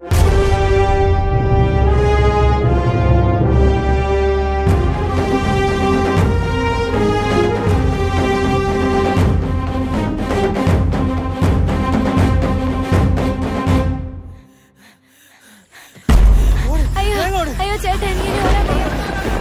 അയ്യോ അയ്യോ ചേട്ടാ എനിക്ക് ഇനി ഓടാൻ വയ്യ.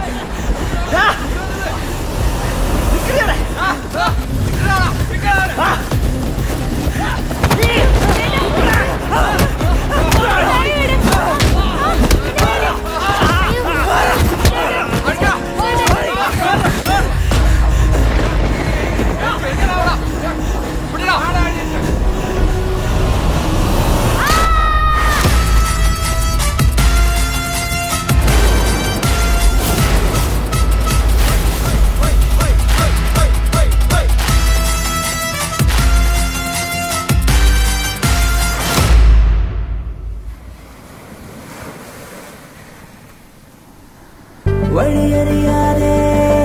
വഴിയറിയാതെ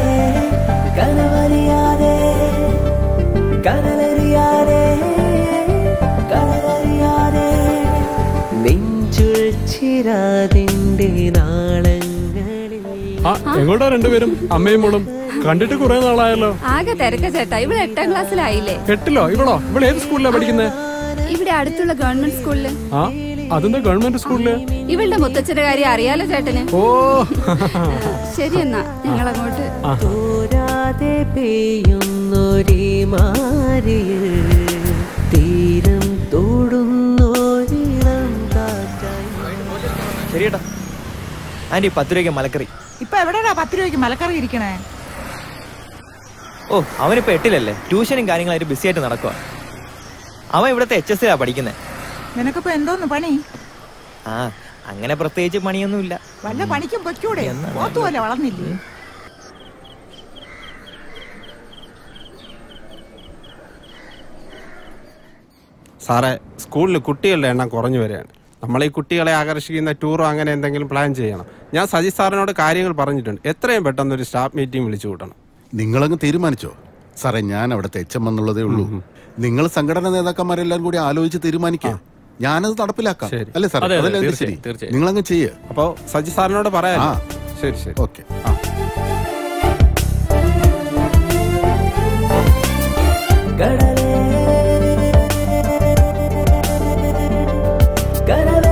കനവറിയാതെ കനലറിയാതെ കനലറിയാതെ നെഞ്ചുൾ ചിരാതിൻ്റെ നാളങ്ങളിൽ ആ എങ്ങോട്ടാ രണ്ടുപേരും അമ്മയും മോളും കണ്ടിട്ട് കുറെ നാളായല്ലോ ആകെ തിരക്ക ചേട്ടാ ഇവിടെ എട്ടാം ക്ലാസ്സിലായില്ലേ എട്ടിലോ ഇവളോ ഇവൾ ഏത് സ്കൂളിലാ പഠിക്കുന്നത് ഇവിടെ അടുത്തുള്ള ഗവൺമെന്റ് സ്കൂളില് ആ അതെന്താ ഗവൺമെന്റ് സ്കൂളില് ഇവളുടെ മുത്തച്ഛന്റെ കാര്യം അറിയാലോ ചേട്ടന് ഓ ശരി എന്നാ ഞങ്ങൾ അങ്ങോട്ട് തോരാതെ പെയ്യുന്നൊരേ മാരിയിൽ തീരം തൊടുന്നൊരിളം കാറ്റായി ശരിയേട്ടാ ആന്റി പത്ത് രൂപയ്ക്ക് മലക്കറി ഇപ്പൊ എവിടെയാ പത്ത് രൂപയ്ക്ക് മലക്കറി ഇരിക്കണേ ഓ അവനിപ്പോ എട്ടിലല്ലേ ട്യൂഷനും കാര്യങ്ങളായിട്ട് ബിസി ആയിട്ട് നടക്കുക അവൻ ഇവിടുത്തെ എച്ച് എസ് പഠിക്കുന്നത് നിനക്കിപ്പോ എന്തോന്ന് പണി ആ അങ്ങനെ പ്രത്യേകിച്ച് പണിയൊന്നുമില്ല വല്ല പണിക്കും പൊയ്ക്കൂടെ എന്നാ പോത്തുപോലെ വളർന്നില്ലേ സാറേ സ്കൂളിൽ കുട്ടികളുടെ എണ്ണം കുറഞ്ഞു വരികയാണ് നമ്മൾ ഈ കുട്ടികളെ ആകർഷിക്കുന്ന ടൂറോ അങ്ങനെ എന്തെങ്കിലും പ്ലാൻ ചെയ്യണം ഞാൻ സജി സാറിനോട് കാര്യങ്ങൾ പറഞ്ഞിട്ടുണ്ട് എത്രയും പെട്ടെന്ന് ഒരു സ്റ്റാഫ് മീറ്റിംഗ് വിളിച്ചു കൂട്ടണം നിങ്ങളങ്ങ് തീരുമാനിച്ചോ സാറേ ഞാൻ അവിടുത്തെ എച്ച് എം എന്നുള്ളതേ ഉള്ളൂ നിങ്ങൾ സംഘടന നേതാക്കന്മാരെല്ലാം കൂടി ആലോചിച്ച് തീരുമാനിക്കുക ഞാനത് നടപ്പിലാക്കാം ശരി. അല്ലേ സാർ അതെ, അതെ, അതല്ലേ അതിന്റെ തീർച്ചയായും, ശരി തീർച്ചയായും. നിങ്ങളങ്ങ് ചെയ്യ് അപ്പോ സജി സാറിനോട് പറയാം ആ. ശരി ശരി ഓക്കെ ആ കടലേ കടലേ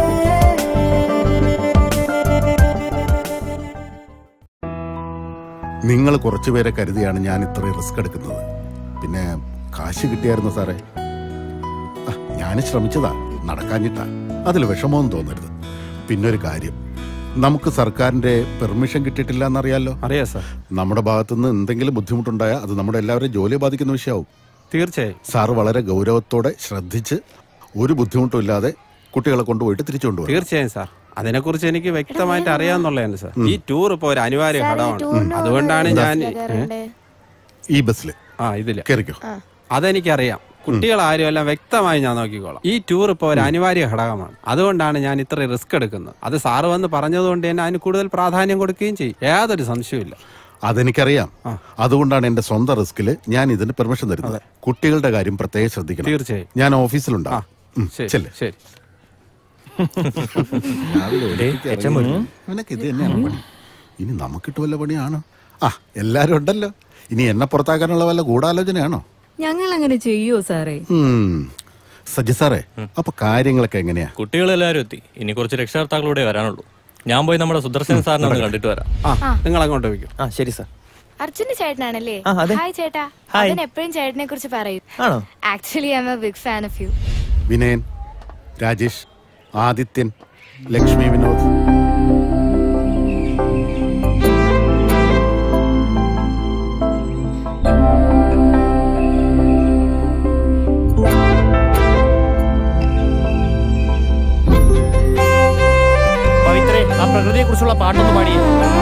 നിങ്ങൾ കുറച്ചുപേരെ കരുതിയാണ് ഞാൻ ഇത്രയും റിസ്ക് എടുക്കുന്നത് പിന്നെ കാശ് കിട്ടിയായിരുന്നു സാറേ ഞാൻ ശ്രമിച്ചതാ നടക്കാഞ്ഞിട്ടാ അതിൽ വിഷമമൊന്നും തോന്നരുത് പിന്നൊരു കാര്യം നമുക്ക് സർക്കാരിന്റെ പെർമിഷൻ കിട്ടിയിട്ടില്ല എന്നറിയാലോ അറിയാം സാർ നമ്മുടെ ഭാഗത്തുനിന്ന് എന്തെങ്കിലും ബുദ്ധിമുട്ടുണ്ടായാൽ അത് നമ്മുടെ എല്ലാവരെയും ജോലിയെ ബാധിക്കുന്ന വിഷയമാവും തീർച്ചയായും സാർ വളരെ ഗൗരവത്തോടെ ശ്രദ്ധിച്ച് ഒരു ബുദ്ധിമുട്ടും ഇല്ലാതെ കുട്ടികളെ കൊണ്ടുപോയിട്ട് തിരിച്ചു കൊണ്ടുപോകും തീർച്ചയായും സാർ അതിനെക്കുറിച്ച് എനിക്ക് വ്യക്തമായിട്ട് അറിയാന്നുള്ളതാണ് സാർ ഈ ടൂർ ഇപ്പൊ ഒരു അനിവാര്യ ഘടകമാണ് അതുകൊണ്ടാണ് ഞാൻ ഏ? ഈ ബസ്സിൽ ആ ഇതില് കയറിക്കോ അതെനിക്കറിയാം കുട്ടികൾ ആരും എല്ലാം വ്യക്തമായി ഞാൻ നോക്കിക്കോളാം ഈ ടൂർ ഇപ്പോൾ ഒരു അനിവാര്യ ഘടകമാണ് അതുകൊണ്ടാണ് ഞാൻ ഇത്ര റിസ്ക് എടുക്കുന്നത് അത് സാറ് വന്ന് പറഞ്ഞതുകൊണ്ട് തന്നെ അതിന് കൂടുതൽ പ്രാധാന്യം കൊടുക്കുകയും ചെയ്യും യാതൊരു സംശയമില്ല അതെനിക്കറിയാം അതുകൊണ്ടാണ് എന്റെ സ്വന്തം റിസ്കിൽ ഞാൻ ഇതിന് പെർമിഷൻ തരുന്നത് കുട്ടികളുടെ കാര്യം പ്രത്യേകം ശ്രദ്ധിക്കണം തീർച്ചയായും. ഞാൻ ഓഫീസിലുണ്ടാവും ഉം, ശരി ചെല്ല്. ശരി രാവിലെ ഒരിടത്തേക്ക് എച്ചം ഇറങ്ങി. വരും. ഇവനൊക്കെ ഇത് തന്നെയാണ് പണി ഇനി നമുക്കിട്ട് വല്ല പണിയാണോ ആ എല്ലാരും ഉണ്ടല്ലോ ഇനി എന്നെ പുറത്താക്കാനുള്ള വല്ല ഗൂഢാലോചനയാണോ ഞങ്ങൾ അങ്ങനെ ചെയ്യോ സാറേ ഉം. സജ്ജി സാറേ അപ്പൊ കാര്യങ്ങളൊക്കെ എങ്ങനെയാ കുട്ടികളെല്ലാവരും എത്തി ഇനി കുറച്ച് രക്ഷകർത്താക്കളൂടെ വരാനുള്ളൂ ഞാൻ പോയി നമ്മുടെ സുദർശൻ സാറിനെ ഒന്ന് കണ്ടിട്ട് വരാം ആ നിങ്ങൾ അങ്ങോട്ട് വയ്ക്കും ആ ശരി സാർ അർജുന്റെ ചേട്ടനാണല്ലേ ആ, അതെ. ഹായ് ചേട്ടാ ഹായ്. അവൻ എപ്പോഴും ചേട്ടനെ കുറിച്ച് പറയും ആണോ actually I am a big fan of you Vinayan Rajesh Adithyan Lakshmi Vinod പവിത്രേ ആ പ്രകൃതിയെ കുറിച്ചുള്ള പാട്ടൊന്ന് പാടിയേ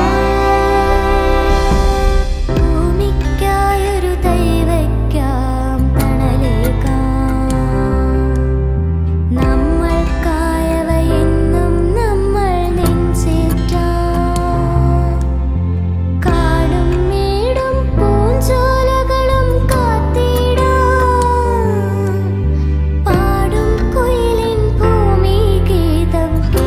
ഭൂമിക്കായൊരു തൈ വയ്ക്കാം തണലേക്കാം നമ്മൾക്കായവയെന്നും നമ്മൾ നെഞ്ചേറ്റാം കാടും മേടും പൂഞ്ചോലകളും കാത്തിടാം പാടും കുയിലിൻ ഭൂമി ഗീതം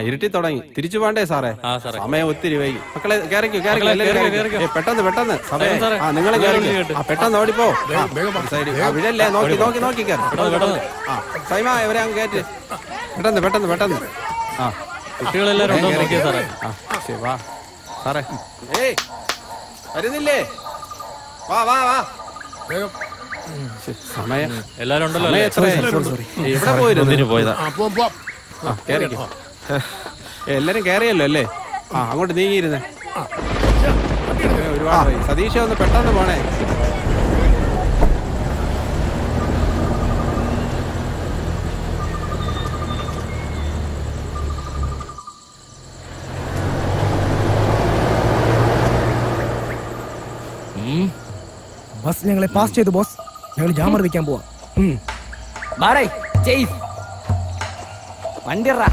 ഇരുട്ടി തുടങ്ങി തിരിച്ചു പോണ്ടേ സാറേ ആ, സാറേ. സമയം ഒത്തിരി വൈകി മക്കളെ കേറിക്കോ കേറിക്കോ മക്കളെ, എല്ലാവരും കേറിക്കോ, കേറിക്കോ. കേറിക്കോ. ഏ, പെട്ടെന്ന് പെട്ടെന്ന് സമയം വേഗം സാറേ. ആ നിങ്ങൾ വേഗം കേറിക്കോ കേട്ട്. ആ പെട്ടെന്ന് ഓടിപ്പോ ആ, വേഗം വാ. ഒരു സൈഡ്. ആ, വിടല്ലേ നോക്കി നോക്കി നോക്കി കേറ് പെട്ടെന്ന്, പെട്ടെന്ന്. ആ സൈമ ഇവരെ അങ്ങ് കയറ്റ് പെട്ടെന്ന് പെട്ടെന്ന് പെട്ടെന്ന് ആ കുട്ടികളെല്ലാരും ഉണ്ടോ എന്ന് നോക്കിയേ സാറേ ആ ശരി വാ സാറേ ഏയ് വരുന്നില്ലേ വാ വാ വാ വേഗം ശ്ശെ, സമയം എല്ലാരും ഉണ്ടല്ലോ സമയം അല്ലേ? എത്രയായി? ഏയ്, എവിടെ പോയിരുന്നു പോയതാ ആ പോവാം പോവാം ആ കേറിക്കോ ഏ, എല്ലാരും കേറിയല്ലോ അല്ലേ ആ അങ്ങോട്ട് നീങ്ങിയിരുന്നേ സമയം ഒരുപാട് പോയി. സതീഷ് ഒന്ന് പെട്ടെന്ന് പോണേ ബസ് ഞങ്ങളെ പാസ് ചെയ്തു ബോസ് ഞങ്ങൾ ജാമർ വെക്കാൻ പോവാ ബാടേ ചെയ് വണ്ടി ഇറ.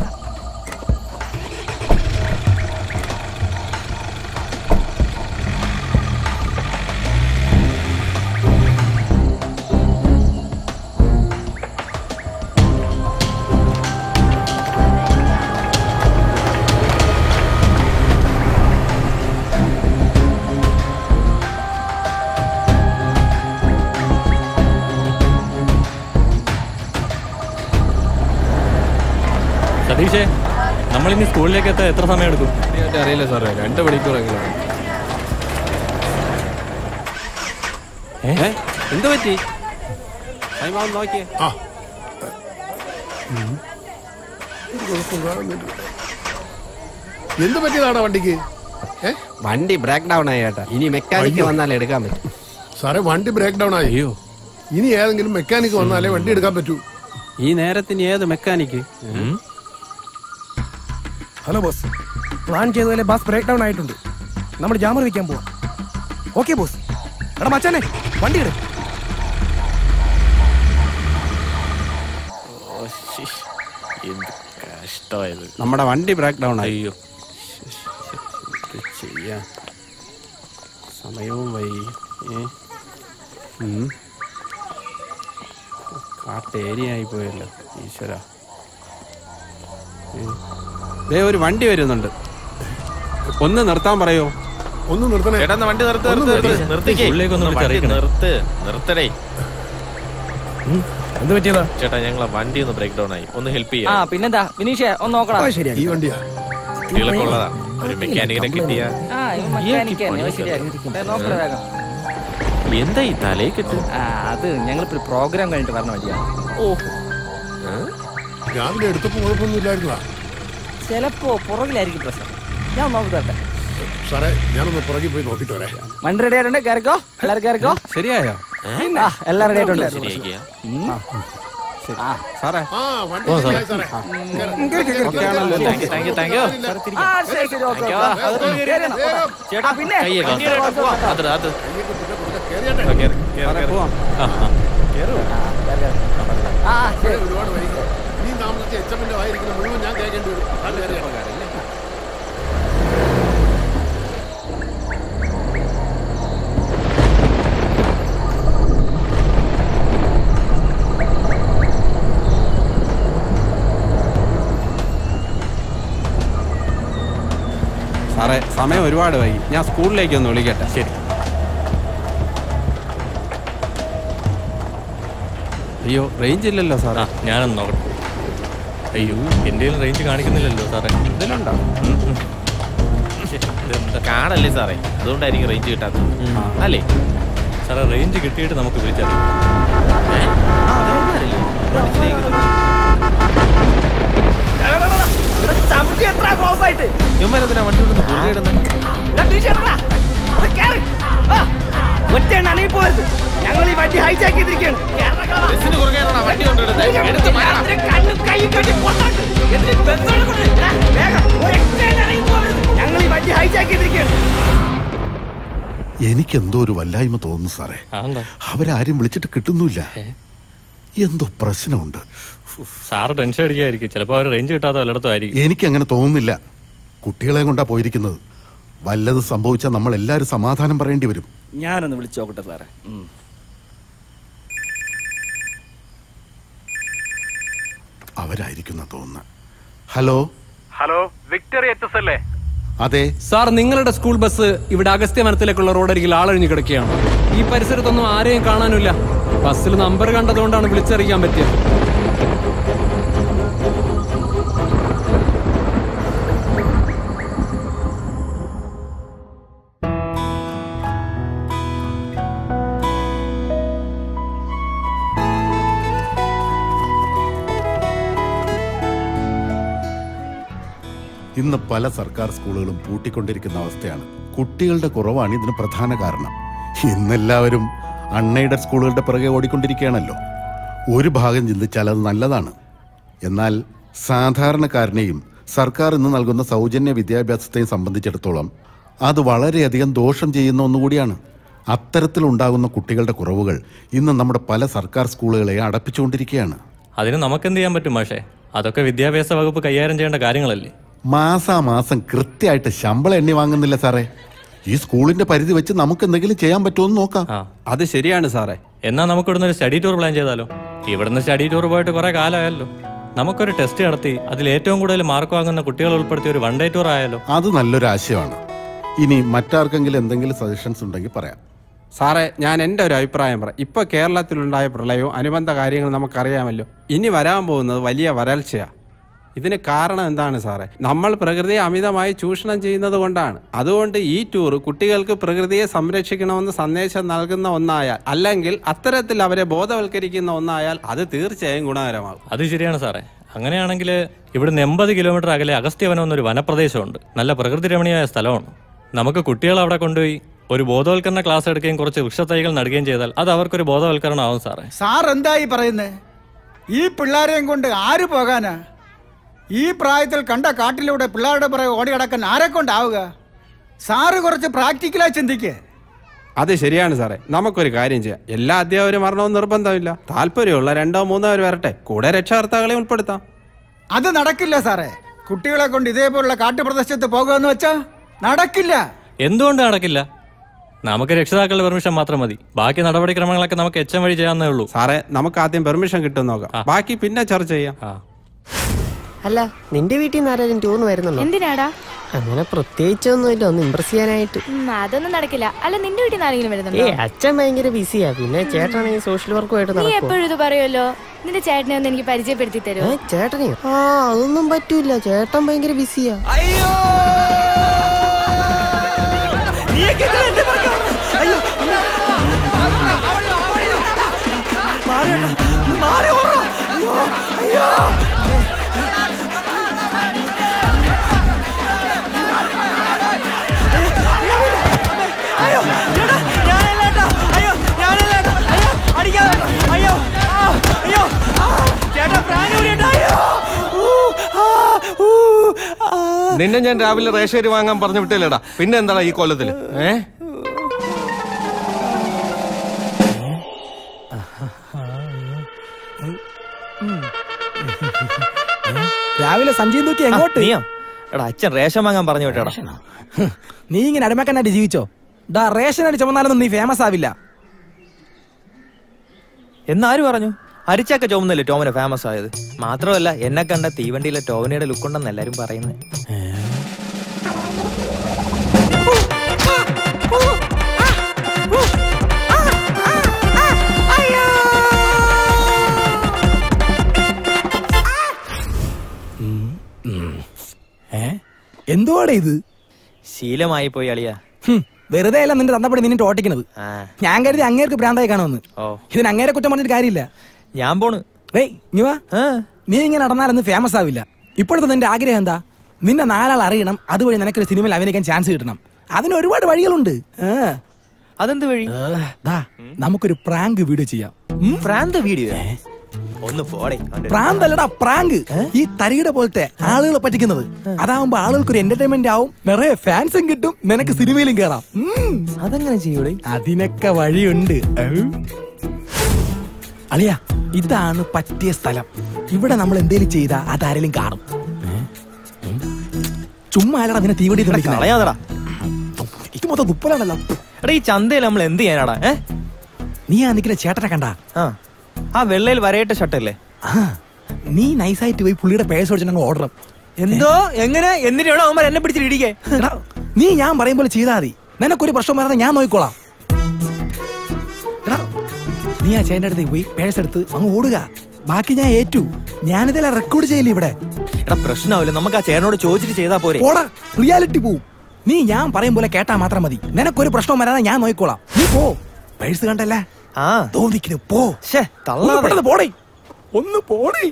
സതീഷേ നമ്മളിനി സ്കൂളിലേക്ക് എത്താൻ എത്ര സമയം എടുക്കും കൃത്യമായിട്ട് അറിയില്ല സാറേ രണ്ട് മണിക്കൂറെങ്കിലും ഏ എന്ത് പറ്റി സൈമ ഒന്ന് നോക്കിയേ ആ ഒരു കുഴപ്പം കാണുന്നില്ല. എന്ത് പറ്റിയതാടാ വണ്ടിക്ക് ഏ വണ്ടി ബ്രേക്ക് ഡൗൺ ആയി ചേട്ടാ ഇനി മെക്കാനിക്ക് അയ്യോ. വന്നാൽ എടുക്കാൻ പറ്റും സാറേ വണ്ടി ബ്രേക്ക് ഡൗൺ ആയി അയ്യോ ഇനി ഏതെങ്കിലും മെക്കാനിക്ക് വന്നാലേ വണ്ടി എടുക്കാൻ പറ്റൂ ഈ നേരത്തിന് ഏത് മെക്കാനിക്ക് ഹലോ ബോസ് പ്ലാൻ ചെയ്തതിലെ ബസ് ബ്രേക്ക് ഡൗൺ ആയിട്ടുണ്ട് നമ്മൾ ജാമർ വെക്കാൻ പോവാ ഓക്കെ ബോസ് എടാ മച്ചാനെ വണ്ടി എടു എന്ത് കഷ്ടമായത് നമ്മുടെ വണ്ടി ബ്രേക്ക് ഡൗൺ ആയി അയ്യോ എന്ത് ചെയ്യാ സമയവും വൈകി ഏ? ഉം. കാട്ട് ഏരിയ ആയി പോയല്ലോ ഈശ്വര ദേ ഒരു വണ്ടി വരുന്നുണ്ട് ഒന്ന് നിർത്താൻ പറയോ ഒന്ന് നിർത്തണേ ചേട്ടാ എന്നാ വണ്ടി നിർത്ത് ഒന്ന് നിർത്ത് നിർത്ത്. നിർത്തിക്കേ ഉള്ളിലേക്ക് ഒന്ന് വണ്ടി വിളിച്ചറിയിക്കണേ. നിർത്ത് നിർത്തടേ എന്ത് പറ്റിയതാ ചേട്ടാ ഞങ്ങളെ വണ്ടി ഒന്ന് ബ്രേക്ക് ഡൗൺ ആയി ഒന്ന് ഹെൽപ്പ് ആ ചെയ്യാം പിന്നെന്താ വിനീഷേ ഒന്ന് നോക്കടാ ആ, ശരിയാ ഈ വണ്ടിയാ കുട്ടികളൊക്കെ ഉള്ളതാ ഒരു മെക്കാനിക്കിനെ കിട്ടിയ ആ ഇവൻ മെക്കാനിക്ക് തന്നെ ഇവൻ ശരിയാക്കും ദേ, നോക്കടാ വേഗം എന്താ ഈ തലയ്ക്കെട്ട് ആ അത് ഞങ്ങളിപ്പോ ഒരു പ്രോഗ്രാം കഴിഞ്ഞിട്ട് പറഞ്ഞ വഴിയാണ് ഓ രാവിലെ എടുത്തപ്പോ കുഴപ്പമൊന്നും ഇല്ലായിരുന്നതാ ചിലപ്പോ പുറകിലായിരിക്കും പ്രശ്നം ഞാൻ നോക്കി തരട്ടെ സാറേ ഞാനൊന്ന് പുറകിൽ പോയി നോക്കിട്ട് വരാം വണ്ടി റെഡി ആയിട്ടുണ്ട് കയറിക്കോ എല്ലാരും കയറിക്കോ ശരിയായോ ആ എല്ലാം റെഡി ആയിട്ടുണ്ട് ശരിയാക്കിയ ആ സാറേ ആ വണ്ടി ശരിയായി സാറേ ഓക്കെ ആണല്ലോ അല്ലേ? Thank you thank you thank you ആ ശരി ശരി ഓക്കെ ചേട്ടാ പിന്നെ കയ്യൊക്കെ അത് അത് കേറിയാട്ടെ ആ, കേറ്, കേറ്, സാറേ കേറ്. പോവാം ആ, ആ. ആ ശരി ഒരുപാട് വൈകി ഇനി താമസിച്ച് എച്ച് എമ്മിന്റെ വായിരിക്കുന്ന മുഴുവൻ ഞാൻ കേൾക്കേണ്ടി വരും അത് കയറിയാണ് സാറേ സമയം ഒരുപാട് വൈകി ഞാൻ സ്കൂളിലേക്ക് ഒന്ന് വിളിക്കട്ടെ ശരി അയ്യോ റേഞ്ച് ഇല്ലല്ലോ ആ സാറേ ഞാനൊന്ന് നോക്കട്ടെ അയ്യോ എൻ്റെ റേഞ്ച് കാണിക്കുന്നില്ലല്ലോ സാറേ ഇതിലുണ്ടോ ഉം, ഉം. ഇതെന്താ കാടല്ലേ സാറേ അതുകൊണ്ടായിരിക്കും റേഞ്ച് കിട്ടാത്തത് അല്ലേ സാറേ റേഞ്ച് കിട്ടിയിട്ട് നമുക്ക് വിളിച്ചറിയാം ഏ? അതുകൊണ്ടല്ലേ? മനസ്സിലായി. ചവിട്ടി എത്ര ക്ലോസ് ആയിട്ട് ഇവന്മാരെന്തിനാ വണ്ടി കൊണ്ട് മുറുകെ ഒറ്റ അണങ്ങി പോയത് ഞങ്ങൾ ഈ വണ്ടി ഹൈജാക്ക് ചെയ്തിരിക്കുകയാണ് ബസ്സിന് കുറുകെയാണോടാ വണ്ടി കൊണ്ടുവിടുന്നത് എടുത്ത് മാറണം കണ്ണും കൈയും കെട്ടി പുറത്താക്ക്. എന്നിട്ട് ബസ്സോട് കൊണ്ട് ഇടാ. വേഗം ഒറ്റ അണങ്ങി പോകരുത്. ഞങ്ങൾ ഈ വണ്ടി ഹൈജാക്ക് ചെയ്തിരിക്കുകയാണ് എനിക്കെന്തോ ഒരു വല്ലായ്മ തോന്നുന്നു സാറേ അതെന്താ അവരാരും വിളിച്ചിട്ട് കിട്ടുന്നില്ല എന്തോ പ്രശ്നമുണ്ട് സാറ് ടെൻഷൻ അടിക്കായിരിക്കും ചിലപ്പോൾ അവർ റേഞ്ച് കിട്ടാത്ത വല്ലയിടത്തും ആയിരിക്കും എനിക്കങ്ങനെ തോന്നുന്നില്ല കുട്ടികളെ കൊണ്ടാ പോയിരിക്കുന്നത് വല്ലത് സംഭവിച്ചാൽ നമ്മൾ എല്ലാവരും സമാധാനം പറയേണ്ടി വരും ഞാനൊന്ന് വിളിച്ചു നോക്കട്ടെ സാറേ അവരായിരിക്കുന്ന തോന്നുന്നു hello hello victory H S അല്ലേ അതെ സാർ നിങ്ങളുടെ സ്കൂൾ ബസ് ഇവിടെ അഗസ്ത്യമനത്തിലേക്കുള്ള റോഡരികിൽ ആളൊഴിഞ്ഞു കിടക്കുകയാണ് ഈ പരിസരത്തൊന്നും ആരെയും കാണാനില്ല ബസ്സിൽ നമ്പർ കണ്ടതുകൊണ്ടാണ് വിളിച്ചറിയിക്കാൻ പറ്റിയത് ഇന്ന് പല സർക്കാർ സ്കൂളുകളും പൂട്ടിക്കൊണ്ടിരിക്കുന്ന അവസ്ഥയാണ് കുട്ടികളുടെ കുറവാണ് ഇതിന് പ്രധാന കാരണം ഇന്നെല്ലാവരും അൺഎയ്ഡഡ് സ്കൂളുകളുടെ പിറകെ ഓടിക്കൊണ്ടിരിക്കുകയാണല്ലോ ഒരു ഭാഗം ചിന്തിച്ചാൽ അത് നല്ലതാണ് എന്നാൽ സാധാരണക്കാരനെയും സർക്കാർ ഇന്ന് നൽകുന്ന സൗജന്യ വിദ്യാഭ്യാസത്തെയും സംബന്ധിച്ചിടത്തോളം അത് വളരെയധികം ദോഷം ചെയ്യുന്ന ഒന്നുകൂടിയാണ് അത്തരത്തിലുണ്ടാകുന്ന കുട്ടികളുടെ കുറവുകൾ ഇന്ന് നമ്മുടെ പല സർക്കാർ സ്കൂളുകളെ അടപ്പിച്ചുകൊണ്ടിരിക്കുകയാണ് അതിന് നമുക്കെന്ത് ചെയ്യാൻ പറ്റും മാഷേ അതൊക്കെ വിദ്യാഭ്യാസ വകുപ്പ് കൈകാര്യം ചെയ്യേണ്ട കാര്യങ്ങളല്ലേ മാസാമാസം കൃത്യമായിട്ട് ശമ്പളം എണ്ണി വാങ്ങുന്നില്ല സാറേ ഈ സ്കൂളിന്റെ പരിധി വെച്ച് നമുക്ക് എന്തെങ്കിലും ചെയ്യാൻ പറ്റുമെന്ന് നോക്കാം അത് ശരിയാണ് സാറേ എന്നാ നമുക്ക് ഇവിടുന്ന് ഒരു സ്റ്റഡി ടൂർ പ്ലാൻ ചെയ്താലോ ഇവിടുന്ന് സ്റ്റഡി ടൂർ പോയിട്ട് കുറെ കാലമായല്ലോ നമുക്കൊരു ടെസ്റ്റ് നടത്തി അതിൽ ഏറ്റവും കൂടുതൽ മാർക്ക് വാങ്ങുന്ന കുട്ടികൾ ഉൾപ്പെടുത്തിയ ഒരു വൺ ഡേ ടൂർ ആയാലോ അത് നല്ലൊരു ആശയമാണ് ഇനി മറ്റാർക്കെങ്കിലും എന്തെങ്കിലും സജഷൻസ് ഉണ്ടെങ്കിൽ പറയാം സാറേ ഞാൻ എൻ്റെ ഒരു അഭിപ്രായം പറയാം ഇപ്പൊ കേരളത്തിലുണ്ടായ പ്രളയവും അനുബന്ധ കാര്യങ്ങളും നമുക്കറിയാമല്ലോ ഇനി വരാൻ പോകുന്നത് വലിയ വരൾച്ചയാ ഇതിന് കാരണം എന്താണ് സാറേ നമ്മൾ പ്രകൃതിയെ അമിതമായി ചൂഷണം ചെയ്യുന്നത് കൊണ്ടാണ് അതുകൊണ്ട് ഈ ടൂർ കുട്ടികൾക്ക് പ്രകൃതിയെ സംരക്ഷിക്കണമെന്ന് സന്ദേശം നൽകുന്ന ഒന്നായാൽ അല്ലെങ്കിൽ അത്തരത്തിൽ അവരെ ബോധവൽക്കരിക്കുന്ന ഒന്നായാൽ അത് തീർച്ചയായും ഗുണകരമാകും അത് ശരിയാണ് സാറേ അങ്ങനെയാണെങ്കിൽ ഇവിടുന്ന് എൺപത് കിലോമീറ്റർ അകലെ അഗസ്ത്യവനം എന്നൊരു വനപ്രദേശമുണ്ട് നല്ല പ്രകൃതി രമണീയമായ സ്ഥലമാണ് നമുക്ക് കുട്ടികളെ അവിടെ കൊണ്ടുപോയി ഒരു ബോധവൽക്കരണ ക്ലാസ് എടുക്കുകയും കുറച്ച് വൃക്ഷത്തൈകൾ നടുകയും ചെയ്താൽ അത് അവർക്കൊരു ബോധവൽക്കരണം ആവും സാറേ സാർ എന്തായി പറയുന്നേ ഈ പിള്ളേരെയും കൊണ്ട് ആര് പോകാനാ ഈ പ്രായത്തിൽ കണ്ട കാട്ടിലൂടെ പിള്ളേരുടെ പുറകെ ഓടി കിടക്കാൻ ആരെ കൊണ്ടാവുക സാറ് കുറച്ച് പ്രാക്ടിക്കലായി ചിന്തിക്കേ അത് ശരിയാണ് സാറേ നമുക്കൊരു കാര്യം ചെയ്യാം എല്ലാ അധ്യാപകരും മരണവും നിർബന്ധമില്ല താല്പര്യമുള്ള രണ്ടോ മൂന്നോ പേര് വരട്ടെ കൂടെ രക്ഷകർത്താക്കളെ ഉൾപ്പെടുത്താം അത് നടക്കില്ല സാറേ കുട്ടികളെ കൊണ്ട് ഇതേപോലുള്ള കാട്ടുപ്രദേശത്ത് പോകുമെന്ന് വെച്ചാ നടക്കില്ല എന്തുകൊണ്ട് നടക്കില്ല നമുക്ക് രക്ഷിതാക്കളുടെ പെർമിഷൻ മാത്രം മതി ബാക്കി നടപടിക്രമങ്ങളൊക്കെ നമുക്ക് എച്ച് എം വഴി ചെയ്യാവുന്നേ ഉള്ളൂ സാറേ നമുക്ക് ആദ്യം പെർമിഷൻ കിട്ടും നോക്കാം ബാക്കി പിന്നെ ചർച്ച ചെയ്യാം അല്ല നിന്റെ വീട്ടിൽ നിന്ന് ആരെങ്കിലും ടൂറിന് വരുന്നുണ്ടോ എന്തിനാടാ അങ്ങനെ പ്രത്യേകിച്ചൊന്നുമില്ല ഒന്ന് ഇമ്പ്രസ് ചെയ്യാനായിട്ട് ഉം, അതൊന്നും നടക്കില്ല അല്ല നിന്റെ വീട്ടിൽ നിന്ന് ആരെങ്കിലും ഏ വരുന്നുണ്ടോ അച്ഛൻ ഭയങ്കര ബിസിയാ പിന്നെ ചേട്ടനാണെങ്കിൽ സോഷ്യൽ വർക്കുമായിട്ട് നീ നടക്കും എപ്പോഴും ഇത് പറയുമല്ലോ നിന്റെ ചേട്ടനെ ഒന്ന് എനിക്ക് പരിചയപ്പെടുത്തി തരുമോ ചേട്ടനെയോ ആ അതൊന്നും പറ്റൂല ചേട്ടൻ ഭയങ്കര ബിസിയാ നിന്നെ ഞാൻ രാവിലെ റേഷേരി വാങ്ങാൻ പറഞ്ഞു വിട്ടില്ലടാ പിന്നെ എന്താടാ ഈ കൊല്ലത്തില് ഏ രാവിലെ സഞ്ജയ് നോക്കി എങ്ങോട്ട് നീയോ എടാ അച്ഛൻ റേഷൻ വാങ്ങാൻ പറഞ്ഞു വിട്ടേടാ നീ ഇങ്ങനെ അടിമക്കനായിട്ട് ജീവിച്ചോ ഡാ റേഷൻ അടി ചുമന്നാലൊന്നും നീ ഫേമസ് ആവില്ല എന്നാര് പറഞ്ഞു അരിച്ചൊക്കെ ചുമന്നല്ലേ ടോമിന് ഫേമസ് ആയത് മാത്രമല്ല എന്നെ കണ്ട തീവണ്ടിയിലെ ടോമിനിയുടെ ലുക്ക് ഉണ്ടെന്ന് എല്ലാരും പറയുന്നത് എന്തുവാടെ ഇത് ശീലമായി പോയി അളിയാ ഹും, വെറുതെ അല്ല നിന്റെ തന്നപ്പടി നിന്നിട്ട് ഓട്ടിക്കണത് ഞാൻ കരുതി അങ്ങേർക്ക് ഭ്രാന്തായി കാണുമെന്ന് ഓ ഇതിന് അങ്ങേരെ കുറ്റം പറഞ്ഞിട്ട് കാര്യമില്ല ഞാൻ പോണ് ഏയ് ഇങ്ങ് വാ നീ ഇങ്ങനെ നടന്നാലൊന്നും ഫേമസ് ആവില്ല ഇപ്പോഴത്തെ നിന്റെ ആഗ്രഹം എന്താ നിന്നെ നാലാൾ അറിയണം അതുവഴി നിനക്കൊരു സിനിമയിൽ അഭിനയിക്കാൻ ചാൻസ് കിട്ടണം അതിന് ഒരുപാട് വഴികളുണ്ട് അതെന്ത് വഴി നമുക്കൊരു പ്രാങ്ക് വീഡിയോ ചെയ്യാം പ്രാന്ത് വീഡിയോ ഒന്ന് പോടെ പ്രാന്തല്ലടാ പ്രാങ്ക് ഈ തരികിട പോലത്തെ ആളുകളെ പറ്റിക്കുന്നത് അതാവുമ്പോ ആളുകൾക്ക് ഒരു എന്റർടൈൻമെന്റ് ആവും നിറയെ ഫാൻസും കിട്ടും നിനക്ക് സിനിമയിലും കേറാം അതെങ്ങനെ ചെയ്യൂടെ അതിനൊക്കെ വഴിയുണ്ട് ഔ. അളിയ ഇതാണ് പറ്റിയ സ്ഥലം ഇവിടെ നമ്മൾ എന്തേലും ചെയ്താ അതാരെങ്കിലും കാണും ഉം. ചുമ്മാ അല്ലടാ അതിനെ തീവണ്ടി കളയാതെടാ. ഇത് മൊത്തം തുപ്പലാണല്ലോ എടാ ഈ ചന്തയിൽ നമ്മൾ എന്ത് ചെയ്യാനാടാ ഏ നീ ആ നിൽക്കുന്ന ചേട്ടനെ കണ്ടാ ആ ആ വെള്ളയിൽ വരയിട്ട ഷർട്ടല്ലേ ആ നീ നൈസായിട്ട് പോയി പുള്ളിയുടെ പേഴ്സ് ഓടിച്ചിട്ട് ഓർഡർ എന്തോ എങ്ങനെ എന്നിട്ടാണോ അവന്മാർ എന്നെ പിടിച്ചിട്ട് ഇടിക്കേ എടാ, നീ ഞാൻ പറയും പോലെ ചെയ്താൽ മതി നിനക്കൊരു പ്രശ്നം വരാതെ ഞാൻ നോക്കിക്കോളാം എടാ, നീ ആ ചേട്ടൻ്റെ അടുത്ത് പോയി പേഴ്സ് എടുത്ത് അങ്ങ് ഓടുക ബാക്കി ഞാൻ ഏറ്റു ഞാനിതെല്ലാം റെക്കോർഡ് ചെയ്യില്ല ഇവിടെ എടാ പ്രശ്നമാവില്ല നമുക്ക് ആ ചേട്ടനോട് ചോദിച്ചിട്ട് ചെയ്താ പോരെ ഓടാ റിയാലിറ്റി പോവും നീ ഞാൻ പറയും പോലെ കേട്ടാ മാത്രം മതി നിനക്കൊരു പ്രശ്നം വരാതെ ഞാൻ നോക്കിക്കോളാം നീ പോ പേഴ്സ് കണ്ടല്ലേ ആ തോന്നിക്കുന്നു പോ ശ്ശേ, തള്ളാതെ. ഒന്ന് പെട്ടെന്ന് പോടേ ഒന്ന് പോടേ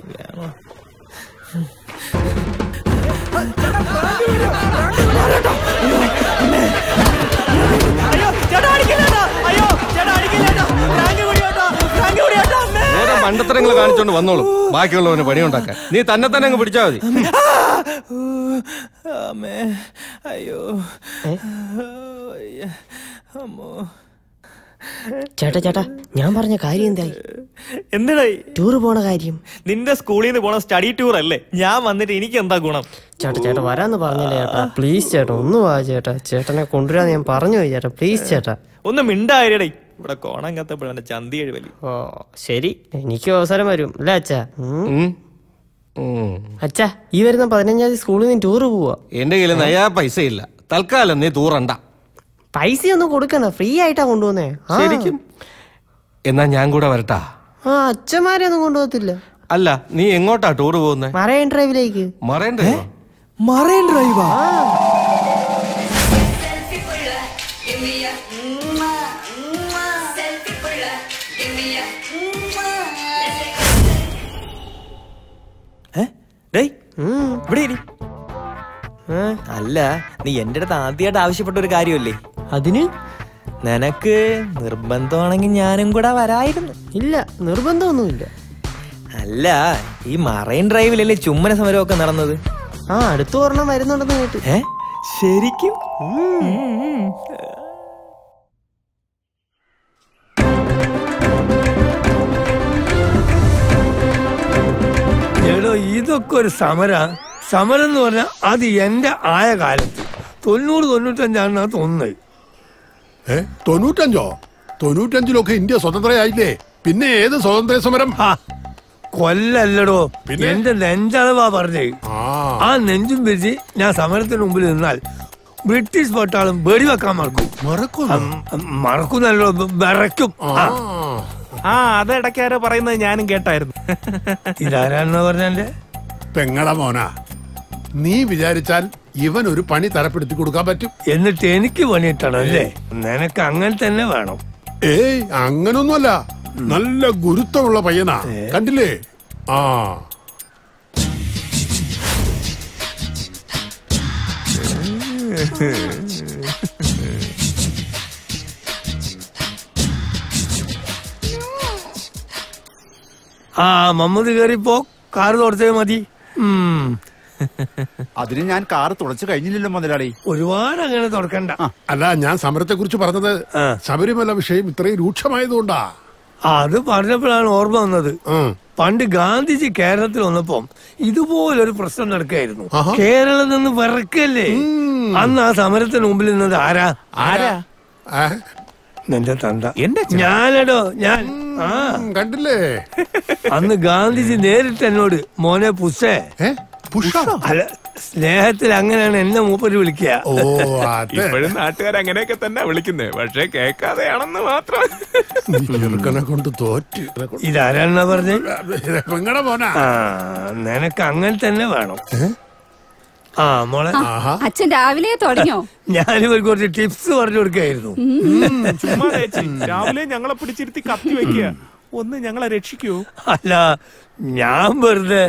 ഓരോ മണ്ടത്തരങ്ങൾ കാണിച്ചോണ്ട് വന്നോളൂ ബാക്കിയുള്ളവന് പണിയുണ്ടാക്കാൻ നീ തന്നെ തന്നെ അങ്ങ് പിടിച്ചാ മതി അമ്മേ അയ്യോ അയ്യ, അമ്മോ ചേട്ടാ ചേട്ടാ ഞാൻ പറഞ്ഞ കാര്യം എന്തായി എന്തിനായി ടൂറ് പോണ കാര്യം നിന്റെ സ്കൂളിൽ നിന്ന് പോണ സ്റ്റഡി ടൂർ അല്ലേ ഞാൻ വന്നിട്ട് എനിക്ക് എന്താ ഗുണം ചേട്ടാ ചേട്ടാ വരാന്ന് പറഞ്ഞില്ലേ ചേട്ടാ പ്ലീസ് ചേട്ടാ ഒന്ന് വാ ചേട്ടാ ചേട്ടനെ കൊണ്ടുവരാന്ന് ഞാൻ പറഞ്ഞു പോയി ചേട്ടാ പ്ലീസ് ചേട്ടാ ഒന്ന് മിണ്ടായിരടേ ഇവിടെ കോണം കത്തപ്പോഴാണ് ചന്തി എഴുവലി ഓ ശരി എനിക്കും അവസരം വരും അല്ലേ അച്ഛാ ഉം. അച്ഛാ ഈ വരുന്ന പതിനഞ്ചാം തീയതി സ്കൂളിൽ നിന്ന് ടൂറ് പോവാ എന്റെ കയ്യിൽ നയാ പൈസ ഇല്ല തൽക്കാലം നീ തൂറണ്ട പൈസ ഒന്നും കൊടുക്കണ്ട ഫ്രീ ആയിട്ടാ കൊണ്ടുവന്നേ ആ. ശരിക്കും എന്നാ ഞാൻ കൂടെ വരട്ടാ ആ അച്ഛന്മാരെ ഒന്നും കൊണ്ടുപോകത്തില്ല അല്ല നീ എങ്ങോട്ടാ ടൂർ പോകുന്നേ മറൈൻ ഡ്രൈവിലേക്ക് മറയണ്ടേ മറൈൻ ഡ്രൈവാ ഡേയ് ഇവിടെ ഇരി. അല്ല നീ എന്റെ അടുത്ത് ആദ്യമായിട്ട് ആവശ്യപ്പെട്ട ഒരു കാര്യമല്ലേ അതിന് നിനക്ക് നിർബന്ധമാണെങ്കിൽ ഞാനും കൂടെ വരായിരുന്നു ഇല്ല നിർബന്ധമൊന്നുമില്ല അല്ല ഈ മറൈൻ ഡ്രൈവിലല്ലേ ചുമ്മന സമരമൊക്കെ നടന്നത് ആ അടുത്ത ഒരെണ്ണം വരുന്നുണ്ടെന്ന് കേട്ടു ഏ ശരിക്കും എടോ ഇതൊക്കെ ഒരു സമര സമരം എന്ന് പറഞ്ഞാൽ അത് എന്റെ ആയ കാലത്ത് തൊണ്ണൂറ് തൊണ്ണൂറ്റഞ്ചാണെന്നാ തോന്നുന്നത് ഏ തൊണ്ണൂറ്റഞ്ചോ തൊണ്ണൂറ്റഞ്ചിലൊക്കെ ഇന്ത്യ സ്വതന്ത്രയായില്ലേ പിന്നെ ഏത് സ്വാതന്ത്ര്യ സമരം കൊല്ലല്ലടോ എന്റെ നെഞ്ചളവാ പറഞ്ഞേ ആ നെഞ്ചും പിരിച്ച് ഞാൻ സമരത്തിന് മുമ്പിൽ നിന്നാൽ ബ്രിട്ടീഷ് പട്ടാളം വെടിവെക്കാൻ മറക്കും മറക്കുന്നല്ലോ വിറയ്ക്കും ആ. ആ അത് ഇടയ്ക്കാരോ പറയുന്നത് ഞാനും കേട്ടായിരുന്നു ഇതാരാണെന്ന് പറഞ്ഞെ പെങ്ങള മോനാ നീ വിചാരിച്ചാൽ ഇവൻ ഒരു പണി തരപ്പെടുത്തി കൊടുക്കാൻ പറ്റും എന്നിട്ട് എനിക്ക് പണിയിട്ടണം അല്ലേ നിനക്ക് അങ്ങനെ തന്നെ വേണം ഏയ് അങ്ങനൊന്നുമല്ല നല്ല ഗുരുത്വമുള്ള പയ്യനാ കണ്ടില്ലേ ആ ആ മമ്മൂദ് കയറിപ്പോ കാറ് തുടച്ചേ മതി ഉം. അതിന് ഞാൻ കാർ തുടച്ചു കഴിഞ്ഞില്ലല്ലോ മുതലാളി ഒരുപാട് അങ്ങനെ തുറക്കണ്ട അല്ല ഞാൻ സമരത്തെ കുറിച്ച് പറഞ്ഞത് ശബരിമല വിഷയം ഇത്രയും രൂക്ഷമായതുകൊണ്ടാ അത് പറഞ്ഞപ്പോഴാണ് ഓർമ്മ വന്നത് പണ്ട് ഗാന്ധിജി കേരളത്തിൽ വന്നപ്പം ഇതുപോലൊരു പ്രശ്നം നടക്കായിരുന്നു കേരളം നിന്ന് വിറക്കല്ലേ അന്ന് ആ സമരത്തിന് മുമ്പിൽ നിന്നത് ആരാ ആരാ നിന്റെ തന്ത എന്റെ ഞാനടോ ഞാൻ ആ കണ്ടില്ലേ അന്ന് ഗാന്ധിജി നേരിട്ട് എന്നോട് മോനെ പുഷേ അല്ല സ്നേഹത്തിൽ അങ്ങനെയാണ് എന്നെ മൂപ്പര് വിളിക്കുക ഓ അതെ ഇപ്പോഴും നാട്ടുകാർ അങ്ങനെയൊക്കെ തന്നെ വിളിക്കുന്നത് പക്ഷെ കേൾക്കാതെയാണെന്ന് മാത്രം ചെറുക്കനെ കൊണ്ട് തോറ്റ് ഇതാരാണെന്നാ പറഞ്ഞേ പെങ്ങടെ മോനാ ആ നിനക്ക് അങ്ങനെ തന്നെ വേണം ആ മോളെ അച്ഛൻ രാവിലെ തുടങ്ങിയോ ഞാനിവർക്ക് കുറച്ച് ടിപ്സ് പറഞ്ഞു കൊടുക്കായിരുന്നു ചുമ്മാ ചേച്ചി രാവിലെ ഞങ്ങളെ പിടിച്ചിരുത്തി കത്തി വെക്കുക ഒന്ന് ഞങ്ങളെ രക്ഷിക്കൂ അല്ല ഞാൻ വെറുതെ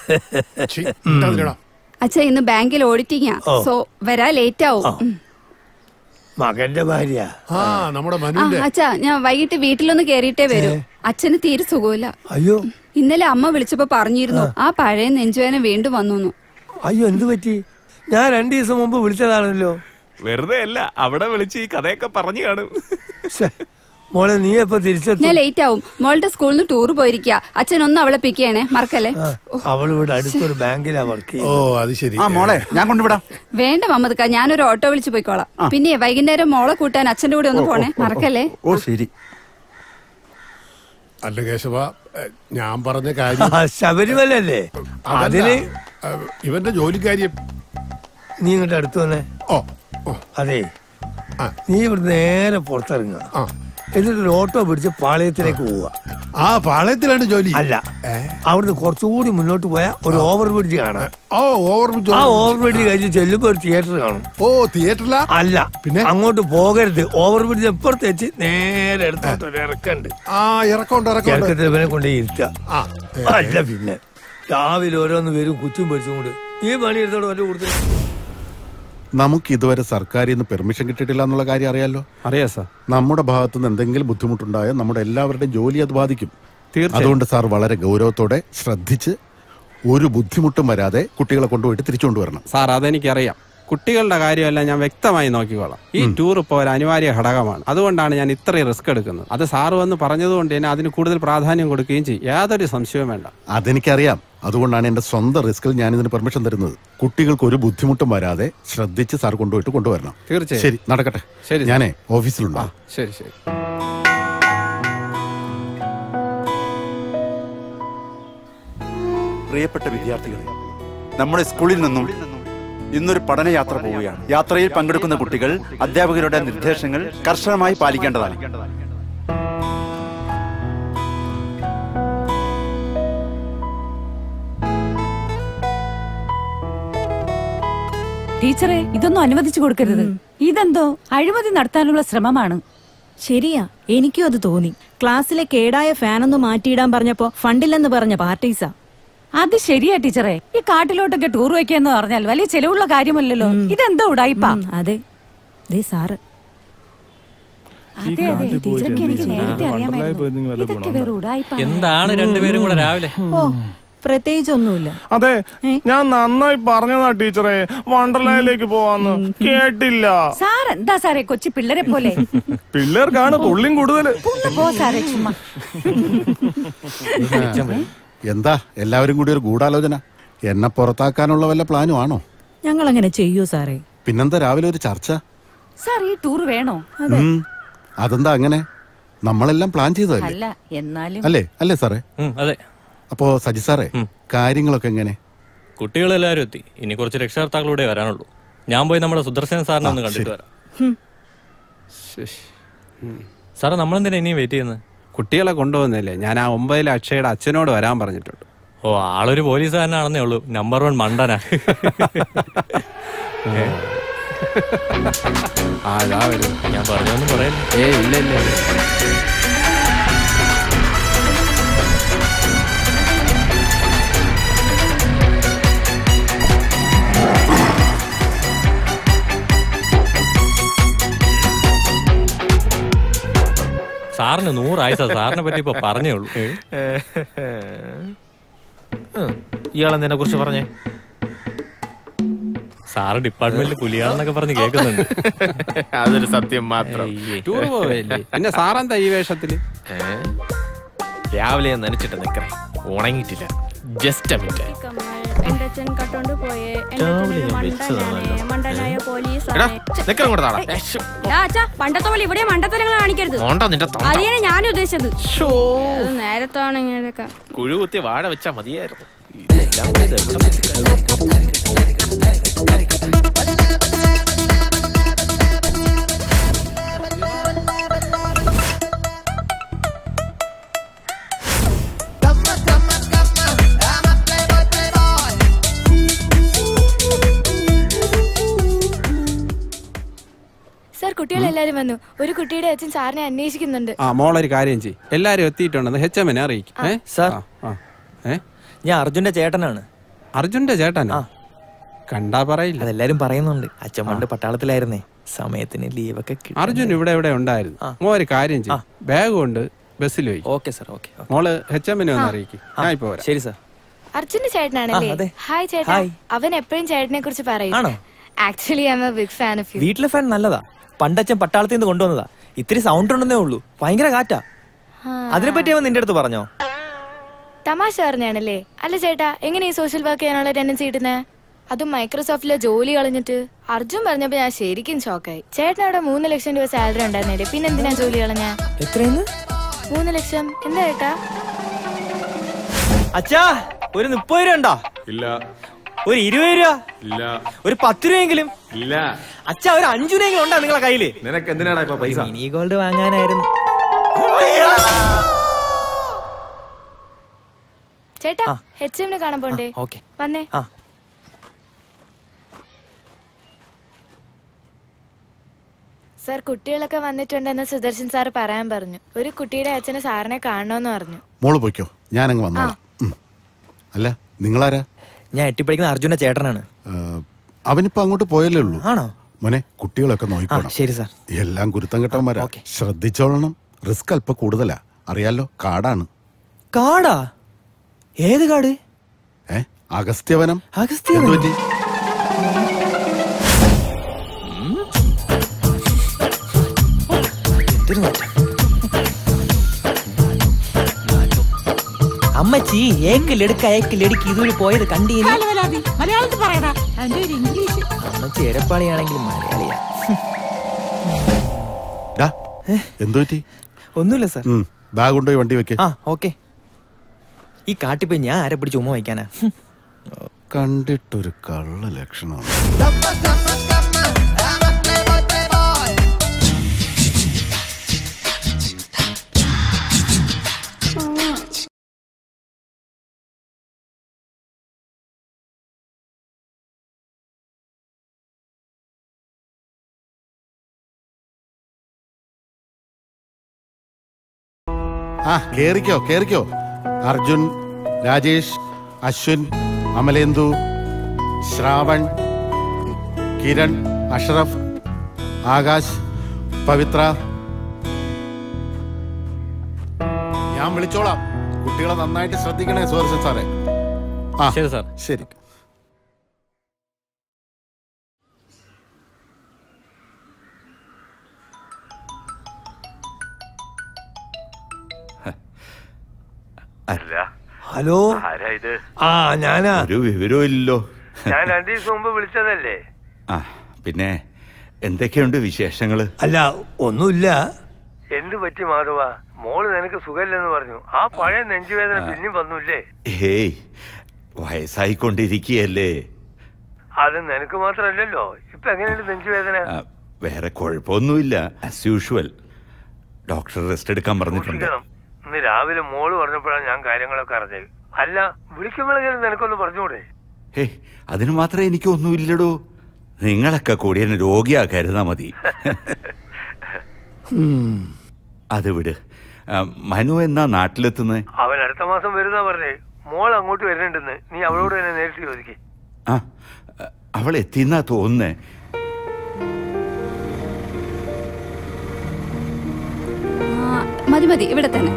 അച്ഛ ഇന്ന് ബാങ്കിൽ ഓഡിറ്റിംഗാ ഓ. സോ വരാ ലേറ്റ് ആവും ഉം. മകന്റെ ഭാര്യ ആ നമ്മുടെ ആ അച്ഛാ ഞാൻ വൈകിട്ട് വീട്ടിലൊന്ന് കേറിയിട്ടേ വരൂ അച്ഛന് തീരെ സുഖമില്ല അയ്യോ ഇന്നലെ അമ്മ വിളിച്ചപ്പോ പറഞ്ഞിരുന്നു ആ പഴയ നെഞ്ചുവേന വീണ്ടും വന്നു അയ്യോ എന്ത് പറ്റി ഞാൻ രണ്ടു ദിവസം മുമ്പ് വിളിച്ചതാണല്ലോ വെറുതെ അല്ല അവിടെ വിളിച്ച് ഈ കഥയൊക്കെ പറഞ്ഞു കാണും മോളെ നീ എപ്പോ തിരിച്ചെത്തും ഞാൻ ലേറ്റ് ആവും മോളുടെ സ്കൂളിൽ നിന്ന് ടൂർ പോയിരിക്കുക അച്ഛൻ ഒന്ന് അവളെ പിക്ക് ചെയ്യണേ മറക്കല്ലേ അവൾ ഇവിടെ അടുത്തൊരു ബാങ്കിലാ വർക്ക് ഓ അത് ശരി ആ മോളെ ഞാൻ കൊണ്ടുവിടാം വേണ്ട മമ്മദ്ക്ക ഞാനൊരു ഓട്ടോ വിളിച്ച് പോയിക്കോളാം പിന്നെ വൈകുന്നേരം മോളെ കൂട്ടാൻ അച്ഛന്റെ കൂടെ ഒന്ന് പോണേ മറക്കല്ലേ ഓ ശരി അല്ല കേശവ ഞാൻ പറഞ്ഞ കാര്യം ആ, ശബരിമല അല്ലേ അതല്ല. അതിന് ഏ, ഇവന്റെ ജോലിക്കാര്യം നീ ഇങ്ങോട്ട് അടുത്ത് വന്നേ ഓ അതെ നീ ഇവിടെ നേരെ പുറത്തിറങ്ങുക എന്നിട്ട് ഒരു ഓട്ടോ പിടിച്ച് പാളയത്തിലേക്ക് പോവുക ആ പാളയത്തിലാണ് ജോലി അല്ല അവിടുന്ന് കുറച്ചുകൂടി മുന്നോട്ട് പോയാൽ ഒരു ഓവർ ബ്രിഡ്ജ് കാണാം ഓ ഓവർ ബ്രിഡ്ജ് ആ ഓവർ ബ്രിഡ്ജ് കഴിഞ്ഞ് ചെല്ലുമ്പോ ഒരു തിയേറ്റർ കാണും ഓ തിയേറ്ററിലാ അല്ല പിന്നെ അങ്ങോട്ട് പോകരുത് ഓവർ ബ്രിഡ്ജ് എപ്പുറത്ത് വെച്ച് നേരെ എടുത്തോട്ട് ഒരു ഇറക്കണ്ട് ആ ഇറക്കമുണ്ട് ഇറക്കമുണ്ട് ഇറക്കത്തിൽ ഇവനെ കൊണ്ട് ഇരുത്തുക ആ അല്ല പിന്നെ രാവിലെ ഓരോന്ന് വരും കുച്ചും പൊരിച്ചും കൊണ്ട് ഈ പണി എടുത്തോട് വല്ല കൊടുത്തു നമുക്ക് ഇതുവരെ സർക്കാരിൽ നിന്ന് പെർമിഷൻ കിട്ടിയിട്ടില്ല എന്നുള്ള കാര്യം അറിയാലോ അറിയാം സാർ നമ്മുടെ ഭാഗത്തു നിന്ന് എന്തെങ്കിലും ബുദ്ധിമുട്ടുണ്ടായാൽ നമ്മുടെ എല്ലാവരുടെയും ജോലി അത് ബാധിക്കും തീർച്ചയായും. അതുകൊണ്ട് സാർ വളരെ ഗൗരവത്തോടെ ശ്രദ്ധിച്ച് ഒരു ബുദ്ധിമുട്ടും വരാതെ കുട്ടികളെ കൊണ്ടുപോയിട്ട് തിരിച്ചു കൊണ്ടുവരണം സാർ അതെനിക്കറിയാം കുട്ടികളുടെ കാര്യമെല്ലാം ഞാൻ വ്യക്തമായി നോക്കിക്കോളാം ഈ ടൂർ ഇപ്പോൾ ഒരു അനിവാര്യ ഘടകമാണ് അതുകൊണ്ടാണ് ഞാൻ ഇത്രയും റിസ്ക് എടുക്കുന്നത് അത് സാറ് വന്ന് പറഞ്ഞതുകൊണ്ട് തന്നെ അതിന് കൂടുതൽ പ്രാധാന്യം കൊടുക്കുകയും ചെയ്യും യാതൊരു സംശയവും വേണ്ട അതെനിക്കറിയാം അതുകൊണ്ടാണ് എന്റെ സ്വന്തം റിസ്കിൽ ഞാൻ ഇതിന് പെർമിഷൻ തരുന്നത് കുട്ടികൾക്ക് ഒരു ബുദ്ധിമുട്ടും വരാതെ ശ്രദ്ധിച്ച് സാർ കൊണ്ടുപോയിട്ട് കൊണ്ടുവരണം തീർച്ചയായും. ശരി നടക്കട്ടെ ശരി. ഞാനേ ഓഫീസിലുണ്ടാവും ശരി ശരി പ്രിയപ്പെട്ട വിദ്യാർത്ഥികളെ നമ്മുടെ സ്കൂളിൽ നിന്നും ഇന്നൊരു പഠനയാത്ര പോവുകയാണ് യാത്രയിൽ പങ്കെടുക്കുന്ന കുട്ടികൾ അധ്യാപകരുടെ നിർദ്ദേശങ്ങൾ കർശനമായി പാലിക്കേണ്ടതാണ് ടീച്ചറെ ഇതൊന്നും അനുവദിച്ചു കൊടുക്കരുത് ഇതെന്തോ അഴിമതി നടത്താനുള്ള ശ്രമമാണ് ശരിയാ എനിക്കും അത് തോന്നി ക്ലാസ്സിലെ കേടായ ഫാനൊന്ന് മാറ്റിയിടാൻ പറഞ്ഞപ്പോ ഫണ്ടില്ലെന്ന് പറഞ്ഞ പാർട്ടീസാ അത് ശരിയാ ടീച്ചറെ ഈ കാട്ടിലോട്ടൊക്കെ ടൂർ വയ്ക്കാന്ന് പറഞ്ഞാൽ വലിയ ചെലവുള്ള കാര്യമല്ലല്ലോ ഇതെന്തോ ഉടായിപ്പാ ഉം, അതെ ദേ സാറ് അതെ അതെ ടീച്ചർക്ക് എനിക്ക് നേരത്തെ അറിയാമായിരുന്നു ഇതൊക്കെ വേറെ ഉടായിപ്പാ എന്താണ് രണ്ടുപേരും കൂടെ രാവിലെ ഓ പ്രത്യേകിച്ചൊന്നുമില്ല അതെ ഞാൻ നന്നായി പറഞ്ഞതാ ടീച്ചറെ വണ്ടർലായിലേക്ക് പോവാന്ന് കേട്ടില്ല സാർ എന്താ സാറേ കൊച്ചു പിള്ളേരെ പോലെ പിള്ളേർക്കാണ് തുള്ളിയും കൂടുതൽ ഒന്ന് പോ സാറേ ചുമ്മാ എന്താ എല്ലാവരും കൂടി ഒരു ഗൂഢാലോചന എന്നെ പുറത്താക്കാനുള്ള വല്ല പ്ലാനും ആണോ ഞങ്ങൾ അങ്ങനെ ചെയ്യൂ സാറേ പിന്നെന്താ രാവിലെ ഒരു ചർച്ച സാർ ഈ ടൂർ വേണോ ഉം. അതെന്താ അങ്ങനെ നമ്മളെല്ലാം പ്ലാൻ ചെയ്തതല്ലേ അല്ല എന്നാലും അല്ലേ അല്ലേ സാറേ അതെ അപ്പോ സജി സാറേ കാര്യങ്ങളൊക്കെ എങ്ങനെ കുട്ടികളെല്ലാവരും എത്തി ഇനി കുറച്ച് രക്ഷകർത്താക്കളൂടെ വരാനുള്ളൂ ഞാൻ പോയി നമ്മുടെ സുദർശന സാറിനെ ഒന്ന് കണ്ടിട്ട് വരാം സാറേ നമ്മളെന്തിനാ ഇനിയും വെയിറ്റ് ചെയ്യുന്നത് കുട്ടികളെ കൊണ്ടുപോകുന്നില്ലേ ഞാൻ ആ ഒമ്പതിലെ അക്ഷയുടെ അച്ഛനോട് വരാൻ പറഞ്ഞിട്ടുണ്ട് ഓ ആളൊരു പോലീസുകാരനാണെന്നേ ഉള്ളൂ നമ്പർ വൺ മണ്ടനാ ഏ? ആ ഇതാ വരും ഞാൻ പറഞ്ഞൊന്നും പറയല്ല ഏ ഇല്ല ഇല്ല ഇല്ല. സാറിന് നൂറായി സാർ സാറിനെ പറ്റി ഇപ്പൊ പറഞ്ഞേ ഉള്ളൂ ഇയാളെന്തിനെ കുറിച്ച് പറഞ്ഞേ സാറ് ഡിപ്പാർട്ട്മെന്റിൽ പുലിയാണെന്നൊക്കെ പറഞ്ഞ് കേൾക്കുന്നുണ്ട് അതൊരു സത്യം മാത്രം ടൂർ പോവല്ലേ പിന്നെ സാറെന്താ ഈ വേഷത്തില് രാവിലെ ഞാൻ നനച്ചിട്ട് നിക്കറേ ഉണങ്ങിയിട്ടില്ല ജസ്റ്റ് മിനിറ്റ് എന്റെ അച്ഛൻ കട്ടോണ്ട് പോയേ രാവിലെ ഞാൻ വെച്ചതാണല്ലോ മണ്ടനായ എടാ പോലീസാണ് നിക്കറും കൂടെ താടാ ആ, അച്ഛാ പണ്ടത്തെ പോലെ ഇവിടെ മണ്ടത്തരങ്ങൾ കാണിക്കരുത് മോണ്ട നിന്റെ തൊണ്ട. അതിനെ ഞാനും ഉദ്ദേശിച്ചത് അത് നേരത്താണ് ഇങ്ങനെയൊക്കെ കുഴു കുത്തി വാഴ വെച്ചാ മതിയായിരുന്നു ഇതെല്ലാം കൂടി ഇത് എവിടെ സാർ കുട്ടികളെല്ലാരും വന്നു ഒരു കുട്ടിയുടെ അച്ഛൻ സാറിനെ അന്വേഷിക്കുന്നുണ്ട് ആ മോളൊരു കാര്യം ചെയ്യും എല്ലാരും എത്തിയിട്ടുണ്ടെന്ന് എച്ച് എമ്മിനെ അറിയിക്കും ഏ സാർ ആ, ഏ ഞാൻ അർജുന്റെ ചേട്ടനാണ് അർജുന്റെ ചേട്ടനാ കണ്ടാ പറയില്ല അതെല്ലാരും പറയുന്നുണ്ട് അച്ഛൻ പണ്ട് പട്ടാളത്തിലായിരുന്നേ സമയത്തിന് ലീവൊക്കെ കിട്ടി അർജുൻ ഇവിടെ ഇവിടെ ഉണ്ടായിരുന്നു മോ ഒരു കാര്യം ചെയ്യും ബാഗ് കൊണ്ട് ബസ്സിൽ പോയി ഓക്കെ സാർ ഓക്കെ മോള് എച്ച് എമ്മിനെ ഒന്ന് അറിയിക്കും ഞാൻ ഇപ്പൊ വരാം ശരി സാർ അർജുന്റെ ചേട്ടനാണല്ലേ ആ, അതെ. ഹായ് ചേട്ടാ ഹായ്. അവൻ എപ്പോഴും ചേട്ടനെ കുറിച്ച് പറയും ആണോ? Actually I am a big fan of you വീട്ടിലെ ഫാൻ നല്ലതാ പണ്ടച്ഛൻ പട്ടാളത്തിൽ നിന്ന് കൊണ്ടുവന്നതാ ഇത്തിരി സൗണ്ട് ഉണ്ടെന്നേ ഉള്ളൂ ഭയങ്കര കാറ്റാ അതിനെപ്പറ്റി അവൻ നിന്റെ അടുത്ത് പറഞ്ഞോ തമാശ പറഞ്ഞാണല്ലേ അല്ല ചേട്ടാ എങ്ങനെ ഈ സോഷ്യൽ വർക്ക് ചെയ്യാനുള്ള ടെൻഡൻസി കിട്ടുന്നേ അതും മൈക്രോസോഫ്റ്റിലെ ജോലി കളഞ്ഞിട്ട് അർജുൻ പറഞ്ഞപ്പോ ഞാൻ ശരിക്കും ഷോക്കായി ചേട്ടൻ അവിടെ മൂന്ന് ലക്ഷം രൂപ സാലറി ഉണ്ടായിരുന്നില്ലേ പിന്നെ എന്തിനാ ജോലി കളഞ്ഞ എത്രയെന്ന് മൂന്ന് ലക്ഷം എന്താ ചേട്ടാ അച്ഛാ ഒരു മുപ്പത് രൂപ ഉണ്ടോ ഇല്ല ഒരു ഇരുപത് രൂപ ഇല്ല ഒരു പത്ത് രൂപയെങ്കിലും ഇല്ല അച്ഛാ ഒരു അഞ്ചു രൂപയെങ്കിലും ഉണ്ടോ നിങ്ങളെ കയ്യില് നിനക്ക് എന്തിനാടാ ഇപ്പൊ പൈസ മിനി ഗോൾഡ് വാങ്ങാനായിരുന്നു ചേട്ടാ എച്ച് എമ്മിന് കാണാൻ പോണ്ടേ ഓക്കെ വന്നേ ആ. സാർ കുട്ടികളൊക്കെ വന്നിട്ടുണ്ടെന്ന് സുദർശൻ സാർ പറയാൻ പറഞ്ഞു ഒരു കുട്ടിയുടെ അച്ഛന് സാറിനെ കാണണമെന്ന് പറഞ്ഞു മോള് പോയിക്കോ ഞാനങ്ങ് വന്നോളാം ഉം. അല്ല നിങ്ങളാരാ ഞാൻ എട്ടി പഠിക്കുന്ന അർജുന ചേട്ടനാണ് ആ, അവനിപ്പോ അങ്ങോട്ട് പോയല്ലേ ഉള്ളൂ ആണോ മോനെ കുട്ടികളൊക്കെ നോക്കണം ശരി സാർ എല്ലാം ഗുരുത്തം കെട്ടവന്മാരാ ശ്രദ്ധിച്ചോളണം റിസ്ക് അല്പം കൂടുതലാ അറിയാലോ കാടാണ് കാടാ ഏത് കാട് ഏ അഗസ്ത്യവനം അഗസ്ത്യവനം? എന്ത് പറ്റി? അമ്മച്ചി ഏക്കിലെടുക്ക ഏക്കിലെടുക്ക് ഇതുവഴി പോയത് കണ്ടീനി മലയാളത്തിൽ പറയടാ അതിന്റെ ഒരു ഇംഗ്ലീഷ് അമ്മച്ചി എരപ്പാളിയാണെങ്കിൽ മലയാളിയാ ഡാ, എന്ത് പറ്റി ഒന്നുമില്ല സാർ ഉം, ബാഗ് കൊണ്ടുപോയി വണ്ടി വെക്ക് ആ ഓക്കെ ഈ കാട്ടിപ്പോയി ഞാൻ ആരെ പിടിച്ച് ഉമ്മ വയ്ക്കാനാ ഹും. കണ്ടിട്ടൊരു കള്ള ലക്ഷണമാണ് ആ കേറിക്കോ കേറിക്കോ അർജുൻ രാജേഷ് അശ്വിൻ അമലേന്ദു ശ്രാവൺ കിരൺ അഷ്റഫ് ആകാശ് പവിത്ര ഞാൻ വിളിച്ചോളാം കുട്ടികളെ നന്നായിട്ട് ശ്രദ്ധിക്കണേ സുദർശൻ സാറേ ആ ശരി സാർ ശരി അല്ല ഹലോ ആരാ ഇത് ആ ഞാനാ ഒരു വിവരവും ഇല്ലല്ലോ ഞാൻ രണ്ടു ദിവസം മുമ്പ് വിളിച്ചതല്ലേ ആ പിന്നെ എന്തൊക്കെയുണ്ട് വിശേഷങ്ങള് അല്ല ഒന്നുമില്ല എന്ത് പറ്റി മാധവ മോള് നിനക്ക് സുഖമില്ലെന്ന് പറഞ്ഞു ആ പഴയ നെഞ്ചുവേദന പിന്നെയും വന്നില്ലേ ഹേയ് വയസ്സായിക്കൊണ്ടിരിക്കുകയല്ലേ അത് നിനക്ക് മാത്രമല്ലല്ലോ ഇപ്പൊ എങ്ങനെയുണ്ട് നെഞ്ചുവേദന ആ, വേറെ കുഴപ്പമൊന്നുമില്ല ആസ് യൂഷ്വൽ ഡോക്ടർ റെസ്റ്റ് എടുക്കാൻ പറഞ്ഞിട്ടുണ്ട് സൂക്ഷിക്കണം ഇന്ന് രാവിലെ മോള് പറഞ്ഞപ്പോഴാണ് ഞാൻ കാര്യങ്ങളൊക്കെ അറിഞ്ഞത് അല്ല വിളിക്കുമ്പോഴെങ്കിലും നിനക്കൊന്ന് പറഞ്ഞുകൂടെ ഹേ അതിന് മാത്രം എനിക്കൊന്നുമില്ലടോ നിങ്ങളൊക്കെ കൂടി എന്നെ രോഗിയാ കരുതാ മതി അത് വിട് ആ, മനു എന്നാ നാട്ടിലെത്തുന്നത് അവൻ അടുത്ത മാസം വരുന്നാ പറഞ്ഞേ മോൾ അങ്ങോട്ട് വരുന്നുണ്ടെന്ന് നീ അവളോട് തന്നെ നേരിട്ട് ചോദിക്കേ ആ അവൾ എത്തിന്നാ തോന്നുന്നേ ആ, മതി മതി ഇവിടെ തന്നെ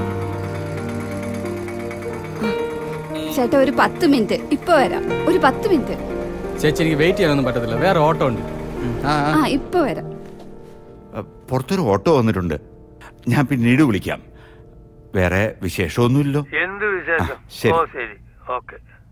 ആ, ചേട്ടാ ഒരു പത്ത് മിനിറ്റ് ഇപ്പൊ വരാം ഒരു പത്ത് മിനിറ്റ് ചേച്ചി എനിക്ക് വെയിറ്റ് ചെയ്യാനൊന്നും പറ്റത്തില്ല വേറെ ഓട്ടോ ഉണ്ട് ആ, ആ. ആ ഇപ്പൊ വരാം ആ, പുറത്തൊരു ഓട്ടോ വന്നിട്ടുണ്ട് ഞാൻ പിന്നീട് വിളിക്കാം വേറെ വിശേഷമൊന്നുമില്ലോ എന്ത് വിശേഷം ആ, ശരി. ഓ ശരി ഓക്കെ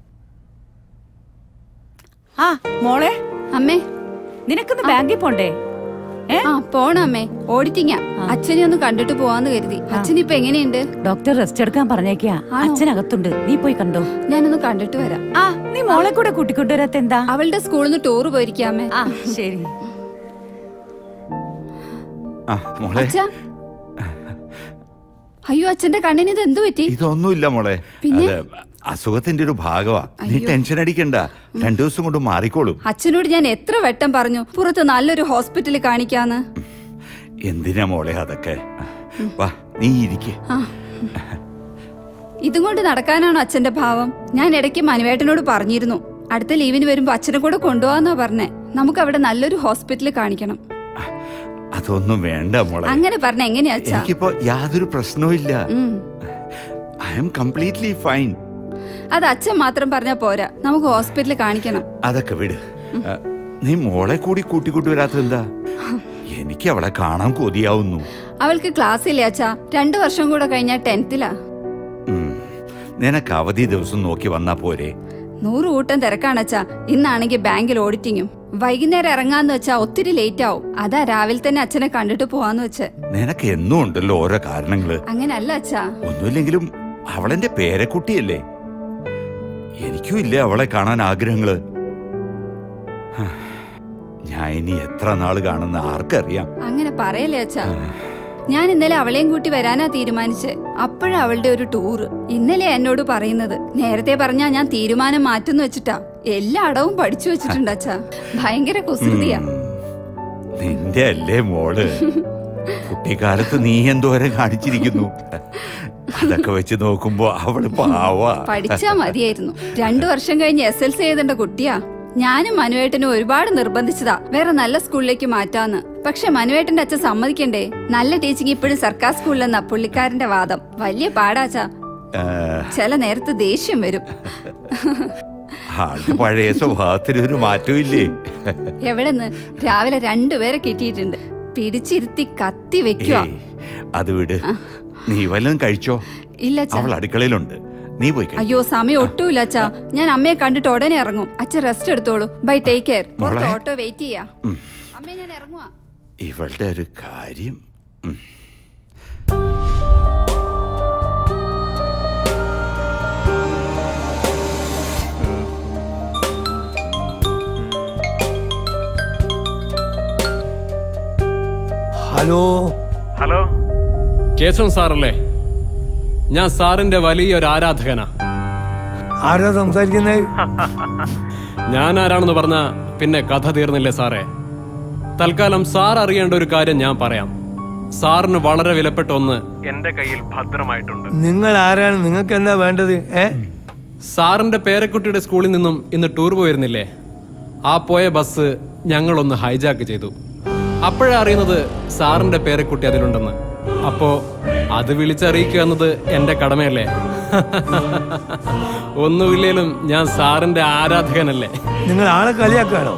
ആ മോളെ അമ്മേ നിനക്കൊന്ന് ബാങ്കിൽ പോണ്ടേ ആ പോണമ്മേ ഓഡിറ്റിങ്ങാ അച്ഛനെ ഒന്ന് കണ്ടിട്ട് പോവാന്ന് കരുതി അച്ഛൻ ഇപ്പൊ എങ്ങനെയുണ്ട് ഡോക്ടർ റെസ്റ്റ് എടുക്കാൻ പറഞ്ഞേക്കാ അച്ഛനകത്തുണ്ട് നീ പോയി കണ്ടോ ഞാനൊന്ന് കണ്ടിട്ട് വരാം ആ നീ മോളെ കൂടെ കൂട്ടിക്കൊണ്ടുവരാത്ത എന്താ അവളുടെ സ്കൂളിൽ നിന്ന് ടൂർ പോയിരിക്കാമേ ആ ശരി ആ മോളെ അച്ഛാ അയ്യോ അച്ഛന്റെ കണ്ണിന് ഇത് എന്തു പറ്റി ഇതൊന്നുമില്ല മോളെ പിന്നെ? അത് അസുഖത്തിന്റെ ഒരു ഭാഗമാ നീ ടെൻഷൻ അടിക്കണ്ട രണ്ടു ദിവസം കൊണ്ട് മാറിക്കോളും അച്ഛനോട് ഞാൻ എത്ര വട്ടം പറഞ്ഞു പുറത്ത് നല്ലൊരു ഹോസ്പിറ്റലിൽ കാണിക്കാന്ന് എന്തിനാ മോളെ അതൊക്കെ വാ നീ ഇരിക്കെ ആ ഇതും കൊണ്ട് നടക്കാനാണോ അച്ഛന്റെ ഭാവം ഞാൻ ഇടയ്ക്ക് മനുവേട്ടനോട് പറഞ്ഞിരുന്നു അടുത്ത ലീവിന് വരുമ്പോ അച്ഛനെ കൂടെ കൊണ്ടുപോവാന്നാ പറഞ്ഞേ നമുക്ക് അവിടെ നല്ലൊരു ഹോസ്പിറ്റലിൽ കാണിക്കണം അതൊന്നും വേണ്ട മോളെ അങ്ങനെ പറഞ്ഞ എങ്ങനെയാ അച്ഛാ എനിക്കിപ്പോ യാതൊരു പ്രശ്നവും ഇല്ല ഉം. ഐ എം കംപ്ലീറ്റ്ലി ഫൈൻ അത് അച്ഛൻ മാത്രം പറഞ്ഞാ പോരാ നമുക്ക് ഹോസ്പിറ്റലിൽ കാണിക്കണം അതൊക്കെ വിട് ആ, നീ മോളെ കൂടി കൂട്ടിക്കൂട്ടി വരാത്തെന്താ എനിക്ക് അവളെ കാണാൻ കൊതിയാവുന്നു അവൾക്ക് ക്ലാസ് ഇല്ലേ അച്ഛാ രണ്ടു വർഷം കൂടെ കഴിഞ്ഞാ ടെൻത്തിലാ ഉം. നിനക്ക് അവധി ദിവസം നോക്കി വന്നാ പോരെ നൂറ് കൂട്ടം തിരക്കാണച്ചാ ഇന്നാണെങ്കിൽ ബാങ്കിൽ ഓഡിറ്റിങ്ങും വൈകുന്നേരം ഇറങ്ങാന്ന് വെച്ചാ ഒത്തിരി ലേറ്റ് ആവും അതാ രാവിലെ തന്നെ അച്ഛനെ കണ്ടിട്ട് പോവാന്ന് വെച്ച് നിനക്ക് എന്നും ഉണ്ടല്ലോ ഓരോ കാരണങ്ങള് അങ്ങനല്ല അച്ഛാ ഒന്നുമില്ലെങ്കിലും അവളെന്റെ പേരക്കുട്ടിയല്ലേ എനിക്കും ഇല്ലേ അവളെ കാണാൻ ആഗ്രഹങ്ങള് ഹാ, ഞാൻ ഇനി എത്ര നാള് കാണുന്ന ആർക്കറിയാം അങ്ങനെ പറയല്ലേ അച്ഛാ ഞാൻ ഇന്നലെ അവളെയും കൂട്ടി വരാനാ തീരുമാനിച്ച് അപ്പോഴാ അവളുടെ ഒരു ടൂറ് ഇന്നലെ എന്നോട് പറയുന്നത് നേരത്തെ പറഞ്ഞാ ഞാൻ തീരുമാനം മാറ്റുന്നു വെച്ചിട്ടാ എല്ലാ അടവും പഠിച്ചു വെച്ചിട്ടുണ്ട് അച്ഛാ ഭയങ്കര കുസൃതിയാ നിന്റെ അല്ലേ മോള് കുട്ടിക്കാലത്ത് നീ എന്തോരം കാണിച്ചിരിക്കുന്നു അതൊക്കെ വെച്ച് നോക്കുമ്പോ അവള് പാവാ പഠിച്ചാ മതിയായിരുന്നു രണ്ടു വർഷം കഴിഞ്ഞ് എസ് എൽ സി എഴുതേണ്ട കുട്ടിയാ ഞാനും മനുവേട്ടനും ഒരുപാട് നിർബന്ധിച്ചതാ വേറെ നല്ല സ്കൂളിലേക്ക് മാറ്റാന്ന് പക്ഷെ മനുവേട്ടന്റെ അച്ഛൻ സമ്മതിക്കണ്ടേ നല്ല ടീച്ചിങ് ഇപ്പോഴും സർക്കാർ സ്കൂളിലെന്നാ പുള്ളിക്കാരന്റെ വാദം വലിയ പാടാച്ചാ ആ, ചില നേരത്ത് ദേഷ്യം വരും ആളുടെ പഴയ സ്വഭാവത്തിന് ഒരു മാറ്റവും ഇല്ലേ എവിടെന്ന് രാവിലെ രണ്ടുപേരെ കിട്ടിയിട്ടുണ്ട് പിടിച്ചിരുത്തി കത്തി വെക്കുക ഏയ്, അത് വിട് നീ വല്ലതും കഴിച്ചോ ഇല്ല അച്ഛാ അവൾ അടുക്കളയിലുണ്ട് നീ പോയി കഴി. അയ്യോ സമയം ഒട്ടുമില്ല അച്ഛാ ഞാൻ അമ്മയെ കണ്ടിട്ട് ഉടനെ ഇറങ്ങും അച്ഛൻ റെസ്റ്റ് എടുത്തോളൂ ബൈ ടേക്ക് കെയർ പുറത്ത് മോളെ. ഓട്ടോ വെയിറ്റ് ചെയ്യാ ഉം. അമ്മേ ഞാൻ ഇറങ്ങുവാ ഇവളുടെ ഒരു കാര്യം ഉം. ഹലോ ഹലോ കേശവൻ സാറല്ലേ ഞാൻ സാറിന്റെ വലിയൊരു ആരാധകനാ ആരാ സംസാരിക്കുന്നത് ഞാൻ ആരാണെന്ന് പറഞ്ഞ പിന്നെ കഥ തീർന്നില്ലേ സാറേ തൽക്കാലം സാർ അറിയേണ്ട ഒരു കാര്യം ഞാൻ പറയാം സാറിന് വളരെ വിലപ്പെട്ട ഒന്ന് എന്റെ കയ്യിൽ ഭദ്രമായിട്ടുണ്ട് നിങ്ങൾ ആരാണ് നിങ്ങൾക്ക് എന്താ വേണ്ടത് ഏ സാറിന്റെ പേരക്കുട്ടിയുടെ സ്കൂളിൽ നിന്നും ഇന്ന് ടൂർ പോയിരുന്നില്ലേ ആ പോയ ബസ് ഞങ്ങളൊന്ന് ഹൈജാക്ക് ചെയ്തു അപ്പോഴാ അറിയുന്നത് സാറിന്റെ പേരക്കുട്ടി അതിലുണ്ടെന്ന് അപ്പോ അത് വിളിച്ചറിയിക്കുക എന്നത് എന്റെ കടമയല്ലേ ഒന്നുമില്ലേലും ഞാൻ സാറിന്റെ ആരാധകനല്ലേ നിങ്ങൾ ആളെ കളിയാക്കാണോ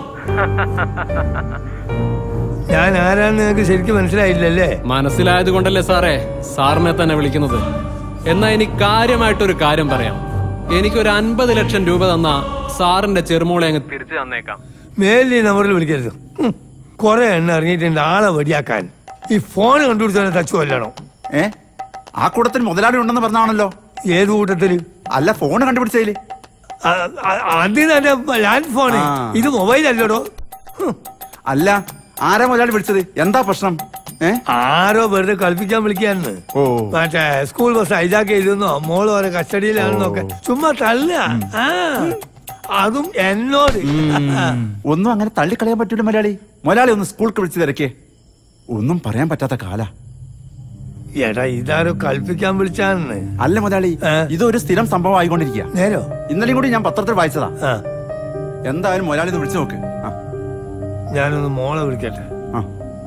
ഞാൻ ആരാന്ന് നിങ്ങൾക്ക് ശരിക്കും മനസ്സിലായില്ലല്ലേ മനസ്സിലായത് കൊണ്ടല്ലേ സാറേ സാറിനെ തന്നെ വിളിക്കുന്നത് എന്നാ ഇനി കാര്യമായിട്ടൊരു കാര്യം പറയാം എനിക്കൊരു അൻപത് ലക്ഷം രൂപ തന്ന സാറിന്റെ ചെറുമോളെ അങ്ങ് തിരിച്ചു തന്നേക്കാം മേലിൽ ഈ നമ്പറിൽ വിളിക്കരുത് ഉം. കുറെ എണ്ണ ഇറങ്ങിയിട്ടുണ്ട് ആളെ വടിയാക്കാൻ ഈ ഫോൺ കണ്ടുപിടിച്ചവനെ തച്ചു കൊല്ലണം ഏ ആ കൂട്ടത്തിൽ മുതലാളി ഉണ്ടെന്ന് പറഞ്ഞാണല്ലോ ഏത് കൂട്ടത്തില് അല്ല ഫോൺ കണ്ടുപിടിച്ചതില് അതിന് എന്റെ ലാൻഡ് ഫോണ് ഇത് മൊബൈൽ അല്ലടോ അല്ല ആരാ മുതലാളി വിളിച്ചത് എന്താ പ്രശ്നം ഏ ആരോ വെറുതെ കളിപ്പിക്കാൻ വിളിക്കാന്ന് ഓ മറ്റേ സ്കൂൾ ബസ് ഹൈജാക്ക് ചെയ്തെന്നോ മോള് വരെ കസ്റ്റഡിയിലാണെന്നൊക്കെ ചുമ്മാ തള്ള ആ അതും എന്നോട് ഒന്നും അങ്ങനെ തള്ളിക്കളയാൻ പറ്റൂല മുതലാളി മുതലാളി ഒന്ന് സ്കൂൾക്ക് വിളിച്ച് തിരക്കേ ഒന്നും പറയാൻ പറ്റാത്ത കാല എടാ ഇതാരോ കളിപ്പിക്കാൻ വിളിച്ചാന്ന് അല്ല മുതലാളി ഇതൊരു സ്ഥിരം സംഭവം ആയിക്കൊണ്ടിരിക്കുക നേരോ ഇന്നലെയും കൂടി ഞാൻ പത്രത്തിൽ വായിച്ചതാ എന്തായാലും മുതലാളി ഒന്ന് വിളിച്ചു നോക്ക് ആ ഞാനൊന്ന് മോളെ വിളിക്കട്ടെ ആ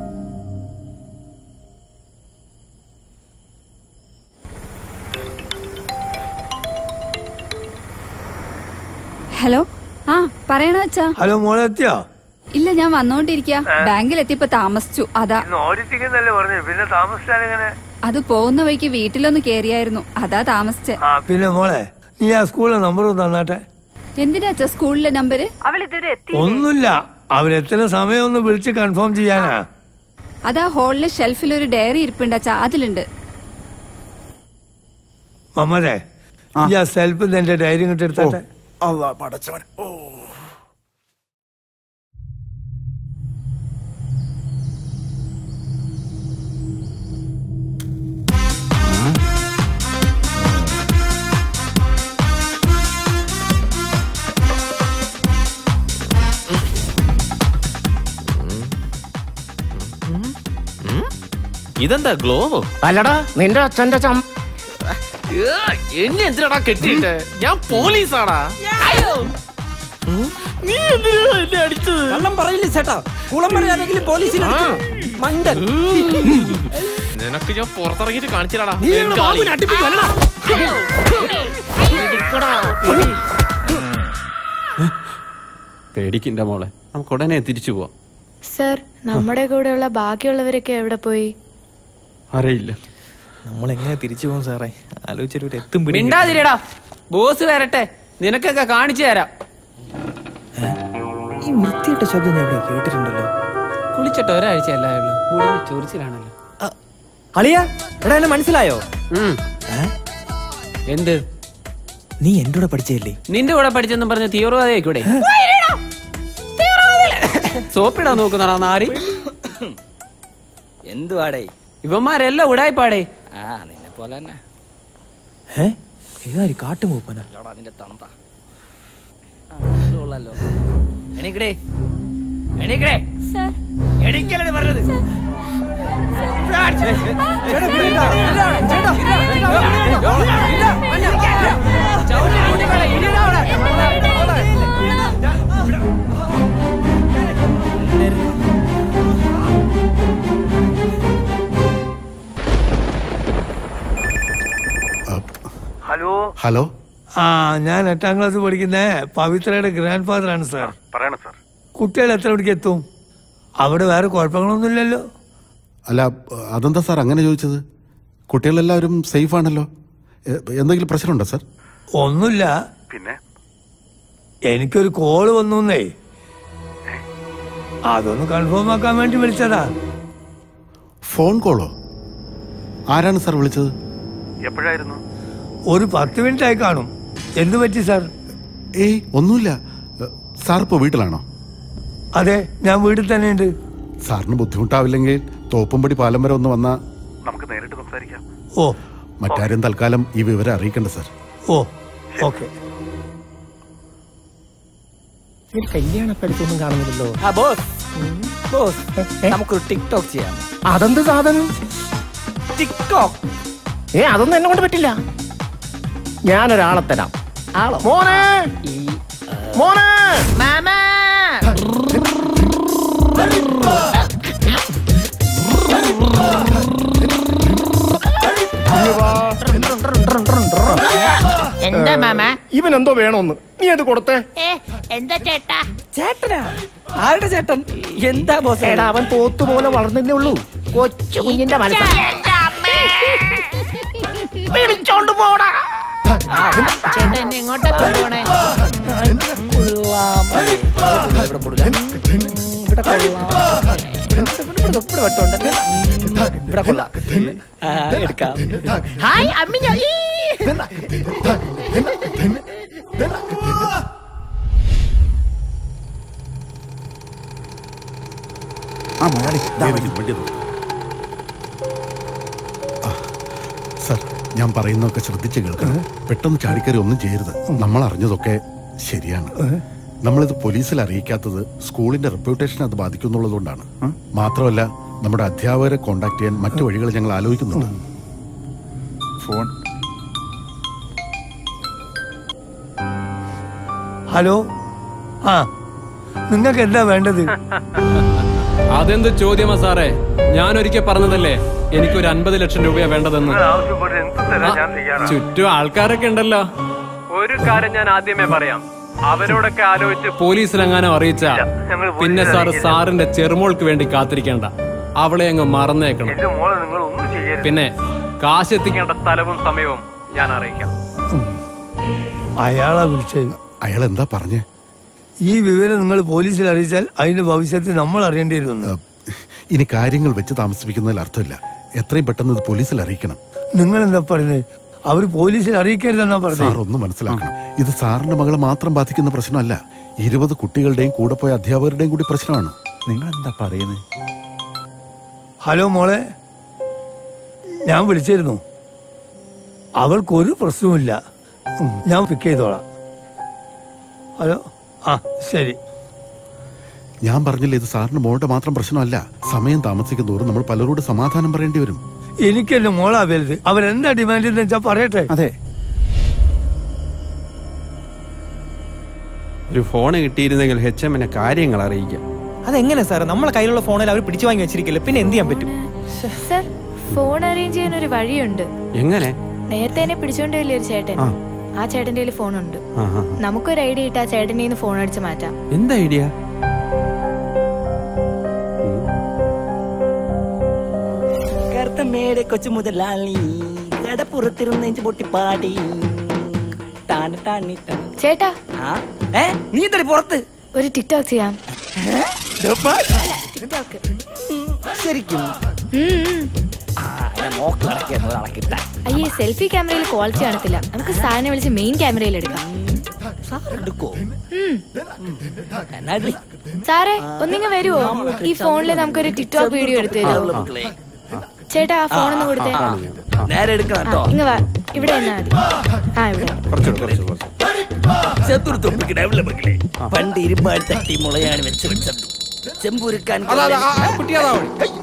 ഹലോ ആ പറയണ അച്ഛാ ഹലോ മോളെ എത്തിയോ ഇല്ല ഞാൻ വന്നോണ്ടിരിക്ക ബാങ്കിൽ എത്തിയപ്പോ താമസിച്ചു അതാ ഓടിച്ചിരിക്കുന്നല്ലേ പറഞ്ഞു പിന്നെ താമസിച്ചാൽ എങ്ങനെ അത് പോകുന്ന വഴിക്ക് വീട്ടിലൊന്ന് കേറിയായിരുന്നു അതാ താമസിച്ചെ പിന്നെ മോളെ നീ ആ സ്കൂളിലെ നമ്പർ തന്നാട്ടെ എന്തിനാ അച്ഛാ സ്കൂളിലെ നമ്പര് ഒന്നുമില്ല അവരെത്തുന്ന സമയം ഒന്ന് വിളിച്ച് കൺഫേം ചെയ്യാനാ അതാ ഹോളിലെ ഷെൽഫിൽ ഒരു ഡയറി ഇരിപ്പുണ്ട് അച്ഛാ അതിലുണ്ട് മമ്മതെ ഈ ആ സെൽഫ് എന്റെ ഡയറി ഇങ്ങോട്ട് എടുത്താട്ടെ അള്ളാ പടച്ചവൻ ഓ ഇതെന്താ ഗ്ലോവോ അല്ലടാ നിന്റെ അച്ഛന്റെ ചം എന്നെ എന്തിനാടാ കെട്ടിയിട്ട് ഞാൻ പോലീസാടാ നീ എന്തിനാ എന്നെ അടിച്ചത് കള്ളം പറയില്ല ചേട്ടാ കുളം പറയാനെങ്കിലും പോലീസിൽ മണ്ടൻ നിനക്ക് ഞാൻ പുറത്തിറങ്ങിയിട്ട് കാണിച്ചിടാടാ നീ ഞങ്ങളുടെ ബാബുവിനെ അടിപ്പിക്കും, അല്ലടാ? പേടിക്കിന്റെ മോളെ നമുക്ക് ഉടനെ തിരിച്ചു പോവാം സർ നമ്മുടെ കൂടെയുള്ള ബാക്കിയുള്ളവരൊക്കെ എവിടെ പോയി അറിയില്ല നമ്മൾ എങ്ങനെ തിരിച്ചു പോകും സാറേ ആലോചിച്ചിട്ട് ഒരു എത്തും പിടിയും മിണ്ടാതിരിടാ ബോസ് വരട്ടെ നിനക്കൊക്കെ കാണിച്ചു തരാം ഈ വൃത്തിയിട്ട ശബ്ദം ഞാൻ എവിടെ കേട്ടിട്ടുണ്ടല്ലോ കുളിച്ചിട്ട് ഒരാഴ്ച അല്ലായുള്ളൂ മുടിഞ്ഞ് ചൊറിച്ചിലാണല്ലോ അളിയ എടാ എന്നെ മനസ്സിലായോ എന്ത് നീ എന്റെ കൂടെ പഠിച്ചല്ലേ നിന്റെ കൂടെ പഠിച്ചെന്നും പറഞ്ഞ തീവ്രവാദിയായിക്കൂടെ സോപ്പിടാൻ നോക്കുന്നടാ നാരി എന്തുവാടേ ഇവന്മാരെല്ലാം ഉടായിപ്പാടേ ആ നിന്നെ പോലെ തന്നെ ഏ ഏതായി കാട്ടുമൂപ്പന ഇല്ലടാ, നിന്റെ തണുത്ത ഉള്ളല്ലോ എണീക്കടേ എണീക്കടേ എണീക്കല്ലേ പറഞ്ഞത് ഹലോ ഹലോ ആ ഞാൻ എട്ടാം ക്ലാസ് പഠിക്കുന്ന പവിത്രയുടെ ഗ്രാൻഡ് ഫാദർ ആണ് സാർ പറയണം സാർ കുട്ടികൾ എത്ര മണിക്ക് എത്തും അവിടെ വേറെ കുഴപ്പങ്ങളൊന്നുമില്ലല്ലോ അല്ല അതെന്താ സാർ അങ്ങനെ ചോദിച്ചത് കുട്ടികളെല്ലാവരും സേഫ് ആണല്ലോ എ- എന്തെങ്കിലും പ്രശ്നമുണ്ടോ സാർ ഒന്നുമില്ല പിന്നെ എനിക്കൊരു കോള് വന്നേ അതൊന്ന് കൺഫേം ആക്കാൻ വേണ്ടി വിളിച്ചതാ ഫോൺ കോളോ ആരാണ് സാർ വിളിച്ചത് എപ്പോഴായിരുന്നു ഒരു പത്ത് മിനിറ്റ് ആയി കാണും എന്തു പറ്റി സാർ ഏയ് ഒന്നുമില്ല എ, സാർ ഇപ്പോൾ വീട്ടിലാണോ അതെ ഞാൻ വീട്ടിൽ തന്നെയുണ്ട് സാറിന് ബുദ്ധിമുട്ടാവില്ലെങ്കിൽ തോപ്പുംപടി പാലം വരെ ഒന്ന് വന്നാ നമുക്ക് നേരിട്ട് സംസാരിക്കാം ഓ മറ്റാരും തൽക്കാലം ഈ വിവരം അറിയിക്കണ്ട സാർ ഓ ഓക്കെ കല്യാണ പഠിപ്പൊന്നും കാണുന്നില്ലല്ലോ ആ ബോസ് ബോസ് നമുക്കൊരു ടിക്ടോക്ക് ചെയ്യാം അതെന്ത് സാധനം ടിക്ടോക്ക് ഏ അതൊന്നും എന്നെ കൊണ്ട് പറ്റില്ല ഞാനൊരാളെ തരാം ആളോ മോനെ മോനെ മാമാ എന്താ മാമ ഇവൻ എന്തോ വേണോന്ന് നീ അത് കൊടുത്തേ എന്താ ചേട്ടാ ചേട്ടനാ ആരുടെ ചേട്ടൻ എന്താ ബോസ് എടാ അവൻ പോത്തു പോലെ വളർന്നേ ഉള്ളൂ കൊച്ചു കുഞ്ഞിന്റെ മനസ്സാ പിടിച്ചോണ്ട് പോടാ ചേട്ടൻ എന്നെ എങ്ങോട്ടാ കൊണ്ടുപോണേ കൊള്ളാം ഇവിടെ കൊടുക്കാം ഇവിടെ കൊള്ളാം ഇവിടെ വെട്ടമുണ്ട് ഇവിടെ കൊള്ളാം ആ, എടുക്കാം ഹായ് അമ്മി ഞാൻ ആ മുതലാളി ദേ വരുന്നു, വണ്ടി നിർത്ത്. ആ, സാർ ഞാൻ പറയുന്നതൊക്കെ ശ്രദ്ധിച്ച് കേൾക്കണം പെട്ടെന്ന് ചാടിക്കറി ഒന്നും ചെയ്യരുത് നമ്മൾ അറിഞ്ഞതൊക്കെ ശരിയാണ് നമ്മളിത് പോലീസിൽ അറിയിക്കാത്തത് സ്കൂളിന്റെ റെപ്യൂട്ടേഷൻ അത് ബാധിക്കുന്നുള്ളതുകൊണ്ടാണ് മാത്രമല്ല നമ്മുടെ അധ്യാപകരെ കോണ്ടാക്ട് ചെയ്യാൻ മറ്റു വഴികൾ ഞങ്ങൾ ആലോചിക്കുന്നുണ്ട് ഫോൺ ഹലോ ആ നിങ്ങൾക്ക് എന്താ വേണ്ടത് അതെന്ത് ചോദ്യമാ സാറേ ഞാൻ ഒരിക്കൽ പറഞ്ഞതല്ലേ എനിക്കൊരു അൻപത് ലക്ഷം രൂപയാ വേണ്ടതെന്ന് ചുറ്റും ആൾക്കാരൊക്കെ ഉണ്ടല്ലോ ഒരു കാര്യം ഞാൻ ആദ്യമേ പറയാം അവരോടൊക്കെ ആലോചിച്ച് പോലീസിലെങ്ങാനും അറിയിച്ച പിന്നെ സാർ സാറിന്റെ ചെറുമോൾക്ക് വേണ്ടി കാത്തിരിക്കേണ്ട അവളെ അങ്ങ് മറന്നേക്കണം പിന്നെ കാശ് എത്തിക്കേണ്ട സ്ഥലവും സമയവും ഞാൻ അറിയിക്കാം അയാളാ വിളിച്ചത് അയാൾ എന്താ പറഞ്ഞേ ഈ വിവരം നിങ്ങൾ പോലീസിൽ അറിയിച്ചാൽ അതിന്റെ ഭവിഷ്യത്ത് നമ്മൾ അറിയേണ്ടി വരുന്നു ഇനി കാര്യങ്ങൾ വെച്ച് താമസിപ്പിക്കുന്നതിൽ അർത്ഥമില്ല എത്രയും പെട്ടെന്ന് ഇത് പോലീസിൽ അറിയിക്കണം നിങ്ങൾ എന്താ പറയുന്നത് അവർ പോലീസിൽ അറിയിക്കരുതെന്നാ സാർ പറഞ്ഞത് ഒന്ന് മനസ്സിലാക്കണം ഇത് സാറിന്റെ മകളെ മാത്രം ബാധിക്കുന്ന പ്രശ്നമല്ല ഇരുപത് കുട്ടികളുടെയും കൂടെ പോയ അധ്യാപകരുടെയും കൂടി പ്രശ്നമാണ് നിങ്ങൾ എന്താ പറയുന്നത് ഹലോ മോളെ ഞാൻ വിളിച്ചിരുന്നു അവൾക്കൊരു പ്രശ്നവുമില്ല ഉം, ഞാൻ പിക്ക് ചെയ്തോളാം ഹലോ ആ ശരി ഞാൻ പറഞ്ഞില്ല ഇത് സാറിന്റെ മോളുടെ മാത്രം പ്രശ്നമല്ല സമയം താമസിക്കും തോറും നമ്മൾ പലരോട് സമാധാനം പറയേണ്ടി വരും എനിക്കെന്റെ മോളാ വലുത് അവരെന്താ ഡിമാൻഡ് എന്ന് വെച്ചാ പറയട്ടെ അതെ ഒരു ഫോൺ കിട്ടിയിരുന്നെങ്കിൽ എച്ച് എമ്മിനെ കാര്യങ്ങൾ അറിയിക്കാം അതെങ്ങനെ സാർ നമ്മളെ കയ്യിലുള്ള ഫോണിൽ അവർ പിടിച്ചു വാങ്ങി വെച്ചിരിക്കില്ല പിന്നെ എന്ത് ചെയ്യാൻ പറ്റും സർ ഫോൺ അറേഞ്ച് ചെയ്യാൻ ഒരു വഴിയുണ്ട് എങ്ങനെ നേരത്തെ എന്നെ പിടിച്ചോണ്ടില്ലേ ഒരു ചേട്ടൻ ആ. ആ ചേട്ടന്റെ കയ്യിൽ ഫോണുണ്ട് ആ, ആ. നമുക്കൊരു ഐഡിയ ഇട്ട് ആ ചേട്ടൻ്റെ നിന്ന് ഫോൺ അടിച്ച് മാറ്റാം എന്താ ഐഡിയ കറുത്ത മേടെ കൊച്ചു മുതലാളി കടപ്പുറത്തിരുന്ന് നെഞ്ചു പൊട്ടി പാടി ടാന ടാനി ടാനി. ചേട്ടാ ആ? ഏ നീ എന്തൊരു പുറത്ത് ഒരു ടിക്ടോക്ക് ചെയ്യാം ശരിക്കും ഉം, ഉം. അയ്യേ സെൽഫി ക്യാമറയിൽ ക്വാളിറ്റി കാണത്തില്ല നമുക്ക് സാറിനെ വിളിച്ച് മെയിൻ ക്യാമറയിൽ എടുക്കാം ഉം. സാറേ ഒന്നിങ്ങ വരുവോ ഈ ഫോണിൽ നമുക്കൊരു ടിക്ടോക്ക് വീഡിയോ എടുത്തു തരുമോ ചേട്ടാ ആ ഫോണൊന്ന് കൊടുത്തേ നേരെ എടുക്കണം ആ, ഇങ്ങ് വാ ഇവിടെ എന്നാ മതി ആ ഇവിടെ ചതുർത്തുപ്പിക്കിടവില്ല മകളെ പണ്ട് ഇരുമ്പാൾ തട്ടി മുളയാണ് വെച്ച് വെച്ചത് ചെമ്പുരുക്കാൻ അതാ, അതാ, ആ, ആ, കുട്ടി അതാ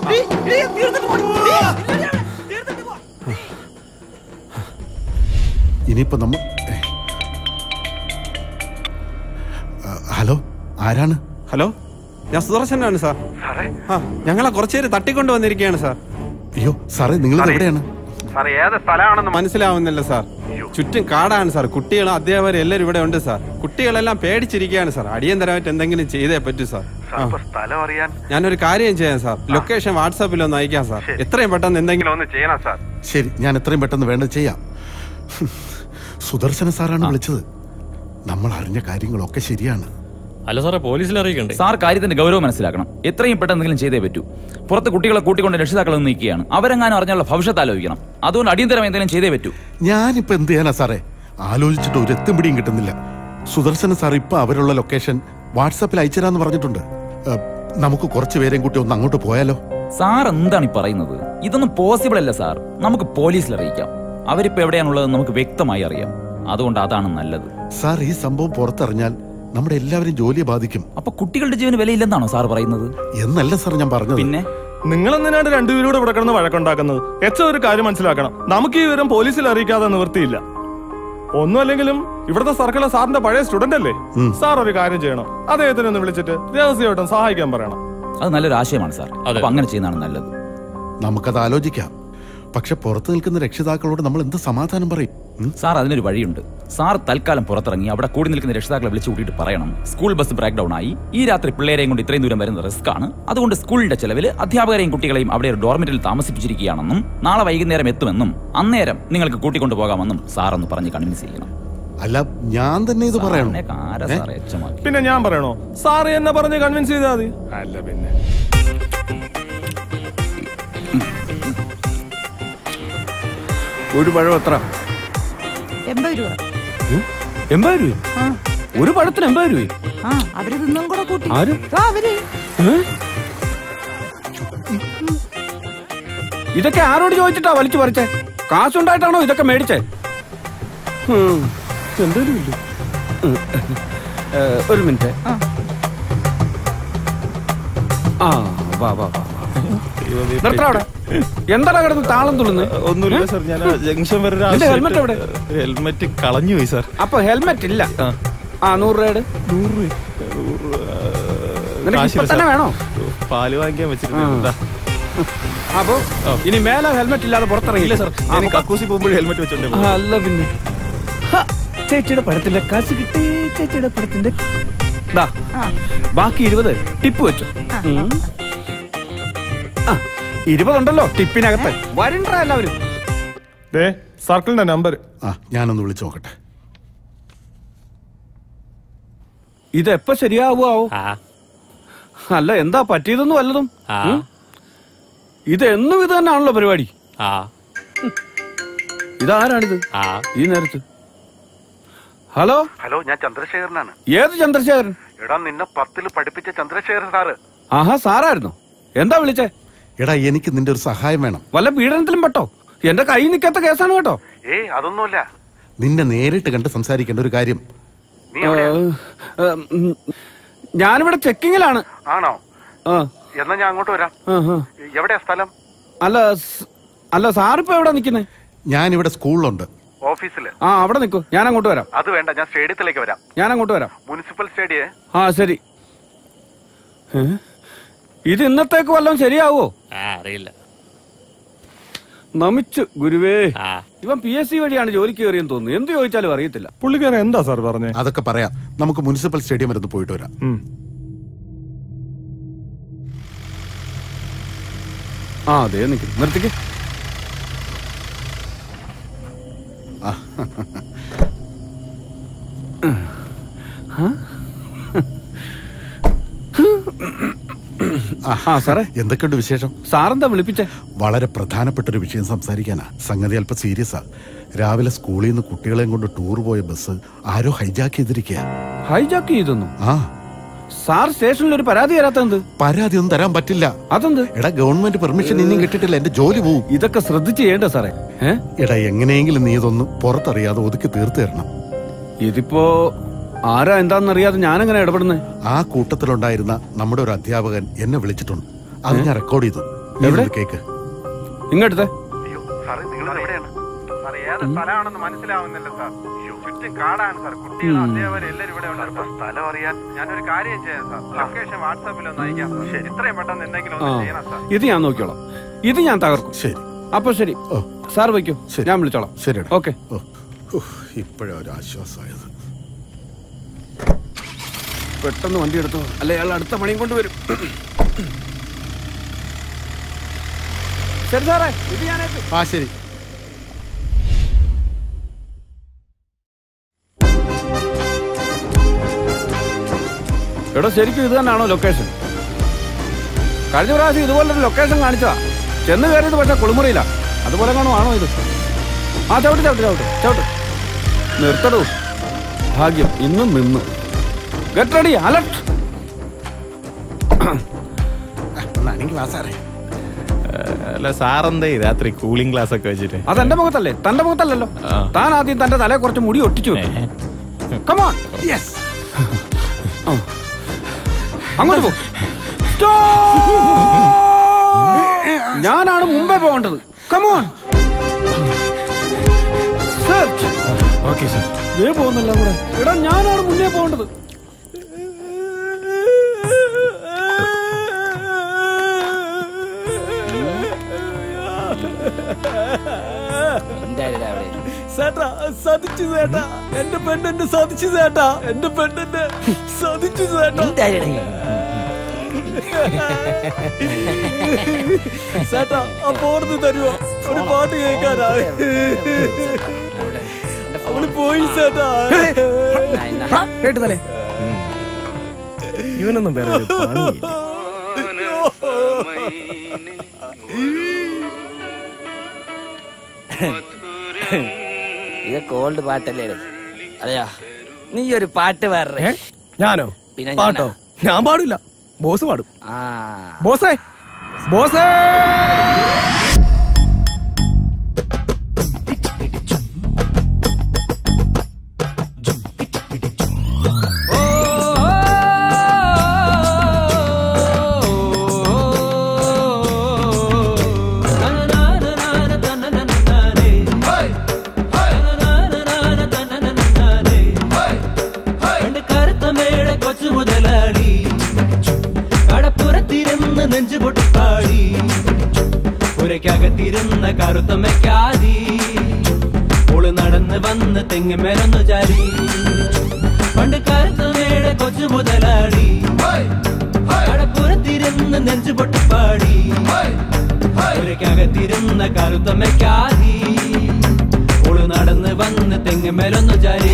ഇനിയിപ്പോ നമ്മ ഏ. ആ, ഹലോ ആരാണ് ഹലോ ഞാൻ സുദർശനാണ് സാർ ആ ഞങ്ങളെ കുറച്ചേര് തട്ടിക്കൊണ്ട് വന്നിരിക്കുകയാണ് സാർ അയ്യോ സാറേ നിങ്ങൾ എവിടെയാണ് സാർ ഏത് സ്ഥലമാണെന്ന് മനസ്സിലാവുന്നില്ല സാർ ചുറ്റും കാടാണ് സാർ കുട്ടികളും അധ്യാപകരും എല്ലാവരും ഇവിടെ ഉണ്ട് സാർ കുട്ടികളെല്ലാം പേടിച്ചിരിക്കുകയാണ് സാർ അടിയന്തരമായിട്ട് എന്തെങ്കിലും ചെയ്തേ പറ്റൂ സാർ ആ. സ്ഥലം അറിയാൻ ഞാനൊരു കാര്യം ചെയ്യാം സാർ ലൊക്കേഷൻ വാട്സാപ്പിൽ ഒന്ന് അയക്കാം സാർ എത്രയും പെട്ടെന്ന് എന്തെങ്കിലും ഒന്ന് ചെയ്യണം സാർ ശരി ഞാൻ എത്രയും പെട്ടെന്ന് വേണ്ടത് ചെയ്യാം സുദർശന സാറാണ് വിളിച്ചത് നമ്മൾ അറിഞ്ഞ കാര്യങ്ങളൊക്കെ ശരിയാണ് അല്ല സാറേ പോലീസിൽ അറിയിക്കണ്ടേ സാർ കാര്യത്തിന്റെ ഗൗരവം മനസ്സിലാക്കണം എത്രയും പെട്ടെന്ന് എന്തെങ്കിലും ചെയ്തേ പറ്റൂ പുറത്ത് കുട്ടികളെ കൂട്ടിക്കൊണ്ട് രക്ഷിതാക്കൾ ഒന്ന് നിൽക്കുകയാണ് അവരെങ്ങാനും അറിഞ്ഞുള്ള ഭവിഷ്യത്ത് ആലോചിക്കണം അതുകൊണ്ട് അടിയന്തരം എന്തെങ്കിലും ചെയ്തേ പറ്റൂ ഞാനിപ്പോ എന്ത് ചെയ്യാനാ സാറേ ആലോചിച്ചിട്ട് ഒരു എത്തും പിടിയും കിട്ടുന്നില്ല സുദർശന സാർ ഇപ്പൊ അവരുള്ള ലൊക്കേഷൻ വാട്സാപ്പിൽ അയച്ചുതരാന്ന് പറഞ്ഞിട്ടുണ്ട് ഏ, നമുക്ക് കുറച്ച് പേരെയും കൂട്ടി ഒന്ന് അങ്ങോട്ട് പോയാലോ സാർ എന്താണ് ഈ പറയുന്നത് ഇതൊന്നും പോസിബിൾ അല്ല സാർ നമുക്ക് പോലീസിൽ അറിയിക്കാം അവരിപ്പോ എവിടെയാണുള്ളത് നമുക്ക് വ്യക്തമായി അറിയാം അതുകൊണ്ട് അതാണ് നല്ലത് സാർ ഈ സംഭവം പുറത്തറിഞ്ഞാൽ നമ്മുടെ എല്ലാവരും ജോലിയെ ബാധിക്കും അപ്പൊ കുട്ടികളുടെ ജീവന് വിലയില്ലെന്നാണോ സാർ പറയുന്നത് എന്നല്ല സാർ ഞാൻ പറഞ്ഞത് പിന്നെ നിങ്ങൾ എന്തിനാണ് രണ്ടുപേരും ഇവിടെ കിടന്ന് വഴക്കുണ്ടാക്കുന്നത് എച്ച ഒരു കാര്യം മനസ്സിലാക്കണം നമുക്ക് ഈ വിവരം പോലീസിൽ അറിയിക്കാതെ നിവൃത്തിയില്ല ഒന്നും അല്ലെങ്കിലും ഇവിടുത്തെ സർക്കിളെ സാറിന്റെ പഴയ സ്റ്റുഡന്റ് അല്ലേ സാർ ഒരു കാര്യം ചെയ്യണം അദ്ദേഹത്തിനെ ഒന്ന് വിളിച്ചിട്ട് രഹസ്യമായിട്ടും സഹായിക്കാൻ പറയണം അത് നല്ലൊരു ആശയമാണ് സാർ അപ്പൊ അങ്ങനെ ചെയ്യുന്നതാണ് നല്ലത് നമുക്കത് ആലോചിക്കാം പക്ഷെ പുറത്തു നിൽക്കുന്ന രക്ഷിതാക്കളോട് നമ്മൾ എന്ത് സമാധാനം പറയും ഉം? സാർ അതിനൊരു വഴിയുണ്ട് സാർ തൽക്കാലം പുറത്തിറങ്ങി അവിടെ കൂടി നിൽക്കുന്ന രക്ഷിതാക്കളെ വിളിച്ചു കൂട്ടിയിട്ട് പറയണം സ്കൂൾ ബസ് ബ്രേക്ക് ഡൗൺ ആയി ഈ രാത്രി പിള്ളേരെയും കൊണ്ട് ഇത്രയും ദൂരം വരുന്ന റിസ്ക് ആണ് അതുകൊണ്ട് സ്കൂളിന്റെ ചെലവിൽ അധ്യാപകരെയും കുട്ടികളെയും അവിടെ ഒരു ഡോർമെറ്റിൽ താമസിപ്പിച്ചിരിക്കുകയാണെന്നും നാളെ വൈകുന്നേരം എത്തുമെന്നും അന്നേരം നിങ്ങൾക്ക് കൂട്ടിക്കൊണ്ടു പോകാമെന്നും സാർ ഒന്ന് പറഞ്ഞ് കൺവിൻസ് ചെയ്യണം അല്ല ഞാൻ തന്നെ ഇത് പറയണം സാറിനെ ആരാ സാറേ എച്ചമാക്കി പിന്നെ ഞാൻ പറയണോ സാറ് എന്നെ പറഞ്ഞ് കൺവിൻസ് ചെയ്താൽ മതി അല്ല പിന്നെ ഒരു പഴം എത്ര എൺപത് രൂപ എൺപത് രൂപ ആ ഒരു പഴത്തിന് എൺപത് രൂപ ആ അവര് തിന്നും കൂടെ കൂട്ടി ആര്? ആ, അവര് ഇതൊക്കെ ആരോട് ചോദിച്ചിട്ടാ വലിച്ചു പറിച്ചേ കാശുണ്ടായിട്ടാണോ ഇതൊക്കെ മേടിച്ചേ ഉം. എന്തേലും ഇല്ല. ഉം. ഏ, ഒരു മിനിറ്റ് ആ വാ വാ വാ നിർത്തടാ അവിടെ എന്താടാ കിടന്ന് താളം തുള്ളുന്നത് ഒന്നുമില്ല സാർ ഞാൻ ആ ജംഗ്ഷൻ വരെ ഒരു നിന്റെ ആവശ്യമായിട്ട് ഹെൽമെറ്റ് എവിടെ ഹെൽമെറ്റ് കളഞ്ഞു പോയി സാർ അപ്പൊ ഹെൽമെറ്റ് ഇല്ല ആ നൂറ് രൂപയുടെ നൂറ് നിനക്ക് ഇപ്പൊ തന്നെ വേണോ പാല് വാങ്ങിക്കാൻ വെച്ചിട്ടുണ്ട് അപ്പൊ ഇനി മേലെ ഹെൽമെറ്റ് ഇല്ലാതെ പുറത്തിറങ്ങില്ല സാർ ഞാൻ ഈ കക്കൂസി പോകുമ്പോൾ ഹെൽമെറ്റ് വെച്ചോണ്ട് അല്ല പിന്നെ ഹ, ചേച്ചിയുടെ പടത്തിന്റെ കാശ് കിട്ടി ചേച്ചിയുടെ പടത്തിന്റെ ദാ, ബാക്കി ഇരുപത് ടിപ്പ് വെച്ചു ഉം. ആ, ഇരുപതുണ്ടല്ലോ ടിപ്പിനകത്ത് വരണ്ട എല്ലാവരും ദേ സർക്കിളിന്റെ നമ്പർ ആ ഞാനൊന്ന് വിളിച്ചു നോക്കട്ടെ ഇത് എപ്പോ ശരിയാവുമോ അല്ല എന്താ പറ്റിയതൊന്നും വല്ലതും ഉം? ഇത് എന്നും ഇത് തന്നെയാണല്ലോ പരിപാടി ഉം. ഇതാരാണിത് ഈ നേരത്ത് ഹലോ ഹലോ ഞാൻ ചന്ദ്രശേഖരനാണ് ഏത് ചന്ദ്രശേഖരൻ എടാ നിന്നെ പത്തിൽ പഠിപ്പിച്ച ചന്ദ്രശേഖരൻ സാറ് ആഹാ സാറായിരുന്നോ എന്താ വിളിച്ചേ എടാ എനിക്ക് നിന്റെ ഒരു സഹായം വേണം വല്ല പീഡനത്തിലും പെട്ടോ എന്റെ കൈ നിൽക്കാത്ത കേസാണ് കേട്ടോ ഏയ് അതൊന്നുമില്ല നിന്നെ നേരിട്ട് കണ്ട് സംസാരിക്കേണ്ട ഒരു കാര്യം നീ എവിടെയാ? ഏ, ഉം, ഞാനിവിടെ ചെക്കിങ്ങിലാണ് ആണോ ആ, എന്നാ ഞാൻ അങ്ങോട്ട് വരാം ആ, ആ. എവിടെയാ സ്ഥലം അല്ല സ്- അല്ല സാറിപ്പോ എവിടെ നിക്കുന്നേ ഞാനിവിടെ സ്കൂളിലുണ്ട് ഓഫീസില് ആ അവിടെ നിൽക്കൂ ഞാൻ അങ്ങോട്ട് വരാം അത് വേണ്ട ഞാൻ സ്റ്റേഡിയത്തിലേക്ക് വരാം ഞാൻ അങ്ങോട്ട് വരാം മുനിസിപ്പൽ സ്റ്റേഡിയേ ആ ശരി ഏ? ഇത് ഇന്നത്തേക്ക് വല്ലതും ശരിയാവോ അറിയില്ല നമിച്ചു ഗുരുവേ ഇവൻ പി എസ് സി വഴിയാണ് ജോലിക്ക് കയറിയെന്ന് തോന്നുന്നു എന്ത് ചോദിച്ചാലും അറിയത്തില്ല പുള്ളിക്കാരൻ എന്താ സാർ പറഞ്ഞേ അതൊക്കെ പറയാം നമുക്ക് മുനിസിപ്പൽ സ്റ്റേഡിയം വരെ ഒന്ന് പോയിട്ട് വരാം ആ അതെ നിൽക്കും നിർത്തിക്ക് ആ. ആ സാറേ എന്തൊക്കെയുണ്ട് വിശേഷം സാറെന്താ വിളിപ്പിച്ചേ വളരെ പ്രധാനപ്പെട്ട ഒരു വിഷയം സംസാരിക്കാനാ സംഗതി അല്പം സീരിയസാ രാവിലെ സ്കൂളിൽ നിന്ന് കുട്ടികളെയും കൊണ്ട് ടൂർ പോയ ബസ് ആരോ ഹൈജാക്ക് ചെയ്തിരിക്കുക ഹൈജാക്ക് ചെയ്തെന്നു ആ സാർ സ്റ്റേഷനിൽ ഒരു പരാതി തരാത്തെന്ത് പരാതി ഒന്നും തരാൻ പറ്റില്ല അതെന്ത് എടാ ഗവൺമെന്റ് പെർമിഷൻ ഇനിയും കിട്ടിയിട്ടില്ല എന്റെ ജോലി പോവും ഇതൊക്കെ ശ്രദ്ധിച്ച് ചെയ്യേണ്ട സാറേ എടാ എങ്ങനെയെങ്കിലും നീ ഇതൊന്ന് പുറത്തറിയാതെ ഒതുക്കി തീർത്തു തരണം ഇതിപ്പോ ആരാ എന്താണെന്നറിയാതെ ഞാനെങ്ങനെ ഇടപെടുന്നേ ആ കൂട്ടത്തിലുണ്ടായിരുന്ന നമ്മുടെ ഒരു അധ്യാപകൻ എന്നെ വിളിച്ചിട്ടുണ്ട് അത് ഞാൻ റെക്കോർഡ് ചെയ്തു നീ എവിടെ? ഇതൊന്ന് കേക്ക് ഇങ്ങെടുത്തേ സാറേ നിങ്ങൾ എവിടെയാണ് സാർ ഏത് സ്ഥലമാണെന്ന് മനസ്സിലാവുന്നില്ല സാർ ചുറ്റും കാടാണ് സാർ കുട്ടികൾ അധ്യാപകർ എല്ലാവരും ഇവിടെ ഉണ്ട് സാർ സ്ഥലം അറിയാൻ ഞാനൊരു കാര്യം ചെയ്യാം സാർ ലൊക്കേഷൻ വാട്സാപ്പിൽ ഒന്ന് അയക്കാം സാർ ഇത്രയും പെട്ടെന്ന് എന്തെങ്കിലും ആ ഒന്ന് ചെയ്യണം സാർ ഇത് ഞാൻ നോക്കിയോളാം ഇത് ഞാൻ തകർക്കും ശരി അപ്പൊ ശരി സാർ വയ്ക്കൂ ഞാൻ വിളിച്ചോളാം ശരി ഓക്കെ ഇപ്പോഴാ ഒരു ആശ്വാസമായത് പെട്ടെന്ന് വണ്ടി എടുത്തു അല്ലെ അയാൾ അടുത്ത പണിയും കൊണ്ടുവരും ശരി സാറേ ഇത് ഞാൻ ആ ശരി എടോ ശരിക്കും ഇത് തന്നെയാണോ ലൊക്കേഷൻ കഴിഞ്ഞ പ്രാവശ്യം ഇതുപോലൊരു ലൊക്കേഷൻ കാണിച്ചതാ ചെന്ന് കയറിയത് പക്ഷെ കുളിമുറിയില്ല അതുപോലെ കാണോ ആണോ ഇത് ആ ചവിട്ട് ചവിട്ട് ചവിട്ട് ചവിട്ട് നിർത്തടൂ ഭാഗ്യം ഇന്നും നിന്നു ഗെറ്റ് റെഡി അലർട്ട് അല്ല സാറെന്തേ രാത്രി കൂളിംഗ് ക്ലാസ് ഒക്കെ വെച്ചിട്ട് അതെന്റെ മുഖത്തല്ലേ തന്റെ മുഖത്തല്ലല്ലോ താൻ ആദ്യം തന്റെ തലയെ കുറച്ച് മുടി ഒട്ടിച്ചു കമോൺ യെസ് അങ്ങോട്ട് പോ ഞാനാണ് മുമ്പേ പോകേണ്ടത് കമോൺ ഓക്കെ സാർ ദേ പോകുന്നല്ല കൂടെ എടാ ഞാനാണ് മുന്നേ പോകേണ്ടത് ചേട്ടാ സതിച്ചു ചേട്ടാ എന്റെ പെണ്ണെന്നെ സതിച്ചു ചേട്ടാ എന്റെ പെണ്ണെന്നെ സതിച്ചു ചേട്ടാ ചേട്ടാ ആ പോർന്ന് തരുവോ ഒരു പാട്ട് കേൾക്കാനാ അവള് പോയി ചേട്ടാ കേട്ടു തലേ ഇവനൊന്നും വേറെ ഒരു പണിയില്ല. ഇതൊക്കെ ഓൾഡ് പാട്ടല്ലേ അതെയാ നീ ഒരു പാട്ട് വേറെ ഞാനോ പിന്നെ പാട്ടോ ഞാനാ? ഞാൻ പാടില്ല ബോസ് പാടും ആ ബോസേ ബോസേ പണ്ട് കറുത്ത മേട കൊച്ചു മുതലാളി കടപ്പുറത്തിരുന്ന് നെഞ്ചു പൊട്ടിപ്പാടി പുരയ്ക്കകത്തിരുന്ന കറുത്തമ്മയ്ക്കാതി ഓള് നടന്ന് വന്ന് തെങ്ങുമേലൊന്നു ചാരി പണ്ട് കറുത്ത മേട കൊച്ചു മുതലാളി കടപ്പുറത്തിരുന്ന് നെഞ്ചു പൊട്ടിപ്പാടി പുരയ്ക്കകത്തിരുന്ന കറുത്തമ്മയ്ക്കാതി ഓള് നടന്ന് വന്ന് തെങ്ങുമേലൊന്നു ചാരി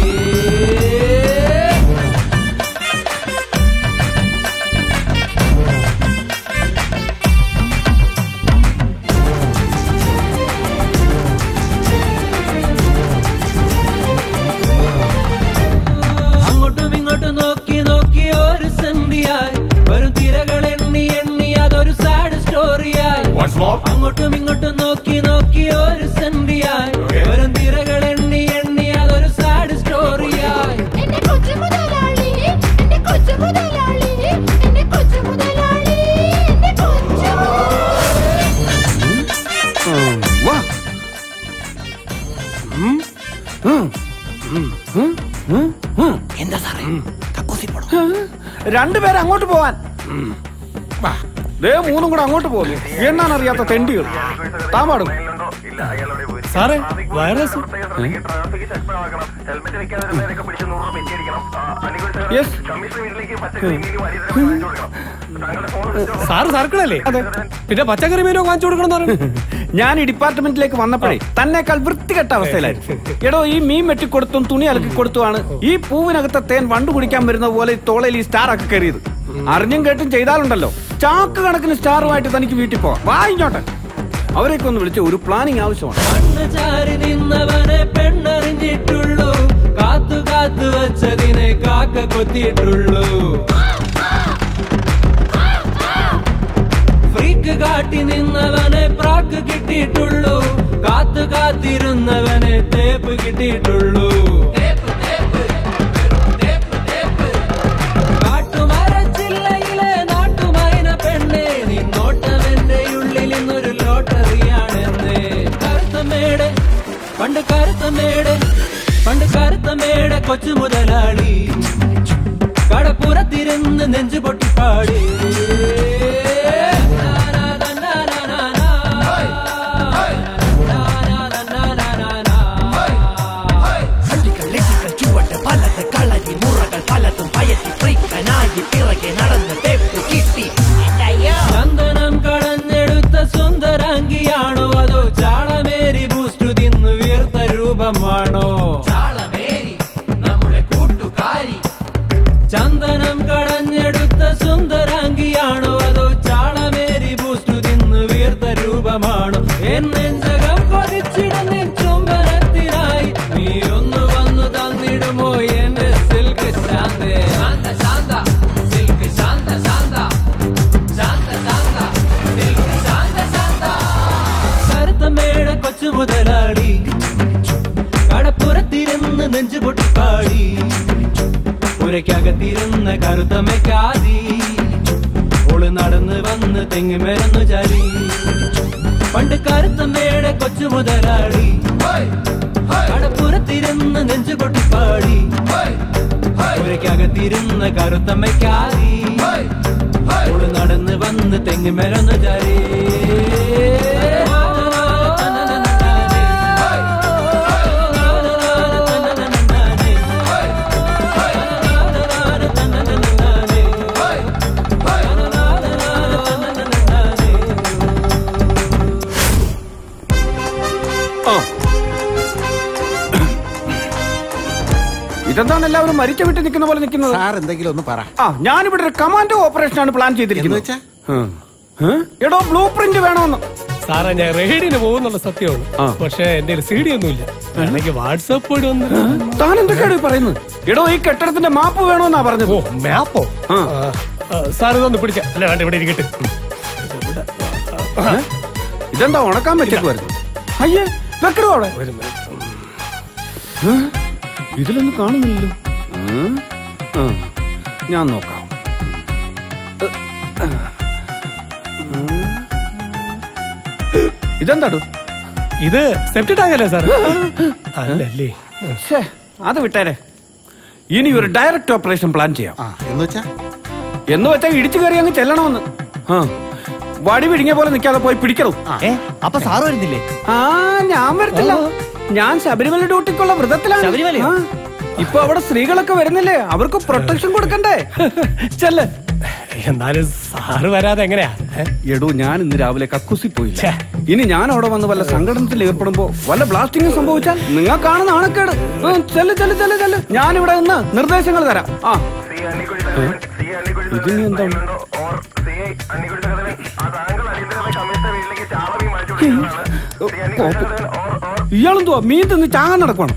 അങ്ങോട്ടും ഇങ്ങോട്ടും നോക്കി നോക്കി ഒരു സന്ധിയായി വരും തിരകൾ എണ്ണി എണ്ണി അതൊരു സാഡ് സ്റ്റോറിയായി അങ്ങോട്ടും ഇങ്ങോട്ടും നോക്കി നോക്കി ഒരു സന്ധിയായി വരും തിരകൾ എണ്ണി എണ്ണി അതൊരു സാഡ് സ്റ്റോറിയായി എന്റെ കൊച്ചു മുതലാളി എന്റെ കൊച്ചു മുതലാളി എന്റെ കൊച്ചു മുതലാളി എന്റെ കൊച്ചു വാ ഉം. ഉം. ഉം. ഉം. ഉം. ഉം. എന്താ സാറേ രണ്ടുപേരെ അങ്ങോട്ട് പോവാൻ വാ. ദേ മൂന്നും കൂടെ അങ്ങോട്ട് പോകുന്നു എന്നാണറിയാത്ത തെണ്ടികൾ താൻ പാടും സാറേ വൈറസ് യെസ് സാറ് സർക്കിളല്ലേ പിന്നെ പച്ചക്കറി മീനോ കാണിച്ചു കൊടുക്കണം ഞാൻ ഈ ഡിപ്പാർട്ട്മെന്റിലേക്ക് വന്നപ്പോഴേ തന്നേക്കാൾ വൃത്തികെട്ട അവസ്ഥയിലായിരുന്നു എടോ ഈ മീൻ വെട്ടിക്കൊടുത്തും തുണി അലക്കി കൊടുത്തുമാണ് ഈ പൂവിനകത്തെ തേൻ വണ്ടു കുടിക്കാൻ വരുന്ന പോലെ ഈ തോളയിൽ ഈ സ്റ്റാർ ഒക്കെ കയറിയത് അറിഞ്ഞും കേട്ടും ചെയ്താലുണ്ടല്ലോ ചാക്ക് കണക്കിന് സ്റ്റാറുമായിട്ട് തനിക്ക് വീട്ടിൽ പോവാം വാ ഇങ്ങോട്ടെ അവരെയൊക്കെ ഒന്ന് വിളിച്ച ഒരു പ്ലാനിങ് ആവശ്യമാണ് കണ്ണ് ചാരി നിന്നവനെ പെണ്ണറിഞ്ഞിട്ടുള്ളൂ കാത്തു കാത്തു വച്ചതിനെ കാക്ക കൊത്തിയിട്ടുള്ളൂ ഫ്രീക്ക് കാട്ടി നിന്നവനെ പ്രാക്ക് കിട്ടിയിട്ടുള്ളൂ കാത്തു കാത്തിരുന്നവനെ തേപ്പ് കിട്ടിയിട്ടുള്ളൂ കാട്ടുമരച്ചില്ലയിലെ നാട്ടുമൈന പെണ്ണെ നിന്നോട്ടവന്റെ ഉള്ളിൽ ഇന്നൊരു ലോട്ടറിയാണെന്ന് കറുത്തമേട് പണ്ട് കറുത്തമേട് പണ്ട് കറുത്തമേട് കൊച്ചു മുതലാളി കടപ്പുറത്തിരുന്ന് നെഞ്ചു പൊട്ടിപ്പാടി ചുവട്ട് പലത് കളരി മുറകൾ പലതും പയറ്റി ഫ്രീക്കനായി പിറകെ നടന്ന് തേപ്പ് കിട്ടി ചന്ദനം കടഞ്ഞെടുത്ത സുന്ദരാംഗിയാണോ അതോ ചാളമേരി ബൂസ്റ്റു തിന്നു വീർത്ത രൂപമാണോ ചാളമേരി നമ്മുടെ കൂട്ടുകാരി ചന്ദനം കടഞ്ഞെടുത്ത സുന്ദരാംഗിയാണോ അതോ ചാളമേരി ബൂസ്റ്റു തിന്നു വീർത്ത രൂപമാണോ എന്നെഞ്ചകം കൊതിച്ചിടുന്ന ചുംബനത്തിനായി നീ ഒന്ന് വന്നു തന്നിടുമോ എന്റെ silk Shantha Shantha Shantha silk Shantha Shantha Shantha Shantha silk Shantha Shantha കറുത്തമേട കൊച്ചു മുതലാളി കടപ്പുറത്തിരുന്ന് നെഞ്ചു പൊട്ടിപ്പാടി പുരയ്ക്കകത്തിരുന്ന കറുത്തമ്മയ്ക്കാതി ഓള് നടന്ന് വന്ന് തെങ്ങുമേറന്നു ചാരി പണ്ട് കറുത്തമ്മയുടെ കൊച്ചു മുതലാളി കടപ്പുറത്തിരുന്ന് നെഞ്ചു പൊട്ടിപ്പാടി പുരയ്ക്കകത്തിരുന്ന കറുത്തമ്മയ്ക്കാതി ഓള് നടന്ന് വന്ന് തെങ്ങുമേറന്നു ചാരി ആ. ഇതെന്താണ് എല്ലാവരും മരിച്ച വിട്ട് നിൽക്കുന്ന പോലെ നിൽക്കുന്നത് സാർ എന്തെങ്കിലും ഒന്ന് പറ ആ ഞാനിവിടെ ഒരു കമാൻഡോ ഓപ്പറേഷൻ ആണ് പ്ലാൻ ചെയ്തിരിക്കുന്നത് ഉം. ഏ? എടോ ബ്ലൂ പ്രിന്റ് വേണമെന്ന് സാറേ ഞാൻ റെയ്ഡിന് പോകുന്നുള്ള സത്യമാണ് പക്ഷെ എന്റെ സി ഡി ഒന്നുമില്ല എനിക്ക് വാട്സാപ്പ് വഴി ഒന്ന് താൻ എന്തൊക്കെയാണ് ഈ പറയുന്നത് എടോ ഈ കെട്ടിടത്തിന്റെ മാപ്പ് വേണമെന്നാ പറഞ്ഞത് ഓ മാപ്പോ സാർ ഇതൊന്ന് പിടിച്ച അല്ല വേണ്ട ഇവിടെ ഇരിക്കട്ടെ ഏ? ഇതെന്താ ഉണക്കാൻ പറ്റുമായിരുന്നു അയ്യേ വെക്കടോ അവിടെ ഏ? ഇതിലൊന്നും കാണുന്നില്ലല്ലോ ഏ? ആ, ഞാൻ നോക്കാം ഏ, ഇതെന്താടോ ഇത് സെപ്റ്റ് ടാങ്ക് അല്ലേ സാർ അല്ലല്ലേ ശ്ശേ, അത് വിട്ടേരെ ഇനി ഒരു ഡയറക്റ്റ് ഓപ്പറേഷൻ പ്ലാൻ ചെയ്യാം എന്ന് വെച്ചാ എന്ന് വെച്ചാ ഇടിച്ചു കയറി അങ്ങ് ചെല്ലണമെന്ന് ആ വടി പിടിങ്ങിയ പോലെ നിൽക്കാതെ പോയി പിടിക്കണം അപ്പൊ സാറ് വരുന്നില്ലേ ആ ഞാൻ വരത്തില്ല ഞാൻ ശബരിമല ഡ്യൂട്ടിക്കുള്ള വ്രതത്തിലാണ് ശബരിമലയോ? ആ, ഇപ്പൊ അവിടെ സ്ത്രീകളൊക്കെ വരുന്നില്ലേ അവർക്ക് പ്രൊട്ടക്ഷൻ കൊടുക്കണ്ടേ ചെല്ല് എന്നാലും സാറ് വരാതെ എങ്ങനെയാ എടോ ഞാൻ ഇന്ന് രാവിലെ കക്കുസി പോയില്ല ഇനി ഞാൻ അവിടെ വന്ന് വല്ല സംഘടനത്തിൽ ഏർപ്പെടുമ്പോ വല്ല ബ്ലാസ്റ്റിംഗ് സംഭവിച്ചാൽ നിങ്ങൾ കാണുന്ന ആണക്കേട് ഉം, ചെല്ല് ചെല്ല് ചെല്ല് ചെല്ല് ഞാൻ ഇവിടെ നിന്ന് നിർദ്ദേശങ്ങൾ തരാം ആ ഏ? ഇതിനി എന്താണ് ഇയാളെന്തുവാ മീൻ തിന്ന് ചാകാൻ നടക്കണം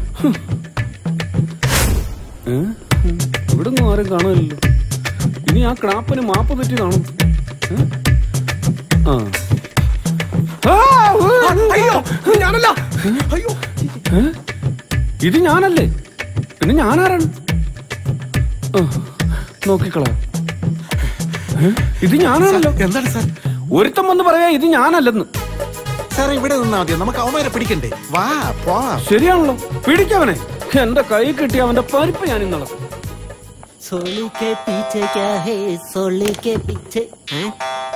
ഇവിടെ ഒന്നും ആരും കാണുമല്ലോ ഇനി ആ ക്ലാപ്പിന് മാപ്പ് തെറ്റി കാണും ഏ? ആ ആ, ഉവ്വ്. ഞാനല്ല അയ്യോ ഏ? ഇത് ഞാനല്ലേ പിന്നെ ഞാനാരാണ് ആ, നോക്കിക്കളാം ഏ? ഇത് ഞാനാണല്ലോ എന്താണ് സാർ ഒരുത്തം വന്ന് പറയാ ഇത് ഞാനല്ലെന്ന് സാർ ഇവിടെ നിന്നാ മതി നമുക്ക് അവന്മാരെ പിടിക്കണ്ടേ വാ പോവാം ശരിയാണല്ലോ പിടിക്കവനെ എന്റെ കൈ കിട്ടിയ അവന്റെ പരിപ്പ് ഞാൻ ഇന്നലെ सोली के पीछे क्या है सोली के पीछे हैं?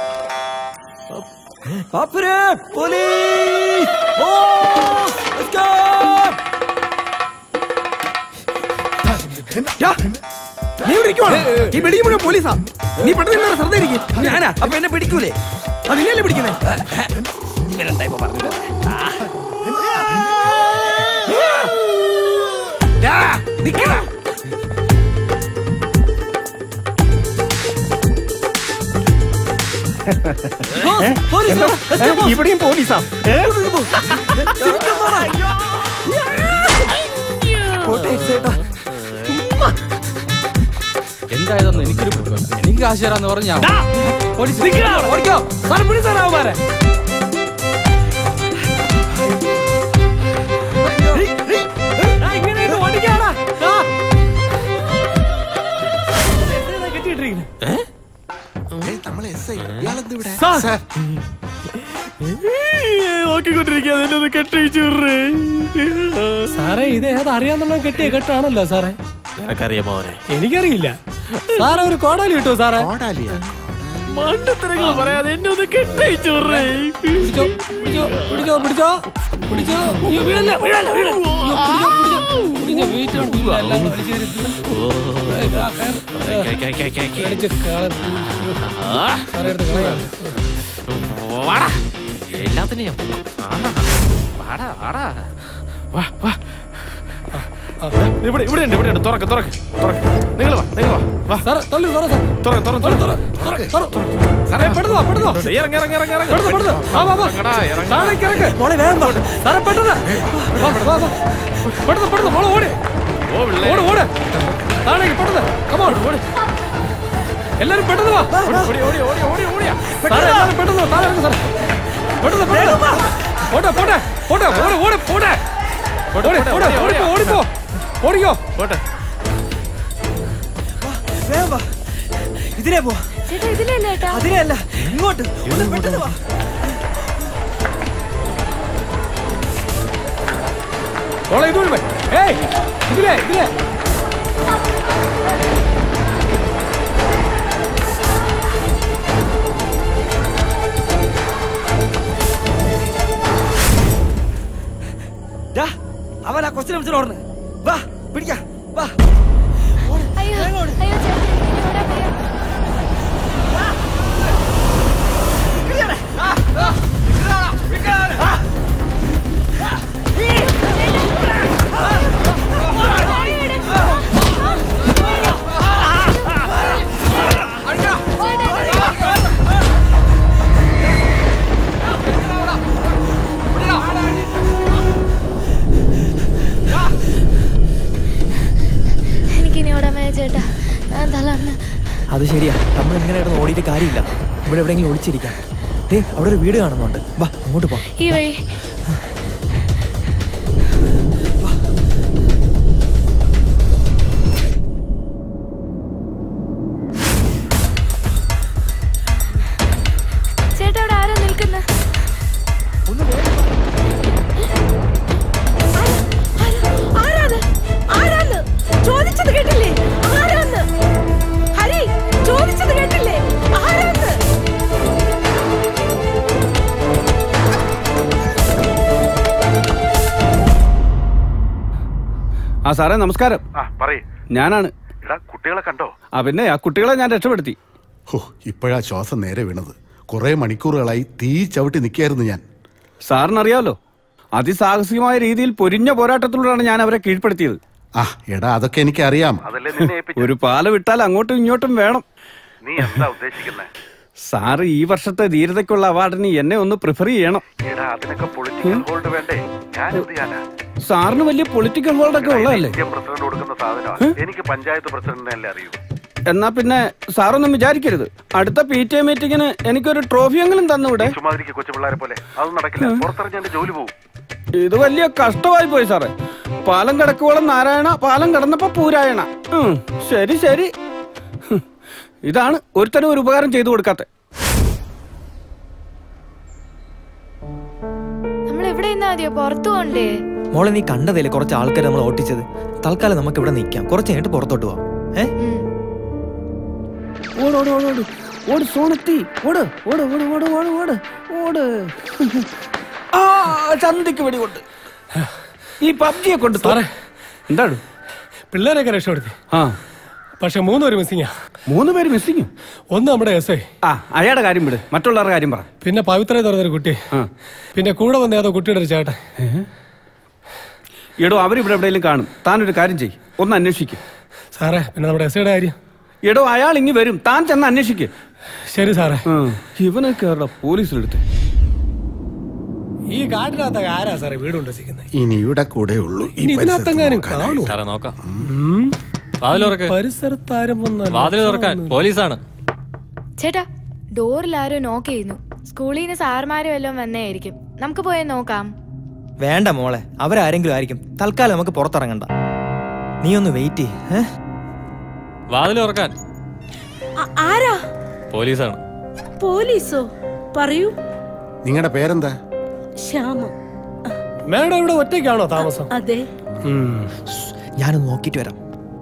നീ ഇവിടെ ഇരിക്കുവാണോ? ഈ വെളിയിൽ മുഴുവൻ പോലീസാ നീ പെട്ടെന്ന് ഇന്നലെ ശ്രദ്ധ ഇരിക്കും ഞാനാ അപ്പൊ എന്നെ പിടിക്കൂലേ അതിനല്ലേ പിടിക്കുന്നേ ഇവരെന്താ ഇപ്പൊ പറഞ്ഞത് ആ, നിക്കടാ. എന്താ? ഏ, ഇവിടെയും പോലീസാ ഏ? എന്തായതെന്ന് എനിക്കൊരു പിടുത്തമില്ല. എനിക്ക് കാശ് തരാന്ന് പറഞ്ഞാ ഓടിക്കോ സാർ പിടി സാർ അവന്മാരെ ഇങ്ങനെ ഓടിക്കാടാ സാറേ ഇത് ഏതാ അറിയാന്നുള്ള കെട്ടിയ കെട്ടാണല്ലോ സാറേ നിനക്കറിയാമോ അവരെ എനിക്കറിയില്ല സാറേ ഒരു കോടാലി കിട്ടുമോ സാറേ മണ്ടത്തരങ്ങൾ പറയാതെ എന്നെ ഒന്ന് കെട്ടയച്ചു പിടിച്ചോ പിടിച്ചോ പിടിച്ചോ പിടിച്ചോ പിടിച്ചോ അയ്യോ, വീഴല്ല, വീഴല്ല, വീഴല്ല. അയ്യോ, പിടിച്ചോ, പിടിച്ചോ. പിടിച്ചോ, വെയിറ്റ് ആണ്, പിടിച്ചോ, അല്ലാതെ വലിച്ചു കയറി. വലിച്ച് കള- സാറേ, എടുത്ത് കളയാം. എല്ലാത്തിനും ഞാൻ പോകും. ആടാ. വാടാ, വാടാ. വാ, വാ. ആ, ഇവിടെ ഇവിടെ ഉണ്ട് ഇവിടെ ഉണ്ട് തുറക്ക് തുറക്ക് തുറക്ക് നിങ്ങൾ വാ നിങ്ങൾ വാ വാ സാറേ, തള്ളു, സാറേ, സാറേ. തുറക്ക് തുറക്ക് തുറക്ക് തുറക്ക്, തുറക്ക്. സാറേ, പെട്ടെന്ന് വാ, പെട്ടെന്ന് വാ. ഇറങ്ങി ഇറങ്ങി ഇറങ്ങി ഇറങ്ങി പെട്ടെന്ന്, പെട്ടെന്ന്. വാ, വാ, വാ. ഇറങ്ങടാ, ഇറങ്ങ്. താഴേക്ക് ഇറക്ക്. മോളെ വേഗം വാ. സാറേ, പെട്ടെന്ന്. വാ, വാ, വാ. പെട്ടെന്ന്, പെട്ടെന്ന്, മോളെ ഓടി. ഓ, പിള്ളേ. ഓട്, ഓട്. താഴേക്ക്, പെട്ടെന്ന്. Come on, ഓടി. എല്ലാരും പെട്ടെന്ന് വാ ഓടി ഓടി ഓടി ഓടി ഓടിയാ സാറേ എല്ലാരും പെട്ടെന്ന് വാ. താഴെ ഇറങ്ങ് സാറേ പെട്ടെന്ന് പെട്ടെന്ന് പോട്ടെ പോട്ടെ പോട്ടെ ഓട് ഓട് പോട്ടെ ഓടി ഓടി ഓടിപ്പോ ഓടിപ്പോ ഓടിക്കോ പോട്ടെ ഇതിലേ പോ ചേട്ടാ ഇതിലല്ലേ ഏട്ടാ അതിലേ അല്ല ഇങ്ങോട്ട് ഒന്ന് പെട്ടെന്ന് വാ ഓളെ ഇതൂടെ പോയി ഏയ് ഇതിലേ ഇതിലേ ദാ, അവൻ ആ കൊച്ചിനെ വിളിച്ചിട്ട് ഓടണ് വാ പിടിക്ക വാ അയ്യോ അയ്യോ ചേട്ടാ എനിക്ക് ഓടാൻ വയ്യ. എനിക്കിനി ഓടാൻ വയ്യ ചേട്ടാ ഞാൻ തളർന്ന് അത് ശരിയാ നമ്മൾ ഇങ്ങനെ കിടന്ന് ഓടിയിട്ട് കാര്യമില്ല ഇവിടെ എവിടെയെങ്കിലും ഒളിച്ചിരിക്കാം ദേ അവിടെ ഒരു വീട് കാണുന്നുണ്ട് വാ അങ്ങോട്ട് പോ ഈ വഴി ചേട്ടാ അവിടെ ആരാ നിൽക്കുന്നത് ആരാണ് ആരാണ് ചോദിച്ചത് കേട്ടില്ലേ ആരാന്ന് ഹരി ചോദിച്ചത് കേട്ടില്ലേ ആരാന്ന് ആ സാറേ നമസ്കാരം ആ പറയ് ഞാനാണ് എടാ കുട്ടികളെ കണ്ടോ ആ പിന്നെ ആ കുട്ടികളെ ഞാൻ രക്ഷപ്പെടുത്തി ഹോ ഇപ്പോഴാ ശ്വാസം നേരെ വീണത് കുറെ മണിക്കൂറുകളായി തീ ചവിട്ടി നിൽക്കായിരുന്നു ഞാൻ സാറിനറിയാലോ അതിസാഹസികമായ രീതിയിൽ പൊരിഞ്ഞ പോരാട്ടത്തിലൂടെയാണ് ഞാൻ അവരെ കീഴ്പ്പെടുത്തിയത് ആ എടാ അതൊക്കെ എനിക്കറിയാം അതല്ലേ നിന്നെ ഏൽപ്പിച്ചത്? ഒരു പാല വിട്ടാൽ അങ്ങോട്ടും ഇങ്ങോട്ടും വേണം നീ എന്താ ഉദ്ദേശിക്കുന്നത് സാറ് ഈ വർഷത്തെ ധീരതയ്ക്കുള്ള അവാർഡിന് എന്നെ ഒന്ന് പ്രിഫർ ചെയ്യണം എടാ അതിനൊക്കെ പൊളിറ്റിക്കൽ ഹോൾഡ് വേണ്ടേ ഞാൻ എന്ത് ചെയ്യാനാ സാറിന് വലിയ പൊളിറ്റിക്കൽ ഹോൾഡൊക്കെ ഉള്ളതല്ലേ ഇന്ത്യൻ പ്രസിഡന്റ് കൊടുക്കുന്ന സാധനമാണ് എനിക്ക് പഞ്ചായത്ത് പ്രസിഡന്റിനെ അല്ലേ അറിയൂ എന്നാ പിന്നെ സാറൊന്നും വിചാരിക്കരുത് അടുത്ത പി ടി എ മീറ്റിങ്ങിന് എനിക്കൊരു ട്രോഫിയെങ്കിലും തന്നുവിടെ ചുമ്മാതിരിക്കും കൊച്ചു പിള്ളേരെ പോലെ അതൊന്നും നടക്കില്ല പുറത്തിറങ്ങി എന്റെ ജോലി പോകും ഇത് വലിയ കഷ്ടമായി പോയി സാറേ പാലം കിടക്കുവോളം നാരായണ പാലം കിടന്നപ്പോ പൂരായണ ഉം, ശരി ശരി ഹും, ഇതാണ് ഒരുത്തനും ഒരു ഉപകാരം ചെയ്തു കൊടുക്കാത്ത നമ്മൾ എവിടെ നിന്നാ മതിയോ പുറത്തു പോണ്ടേ മോളെ നീ കണ്ടതല്ലേ കുറച്ച് ആൾക്കാർ നമ്മൾ ഓട്ടിച്ചത് തൽക്കാലം നമുക്ക് ഇവിടെ നിൽക്കാം കുറച്ച് കഴിഞ്ഞിട്ട് പുറത്തോട്ട് പോവാം ഏ ഓട് ഓട് ഓട് ഓട് ഓട് സോണെത്തി ഓട് ഓട് ഓട് ഓട് ഓട് ഓട് ഓട് ആ ചന്തിക്ക് വെടികൊണ്ട് ഈ പബ്ജിയെ കൊണ്ട് സാറേ എന്താണ് പിള്ളേരൊക്കെ രക്ഷപ്പെടുത്തി ആ പക്ഷെ മൂന്നുപേര് മിസ്സിങ്ങാ മൂന്ന് പേര് മിസ്സിങ്ങും ഒന്ന് നമ്മുടെ എസ് ഐ ആ അയാളുടെ കാര്യം വിട് മറ്റുള്ളവരുടെ കാര്യം പറ പിന്നെ പവിത്ര തുറന്നൊരു കുട്ടി പിന്നെ കൂടെ വന്ന ഏതോ കുട്ടിയുടെ ഒരു ചേട്ടൻ എടോ അവരിവിടെ എവിടെയെങ്കിലും കാണും താനൊരു കാര്യം ചെയ്യ് ഒന്ന് അന്വേഷിക്കും സാറേ പിന്നെ നമ്മുടെ എസ് ഐയുടെ കാര്യം എടോ അയാൾ ഇങ്ങി വരും താൻ ചെന്ന് അന്വേഷിക്ക് ശരി സാറേ ഇവനൊക്കെ ആരുടെ പോലീസിലെടുത്ത് ഈ കാട്ടിനകത്ത് ആരാ സാറേ വീട് ഉദ്ദേശിക്കുന്നത് ഇനി ഇവിടെ കൂടെ ഉള്ളൂ ഈ ഇനി പരിസരത്ത് ഇതിനകത്തെങ്ങാനും നോക്കാനായി. കാണൂ സാറേ നോക്കാം വാതിൽ തുറക്ക് പരിസരത്ത് ആരും വന്നല്ല. വാതിൽ തുറക്കാൻ പോലീസാണ് ചേട്ടാ ഡോറിൽ ആരോ നോക്ക് ചെയ്യുന്നു സ്കൂളിൽ നിന്ന് സാറുമാരും എല്ലാം വന്നേയിരിക്കും നമുക്ക് പോയി നോക്കാം വേണ്ട മോളെ അവരാരെങ്കിലും ആയിരിക്കും തൽക്കാലം നമുക്ക് പുറത്തിറങ്ങണ്ട നീ ഒന്ന് വെയിറ്റ് ചെയ്യേ വാതിൽ തുറക്കാൻ ആ- ആരാ പോലീസാണ് പോലീസോ പറയൂ നിങ്ങളുടെ പേരെന്താ ശ്യാമ മേഡം ഇവിടെ ഒറ്റയ്ക്കാണോ താമസം അതെ ഞാനൊന്ന് നോക്കിയിട്ട് വരാം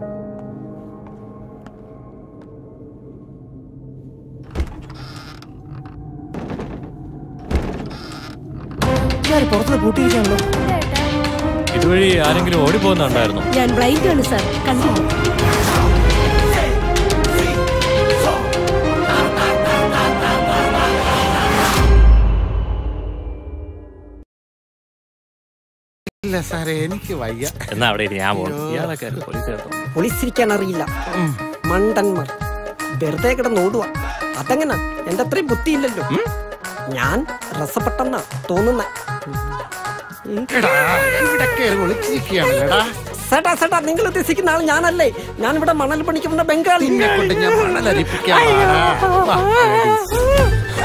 പുറത്ത് പൂട്ടിയിരിക്കാണല്ലോ ഇതുവഴി ആരെങ്കിലും ഓടിപ്പോകുന്നുണ്ടായിരുന്നു ഞാൻ ബ്ലൈൻഡ് ആണ് സാർ കണ്ടില്ല ഇല്ല സാറേ എനിക്ക് വയ്യ എന്നാ അവിടെ ഇരി, ഞാൻ പോകും ഇയാളൊക്കെ ആയിരുന്നു പോലീസ് കേട്ടോ പോലീസിരിക്കാൻ അറിയില്ല മണ്ടന്മാർ വെറുതെ കിടന്ന് ഓടുക അതെങ്ങനെ എന്റെ അത്രയും ബുദ്ധിയില്ലല്ലോ ഞാൻ രസപ്പെട്ടെന്നാ തോന്നുന്ന സേട്ടാ സേട്ടാ നിങ്ങൾ ഉദ്ദേശിക്കുന്ന ആൾ ഞാനല്ലേ ഞാൻ ഇവിടെ മണൽ പണിക്ക് വന്ന ബംഗാളി കൊണ്ട് ഞാൻ മണലരിപ്പിക്കാം വാടാ. വാ.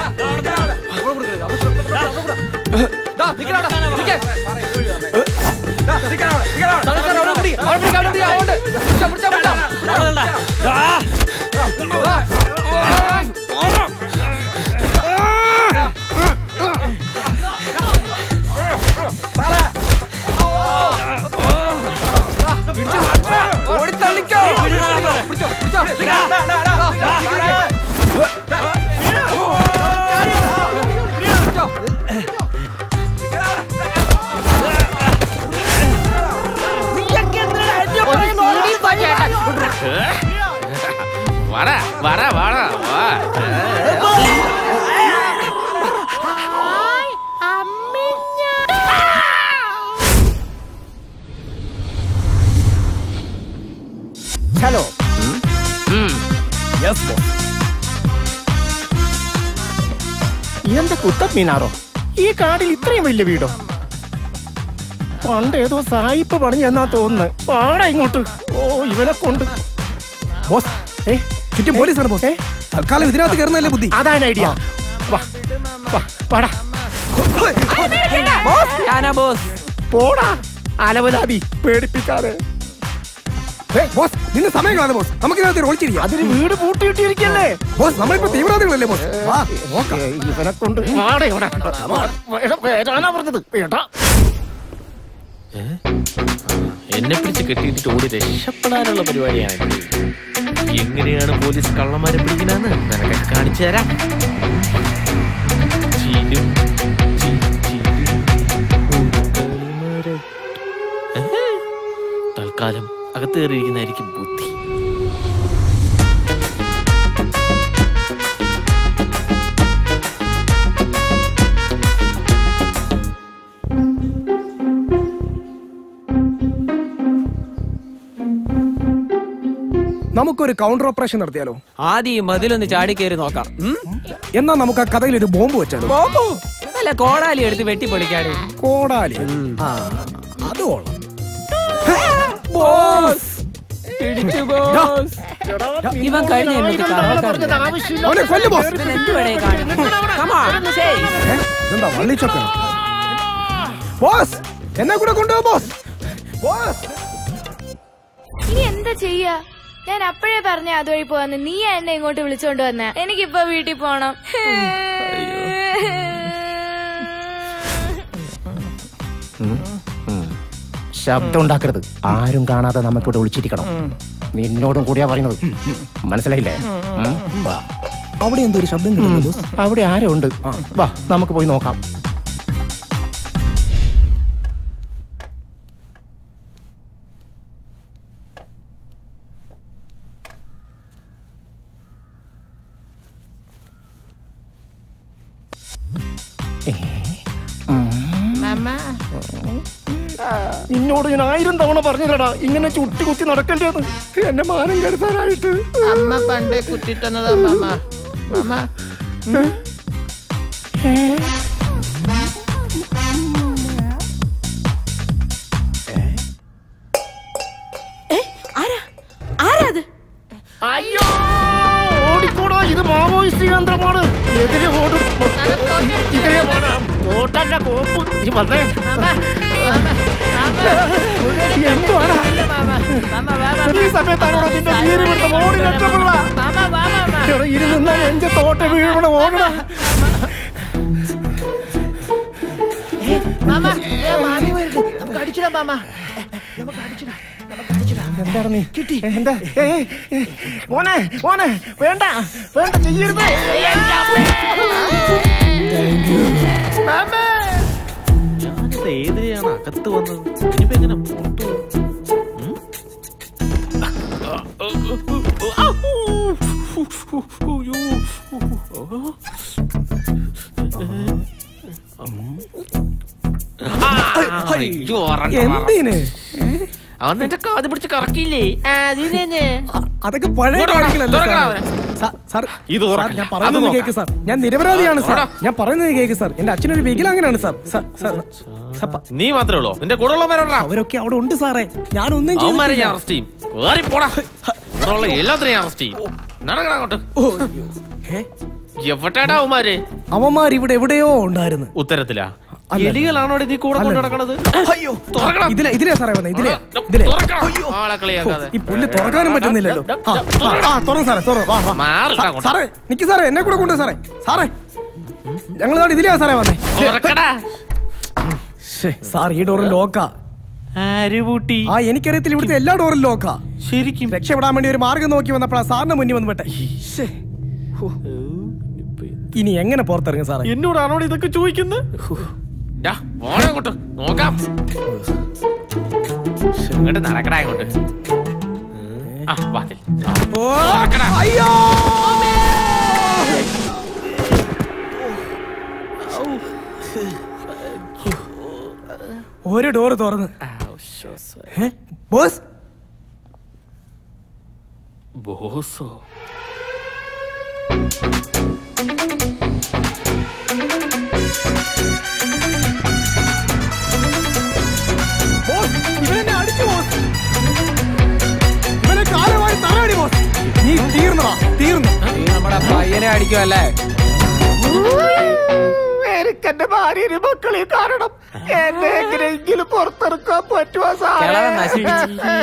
വാടാ വാടാ വാടാ വാ ഹലോ എന്താ കുത്തമ്മീനാറോ ഈ കാടിൽ ഇത്രയും വലിയ വീടോ പണ്ട് ഏതോ സായിപ്പ് പണിഞ്ഞു എന്നാ തോന്നുന്നത് പാടാ ഇങ്ങോട്ട് ഓ ഇവനെ കൊണ്ട് ബോസ് ഏ ചുറ്റും പോലീസാണ് ബോസ് തൽക്കാലം ഇതിനകത്ത് കയറുന്നതല്ലേ ബുദ്ധി അതാണ് ഐഡിയ വാ വാ വാടാ ഞാനാ ബോസ് പോടാ അലവലാതി പേടിപ്പിക്കാതെ ബോസ് നിന്ന് സമയം കാണാതെ ബോസ് നമുക്ക് ഇതിനകത്ത് ഒളിച്ചിരിക്കാം അതിന് വീട് പൂട്ടിയിട്ടിരിക്കല്ലേ ബോസ് നമ്മളിപ്പോ തീവ്രവാദികളല്ലേ ബോസ് വാ നോക്കാം ഇവനെ കൊണ്ട് വാടേ ഇവിടെ വരാനാ പറഞ്ഞത് വേട്ടാ എന്നെ പിടിച്ച് കെട്ടിയിട്ട് ഓടി രക്ഷപ്പെടാനുള്ള പരിപാടിയാണ് എങ്ങനെയാണ് പോലീസ് കള്ളന്മാരെ പിടിക്കണെന്ന് നിനക്കൊക്കെ കാണിച്ചു തരാം ചീരും, ചീ- ചീരും, പൂക്കളിമരം. ഏഹ്. തൽക്കാലം അകത്ത് കയറിയിരിക്കുന്നതായിരിക്കും ബുദ്ധി നമുക്കൊരു കൗണ്ടർ ഓപ്പറേഷൻ നടത്തിയാലോ ആദ്യം ഈ മതിലൊന്ന് ചാടി കയറി നോക്കാം എന്നാ നമുക്ക് ആ കഥയിൽ ഒരു ബോംബ് വെച്ചാലോ ബോംബോ അല്ല കോടാലി എടുത്ത് വെട്ടി പൊളിക്കാട് കോടാലി ആ അത് കൊള്ളാം ബോസ് പിടിച്ചു ബോസ് ഇവൻ കഴിഞ്ഞ എന്നിട്ട് അവനെ കൊല്ല് ബോസ്. എന്താ വള്ളിച്ചൊക്കെ ബോസ് എന്നെ കൂടെ കൊണ്ടുപോ ബോസ് ബോസ് ഇനി എന്താ ചെയ്യാ ഞാൻ അപ്പോഴേ പറഞ്ഞ അതുവഴി പോവാന്ന് നീ എന്നെ ഇങ്ങോട്ട് വിളിച്ചോണ്ട് വന്ന എനിക്കിപ്പോ വീട്ടിൽ പോണം ശബ്ദം ഉണ്ടാക്കരുത് ആരും കാണാതെ നമുക്കിവിടെ ഒളിച്ചിരിക്കണം നിന്നോടും കൂടിയാ പറയുന്നത് മനസ്സിലായില്ലേ ഉം? വാ. അവിടെ എന്തോ ഒരു ശബ്ദം കേട്ടല്ലോ ബോസ് അവിടെ ആരോ ഉണ്ട് വാ നമുക്ക് പോയി നോക്കാം നിന്നോട് ഞാൻ ആയിരം തവണ പറഞ്ഞതടാ ഇങ്ങനെ ചുട്ടി കുത്തി നടക്കണ്ടേന്ന് എന്നെ മാനം കരുതാനായിട്ട് അമ്മ പണ്ടേ കുത്തിത്തന്നതാ മാമ മാമ ആരാ ആരാ അത് അയ്യോ ഓടിക്കൂടോ ഇത് മാവോയിസ്റ്റ് കേന്ദ്രമാണ് എതിരെ ഓടും ഇതിലെ പോണം ഓട്ടല്ല കോപ്പ് ഈ വന്നേ എന്തുവാണ് ഈ സമയത്താണോ നിന്റെ വീര് വിട്ട് ഓടി രക്ഷപ്പെടാ ഇരുന്ന എന്റെ തോട്ട വീഴണം ഓടണം മാമ മാമി വരുന്നു നമുക്ക് അടിച്ചിടാം മാമ നമുക്ക് അടിച്ചിടാം എന്താണ് നീ കിട്ടി എന്താ ഏ ഏ, മോനെ മോനെ വേണ്ട വേണ്ട ചെയ്യരുത് ഞാനിത് ഏതിനെയാണ് അകത്ത് വന്നത് ഇനിയിപ്പോ എങ്ങനെ പുറത്തു പോകും? ഉം? അയ്യോ, ഒരെണ്ണം എന്തിന് അവൻ നിന്റെ കാത് പിടിച്ച് കറക്കിയില്ലേ അതൊക്കെ പഴയ ഇങ്ങോട്ട് കാര്യങ്ങളല്ലേ തുറക്കടാ സാർ? അവനെ. സാർ, സാർ, ഇത് സാർ, തുറക്ക്. ഞാൻ അത് പറയുന്നത് നോക്കാം. കേക്ക് സാർ ഞാൻ നിരപരാധിയാണ് സാർ തുറക്കടാ. ഞാൻ പറയുന്നത് കേക്ക് സാർ എന്റെ അച്ഛനൊരു വികലാംഗനാണ് സാർ സാർ, സാർ, സാർ, പ- നീ മാത്രമേ ഉള്ളൂ നിന്റെ കൂടെ ഉള്ളവരോടാ അവരൊക്കെ അവിടെ ഉണ്ട് സാറേ ഞാനൊന്നും അവന്മാരെ ഞാൻ ചെയ്തിട്ടില്ല. അറസ്റ്റ് ചെയ്യും കേറി പോടാ ഇവിടെ ഉള്ള എല്ലാത്തിനെയും അറസ്റ്റ് ചെയ്യും നടക്കണ അങ്ങോട്ട് എവിടെയാടാ അവന്മാര് അവന്മാർ ഇവിടെ എവിടെയോ ഉണ്ടായിരുന്നു ഉത്തരത്തിലാ അല്ല. എലികളാണോ നീ കൂടെ അല്ല. കൊണ്ട് നടക്കണത് അയ്യോ ഇതിലെ ഇതിലെ സാറേ വന്നേ ഇതിലെ തുറക്കണം. ഇതിലെ ആളെ കളിയാക്കാതെ ഈ പുല്ല് തുറക്കാനും പറ്റുന്നില്ലല്ലോ ആ, ആ, ആ, തുറന്ന് സാറേ തുറന്ന് വാ, വാ. മാറി സാ- അങ്ങോട്ട്. സാറേ നിക്ക് സാറേ എന്നെ കൂടെ കൊണ്ട് സാറേ സാറേ ഞങ്ങൾ നാട് ഇതിലെയാ സാറേ വന്നേ തുറക്കടാ. ശ്ശേ, സാർ ഈ ഡോറ് ലോക്കാ ആര് പൂട്ടി ആ എനിക്കറിയത്തില്ല ഇവിടുത്തെ എല്ലാ ഡോറും ലോക്കാ ശരിക്കും രക്ഷപ്പെടാൻ വേണ്ടി ഒരു മാർഗം നോക്കി വന്നപ്പോഴാ സാറിന്റെ മുന്നിൽ വന്ന് പെട്ടെ ശ്ശേ. ഹോ. ഇനി എങ്ങനെ പുറത്തിറങ്ങും സാറേ എന്നോടാണോ ഇതൊക്കെ ചോദിക്കുന്നത് ഡാ, പോടാ അങ്ങോട്ട് നോക്കാം ഇങ്ങോട്ട് നടക്കടാ ഇങ്ങോട്ട് ആ വാതിൽ തുറക്കടാ. അയ്യോ ഒരു ഡോറ് തുറന്ന് ഏ? ബോസ് ബോസോ ബോസ് ഇവനെന്നെ അടിച്ചു ബോസ് ഇവനെ കാലമായി തറയടി ബോസ് നീ തീർന്നടാ തീർന്നു നമ്മുടെ പയ്യനെ അടിക്കുമല്ലേ എനിക്കെന്റെ ഭാര്യയും മക്കളെയും കാരണം എന്നെ എങ്ങനെയെങ്കിലും പുറത്തിറക്കാൻ പറ്റുമോ കിളവൻ സാറേ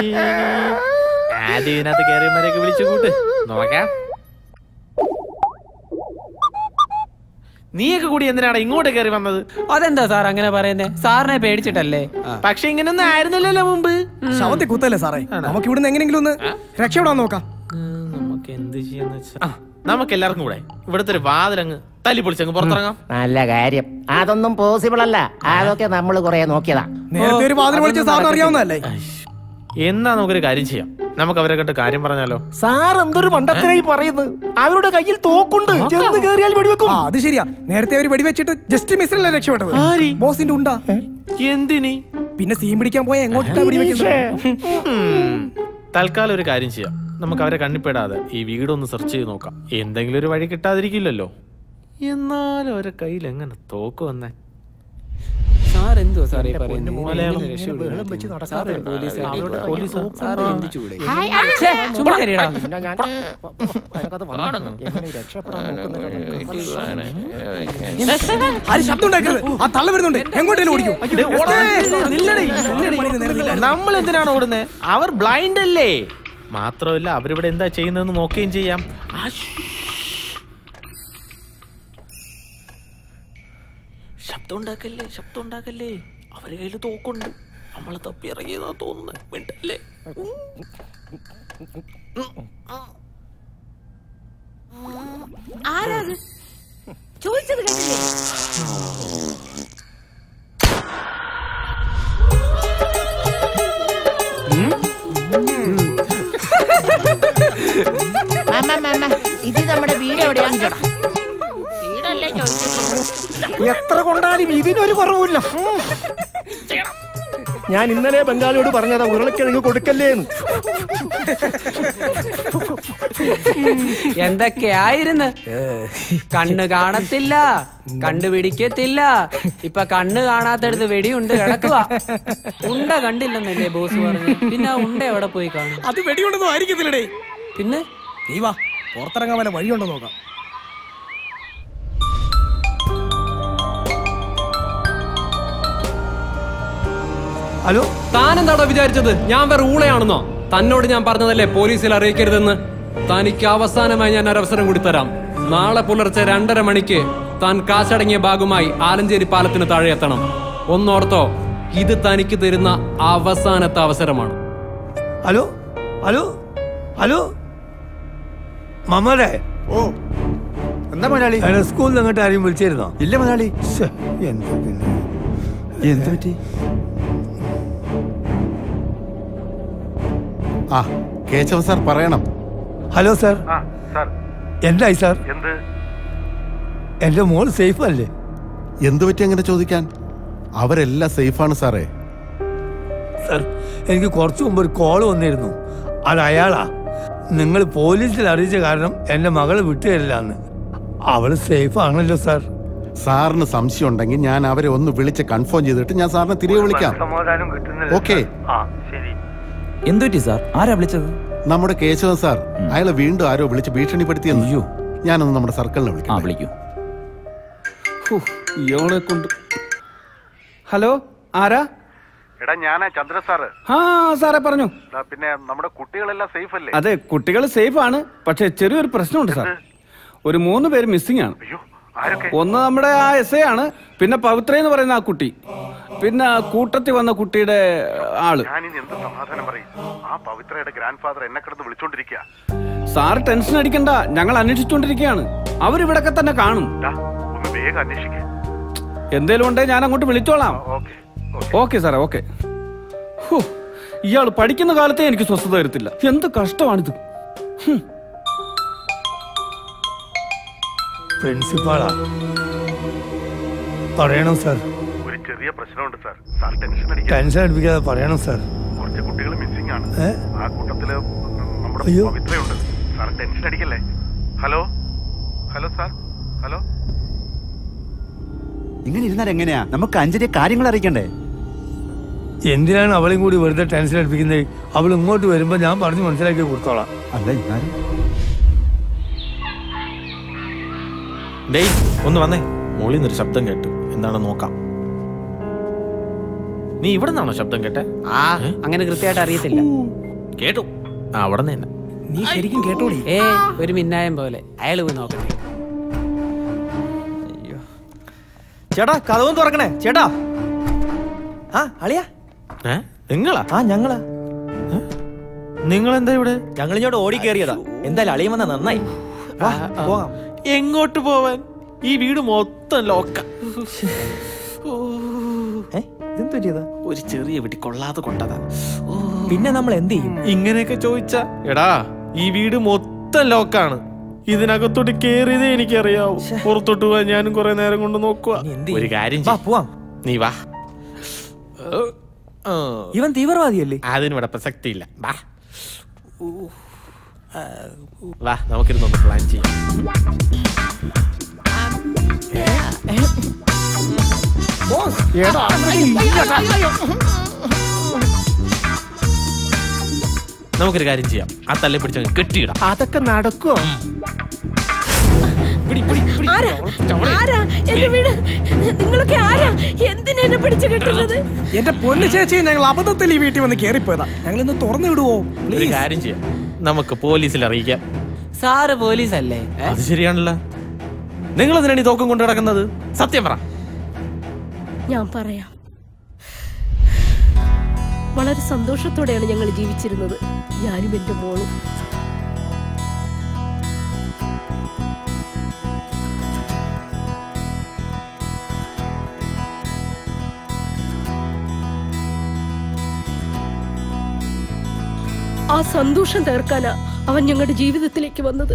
ആദ്യം ഇതിനകത്ത് കയറിയമാരെയൊക്കെ വിളിച്ചു കൂട്ട് നോക്കാം നീയൊക്കെ കൂടി എന്തിനാണ് ഇങ്ങോട്ട് കയറി വന്നത് അതെന്താ സാർ അങ്ങനെ പറയുന്നേ സാറിനെ പേടിച്ചിട്ടല്ലേ പക്ഷെ ഇങ്ങനൊന്നും ആയിരുന്നില്ലല്ലോ മുമ്പ് ശവത്തെ കുത്തല്ലേ സാറേ നമുക്ക് ഇവിടുന്ന് എങ്ങനെയെങ്കിലും ഒന്ന് രക്ഷപ്പെടാൻ നോക്കാം നമുക്ക് എന്ത് ചെയ്യാന്ന് വെച്ചാ നമുക്ക് എല്ലാവർക്കും കൂടെ ഇവിടുത്തെ ഒരു വാതിലങ്ങ് തല്ലി പൊളിച്ചങ്ങ് പുറത്തിറങ്ങാം നല്ല കാര്യം അതൊന്നും പോസിബിൾ അല്ല അതൊക്കെ നമ്മൾ കുറെ നോക്കിയതാ നേരത്തെ ഒരു വാതിൽ വിളിച്ച സാറിന് അറിയാവുന്നതല്ലേ എന്നാ നമുക്കൊരു കാര്യം ചെയ്യാം നമുക്ക് അവരെ കണ്ട് കാര്യം പറഞ്ഞാലോ സാർ എന്തൊരു മണ്ടത്തിനായി പറയുന്നത് അവരുടെ കയ്യിൽ തോക്കുണ്ട് ചെന്ന് കേറിയാൽ വെടിവെക്കും ആ അത് ശരിയാ നേരത്തെ അവർ വെടിവെച്ചിട്ട് ജസ്റ്റ് മിസ്സിലല്ലേ രക്ഷപ്പെട്ടത് ബോസിന്റെ ഉണ്ടാ എന്തിനി പിന്നെ സീൻ പിടിക്കാൻ പോയ എങ്ങോട്ടാ വെടിവെക്കുന്നത് ഉം. തൽക്കാലം ഒരു കാര്യം ചെയ്യാം നമുക്ക് അവരെ കണ്ണിപ്പെടാതെ ഈ വീടൊന്ന് സെർച്ച് ചെയ്ത് നോക്കാം എന്തെങ്കിലും ഒരു വഴി കിട്ടാതിരിക്കില്ലല്ലോ എന്നാലും അവരെ കയ്യിൽ എങ്ങനെ തോക്ക് വന്നേ സാർ എന്തുവാ സാർ ഈ പറയുന്നത് മലയാളം. എങ്ങനെ രക്ഷപ്പെടും? സാറ് പോലീസ് അവരുടെ പോലീസ് സാറ് ചിന്തിച്ചുകൂടെ ഹായ്, ആ. ഛേ, ചുമ്മാ കയറിയടാ. പിന്നെ ഞാൻ അതിനകത്ത് വന്നിടുന്നു. എങ്ങനെ രക്ഷപ്പെടാൻ ആരും ശബ്ദം ഉണ്ടാക്കരുത് ആ തള്ള വരുന്നുണ്ട് എങ്ങോട്ടേലും ഓടിക്കും നമ്മൾ എന്തിനാണ് ഓടുന്നത് അവർ ബ്ലൈൻഡ് അല്ലേ മാത്രമല്ല അവരിവിടെ എന്താ ചെയ്യുന്നതെന്ന് നോക്കുകയും ചെയ്യാം ആ, ശ്ശ്. ശബ്ദം ഉണ്ടാക്കല്ലേ ശബ്ദം ഉണ്ടാക്കല്ലേ അവരെ കയ്യിൽ തോക്കുണ്ട് നമ്മളെ തപ്പി ഇറങ്ങിയതാ തോന്നുന്നത് മിണ്ടല്ലേ ആരാ അത് ചോദിച്ചത് കേട്ടില്ലേ മാമ മാമ ഇത് നമ്മുടെ വീട് എവിടെയാണ് ചേട്ടാ വീടല്ലേ ചോദിച്ചത് എത്ര കൊണ്ടാലും ഇതിനൊരു കുറവില്ല ഞാൻ ഇന്നലെ ബംഗാളിയോട് പറഞ്ഞതാ ഉരുളക്കിഴങ്ങ് കൊടുക്കല്ലേന്ന് എന്തൊക്കെയായിരുന്നു കണ്ണ് കാണത്തില്ല കണ്ടുപിടിക്കത്തില്ല ഇപ്പൊ കണ്ണ് കാണാത്തടുത്ത് വെടിയുണ്ട് കിടക്കുക ഉണ്ട കണ്ടില്ലെന്നല്ലേ ബോസ് പറഞ്ഞു പിന്നെ ആ ഉണ്ട എവിടെ പോയി കാണും അത് വെടിയുണ്ടെന്നും ആയിരിക്കത്തില്ലടേ പിന്നെ നീ വാ പുറത്തിറങ്ങാൻ വല്ല വഴിയുണ്ടോ നോക്കാം ഹലോ താനെന്താണോ വിചാരിച്ചത് ഞാൻ വേറെ ഊളയാണെന്നോ തന്നോട് ഞാൻ പറഞ്ഞതല്ലേ പോലീസിൽ അറിയിക്കരുതെന്ന് തനിക്ക് അവസാനമായി ഞാൻ ഒരവസരം കൂടി തരാം നാളെ പുലർച്ചെ രണ്ടര മണിക്ക് താൻ കാശടങ്ങിയ ഭാഗമായി ആലഞ്ചേരി പാലത്തിന് താഴെ എത്തണം ഒന്നോർത്തോ ഇത് തനിക്ക് തരുന്ന അവസാനത്തെ അവസരമാണ് ഹലോ ഹലോ ഹലോ മമ്മടെ ഓ എന്താ മുതലാളി സ്കൂളിൽ അങ്ങോട്ട് ആരെയും വിളിച്ചിരുന്നോ ഇല്ല മുതലാളി എന്ത് പിന്നെ എന്ത് പറ്റി ആ കേശവ സാർ പറയണം ഹലോ സാർ ആ സാർ എന്തായി സാർ എന്ത് എന്റെ മോൾ സേഫ് അല്ലേ എന്തു പറ്റി അങ്ങനെ ചോദിക്കാൻ അവരെല്ലാം സേഫാണ് സാറേ സാർ എനിക്ക് കുറച്ചു മുമ്പ് ഒരു കോൾ വന്നിരുന്നു അത് അയാളാ നിങ്ങൾ പോലീസിൽ അറിയിച്ച കാരണം എന്റെ മകള് വിട്ടുതരില്ല എന്ന് അവള് സേഫ് ആണല്ലോ സാർ സാറിന് സംശയം ഉണ്ടെങ്കിൽ ഞാൻ അവരെ ഒന്ന് വിളിച്ച് കൺഫേം ചെയ്തിട്ട് ഞാൻ സാറിനെ തിരികെ വിളിക്കാം സമാധാനം കിട്ടുന്നില്ല ഓക്കെ ആ ശരി എന്തുപറ്റി സാർ ആരാ വിളിച്ചത് നമ്മുടെ കേശവൻ സാർ അയാളെ വീണ്ടും ആരോ വിളിച്ച് ഭീഷണിപ്പെടുത്തിയെന്ന് അയ്യോ ഞാനൊന്ന് നമ്മുടെ സർക്കിളിനെ ആ വിളിക്കാം വിളിക്കൂ ഇയാളെ കൊണ്ട് ഹലോ ആരാ എടാ ഞാനാ ചന്ദ്ര സാറ് ആ സാറേ പറഞ്ഞു ദാ പിന്നെ നമ്മുടെ കുട്ടികളെല്ലാം സേഫ് അല്ലേ അതെ കുട്ടികൾ സേഫ് ആണ് പക്ഷെ ചെറിയൊരു പ്രശ്നമുണ്ട് സാർ ഒരു മൂന്ന് പേര് മിസ്സിംഗ് ആണ് ആരൊക്കെ ഒന്ന് നമ്മുടെ ആ എസ് ഐ ആണ് പിന്നെ പവിത്ര എന്ന് പറയുന്ന ആ കുട്ടി പിന്നെ ആ കൂട്ടത്തിൽ വന്ന കുട്ടിയുടെ ആള് ഞാനിനി എന്ത് സമാധാനം പറയും ആ പവിത്രയുടെ ഗ്രാൻഡ് ഫാദർ എന്നെ കിടന്ന് വിളിച്ചോണ്ടിരിക്കുക സാർ ടെൻഷൻ അടിക്കണ്ട ഞങ്ങൾ അന്വേഷിച്ചുകൊണ്ടിരിക്കുകയാണ് അവരിവിടൊക്കെ തന്നെ കാണും ഒന്ന് വേഗം അന്വേഷിക്കേ എന്തേലും ഉണ്ടേ ഞാൻ അങ്ങോട്ട് വിളിച്ചോളാം ഓക്കെ ഓക്കെ സാറേ ഓക്കെ ഇയാൾ പഠിക്കുന്ന കാലത്തെ എനിക്ക് സ്വസ്ഥത വരത്തില്ല എന്ത് കഷ്ടമാണിത് ഹും. പ്രിൻസിപ്പാളാ പറയണം സാർ ഒരു ചെറിയ പ്രശ്നമുണ്ട് സാർ സാർ ടെൻഷൻ അടിക്കുക ടെൻഷൻ അടിപ്പിക്കാതെ പറയണം സാർ കുറച്ച് കുട്ടികൾ മിസ്സിംഗ് ആണ് ഏ? ആ കൂട്ടത്തില് നമ്മുടെ അയ്യോ. പവിത്രയുണ്ട് സാർ ടെൻഷൻ അടിക്കല്ലേ ഹലോ ഹലോ സാർ ഹലോ ഇങ്ങനെ ഇരുന്നാൽ എങ്ങനെയാ നമുക്ക് അഞ്ചിന്റെ കാര്യങ്ങൾ അറിയിക്കണ്ടേ എന്തിനാണ് അവളെയും കൂടി വെറുതെ ടെൻഷൻ അടിപ്പിക്കുന്നത് അവൾ ഇങ്ങോട്ട് വരുമ്പോ ഞാൻ പറഞ്ഞു മനസ്സിലാക്കി കൊടുത്തോളാം അല്ല എന്നാലും ഡേയ് ഒന്ന് വന്നേ മോളിൽ നിന്നൊരു ശബ്ദം കേട്ടു എന്താണെന്ന് നോക്കാം നീ ഇവിടെ നിന്നാണോ ശബ്ദം കേട്ടെ ആ അങ്ങനെ കൃത്യമായിട്ട് അറിയത്തില്ല കേട്ടു ആ അവിടെ നിന്ന് തന്നെ നീ ശരിക്കും കേട്ടോടി ഏ ഒരു മിന്നായം പോലെ അയാൾ പോയി നോക്കട്ടെ ചേട്ടാ കഥവും തുറക്കണേ ചേട്ടാ ആ അളിയാ ഏ നിങ്ങളാ ആ ഞങ്ങളാ നിങ്ങൾ എന്താ ഇവിടെ ഞങ്ങൾ ഇങ്ങോട്ട് ഓടി കയറിയതാ എന്തായാലും അളിയൻ വന്ന നന്നായി വാ, പോകാം എങ്ങോട്ട് പോവാൻ ഈ വീട് മൊത്തം ലോക്ക ഒരു ചെറിയ വീട്ടിൽ കൊള്ളാതെ കൊണ്ടതാ പിന്നെ നമ്മൾ എന്ത് ചെയ്യും ഇങ്ങനെയൊക്കെ ചോദിച്ച എടാ ഈ വീട് മൊത്തം ലോക്കാണ് ഇതിനകത്തോട്ട് കേറിയതേ എനിക്കറിയാവൂ പുറത്തോട്ട് പോവാൻ ഞാനും കുറെ നേരം കൊണ്ട് നോക്കുക ഒരു കാര്യം ചെയ്യ്. പോവാം നീ വാ ഇവൻ തീവ്രവാദിയല്ലേ അതിനിവിടെ പ്രസക്തിയില്ല വാ വാ നമുക്കിരുന്നൊന്ന് പ്ലാൻ ചെയ്യാം നമുക്കൊരു കാര്യം ചെയ്യാം ആ തല്ലെ പിടിച്ചങ്ങ് കെട്ടിയിടാം അതൊക്കെ നടക്കുവോ ആരാ ആരാ എന്റെ വീട് നിങ്ങളൊക്കെ ആരാ എന്തിനാ എന്നെ പിടിച്ചു കെട്ടുന്നത് എന്റെ പൊന്നു ചേച്ചി ഞങ്ങൾ അബദ്ധത്തിൽ ഈ വീട്ടിൽ വന്ന് കേറിപ്പോയതാ ഞങ്ങൾ ഇന്ന് തുറന്നു വിടുവോ ഒരു കാര്യം ചെയ്യാം നമുക്ക് പോലീസിൽ അറിയിക്കാം സാറ് പോലീസ് അല്ലേ അത് ശരിയാണല്ലോ നിങ്ങൾ എന്തിനാണ് ഈ തോക്കം കൊണ്ട് നടക്കുന്നത് സത്യം പറ ഞാൻ പറയാം വളരെ സന്തോഷത്തോടെയാണ് ഞങ്ങൾ ജീവിച്ചിരുന്നത് ഞാനും എന്റെ മോളും ആ സന്തോഷം തീർക്കാനാ അവൻ ഞങ്ങളുടെ ജീവിതത്തിലേക്ക് വന്നത്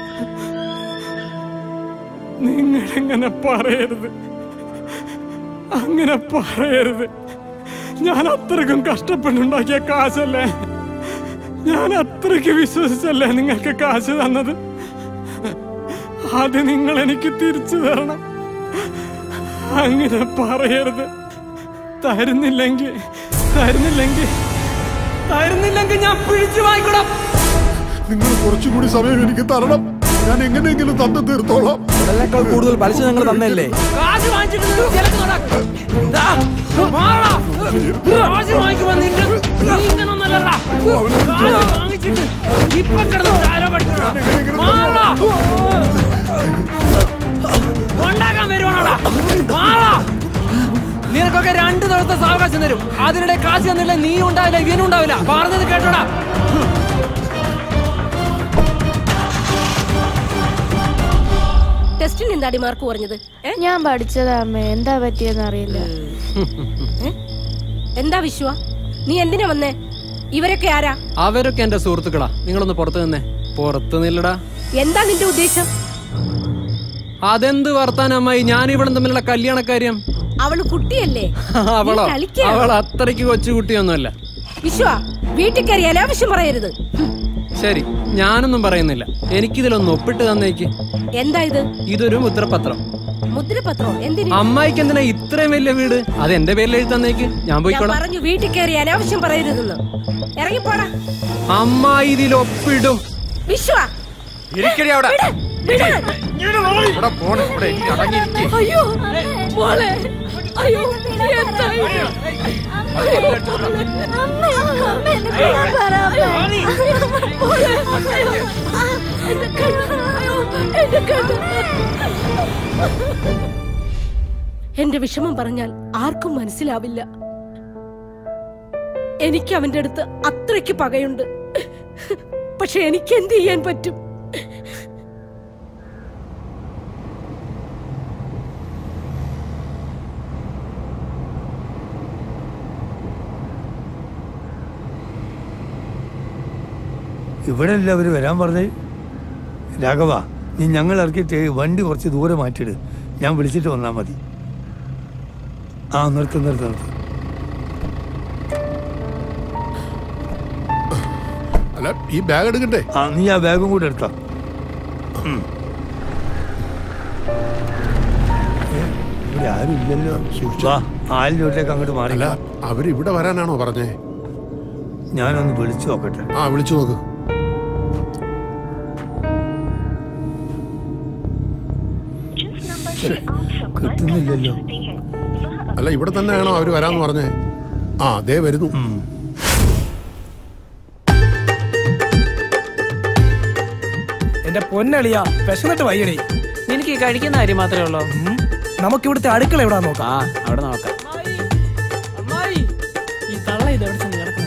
നിങ്ങൾ എങ്ങനെ പറയരുത് അങ്ങനെ പറയരുത് ഞാൻ അത്രക്കും കഷ്ടപ്പെട്ടുണ്ടാക്കിയ കാശല്ലേ ഞാൻ അത്രയ്ക്ക് വിശ്വസിച്ചല്ലേ നിങ്ങൾക്ക് കാശ് തന്നത് അത് നിങ്ങൾ എനിക്ക് തിരിച്ചു തരണം അങ്ങനെ പറയരുത് തരുന്നില്ലെങ്കിൽ തരുന്നില്ലെങ്കിൽ തരുന്നില്ലെങ്കിൽ ഞാൻ പിടിച്ചു വാങ്ങിക്കണം നിങ്ങൾ കുറച്ചുകൂടി സമയം എനിക്ക് തരണം ഞാൻ എങ്ങനെയെങ്കിലും തന്നു തീർത്തോളാം അതിനേക്കാൾ കൂടുതൽ പലിശ ഞങ്ങൾ തന്നല്ലേ കാശ് വാങ്ങിച്ചിട്ട് നീ ജയിലിൽ നടക്ക്. ദാ, മാറാ. കാശ് വാങ്ങിക്കുമ്പോ നിന്റെ നീ ഇങ്ങനൊന്നല്ലടാ. കാശ് വാങ്ങിച്ചിട്ട് ഇപ്പൊ കിടന്ന് ചാര പഠിക്കണോ? മാറാ. ഉണ്ടാക്കാൻ വരുവാണോടാ മാറാ നിനക്കൊക്കെ രണ്ട് ദിവസത്തെ സാവകാശം തരും അതിനിടെ കാശ് തന്നില്ല നീ ഉണ്ടാവില്ല ഇവനും ഉണ്ടാവില്ല പറഞ്ഞത് കേട്ടോടാ ടെസ്റ്റിന് എന്താടി മാർക്ക് കുറഞ്ഞത് ഞാൻ പഠിച്ചതാ അമ്മ എന്താ പറ്റിയെന്ന് അറിയില്ല എന്താ വിശ്വ നീ എന്തിനാ വന്നേ ഇവരൊക്കെ ആരാ അവരൊക്കെ എന്റെ സുഹൃത്തുക്കളാ നിങ്ങളൊന്ന് പുറത്തു നിന്നേ പുറത്തു നില്ലടാ എന്താ നിന്റെ ഉദ്ദേശം അതെന്ത് വർത്താനമ്മായി ഞാൻ ഇവിടെ തമ്മിലുള്ള കല്യാണക്കാര്യം അവള് കുട്ടിയല്ലേ അവളോ നീ കളിക്കാ. അവൾ അത്രയ്ക്ക് കൊച്ചുകുട്ടിയൊന്നുമല്ല വിശ്വ വീട്ടിൽ കയറി അനാവശ്യം പറയരുത് ശരി ഞാനൊന്നും പറയുന്നില്ല എനിക്കിതിലൊന്ന് ഒപ്പിട്ട് തന്നേക്ക് എന്താ ഇത് ഇതൊരു മുദ്രപത്രം മുദ്രപത്രം എന്തിന് അമ്മായിക്ക് എന്തിനാ ഇത്രയും വലിയ വീട് അത് എന്റെ പേരിൽ എഴുതി തന്നേക്ക് ഞാൻ ഞാൻ പോയിക്കോളാം പറഞ്ഞു വീട്ടിൽ കയറി അനാവശ്യം പറയരുതെന്ന് ഇറങ്ങിപ്പോടാ അമ്മായി ഇതിൽ ഒപ്പിടും വിശ്വ ഇരിക്കടി അവിടെ വിട്. ഇവിടെ പോണ് ഇവിടെ ഇനി അടങ്ങിയിരിക്ക്. അയ്യോ മോളെ അയ്യോ എന്താ ഇത്? അയ്യോ, എന്റെ വിഷമം പറഞ്ഞാൽ ആർക്കും മനസ്സിലാവില്ല എനിക്ക് അവന്റെ അടുത്ത് അത്രയ്ക്ക് പകയുണ്ട് പക്ഷെ എനിക്ക് എന്ത് ചെയ്യാൻ പറ്റും ഇവിടെ അല്ല അവര് വരാൻ പറഞ്ഞേ രാഘവ നീ ഞങ്ങൾ ഇറക്കിയിട്ട് വണ്ടി കുറച്ച് ദൂരെ മാറ്റിയിട് ഞാൻ വിളിച്ചിട്ട് വന്നാൽ മതി ആ നിർത്ത് നിർത്ത് നിർത്ത് അല്ല ഈ ബാഗ് എടുക്കണ്ടേ ആ നീ ആ ബാഗും കൂടെ എടുത്തോ ഉം. ഏ, ഇവിടെ ആരും ഇല്ലല്ലോ വാ ആയിരം രൂപയിലേക്ക് അങ്ങോട്ട് മാറി അല്ല അവരിവിടെ വരാനാണോ പറഞ്ഞേ ഞാനൊന്ന് വിളിച്ചു നോക്കട്ടെ ആ വിളിച്ചു നോക്ക് കിട്ടുന്നില്ലല്ലോ അല്ല ഇവിടെ തന്നെയാണോ അവര് വരാന്ന് പറഞ്ഞേ ആ അതേ വരുന്നു എന്റെ പൊന്നളിയ വിശന്നിട്ട് വയ്യടി എനിക്ക് കഴിക്കുന്ന കാര്യം മാത്രമേ ഉള്ളൂ നമുക്ക് ഇവിടുത്തെ അടുക്കള എവിടാ നോക്കാം ആ അവിടെ നോക്കാം ഈ തള്ള ഇത് എവിടെ ചെന്ന് കിടക്കുന്നത്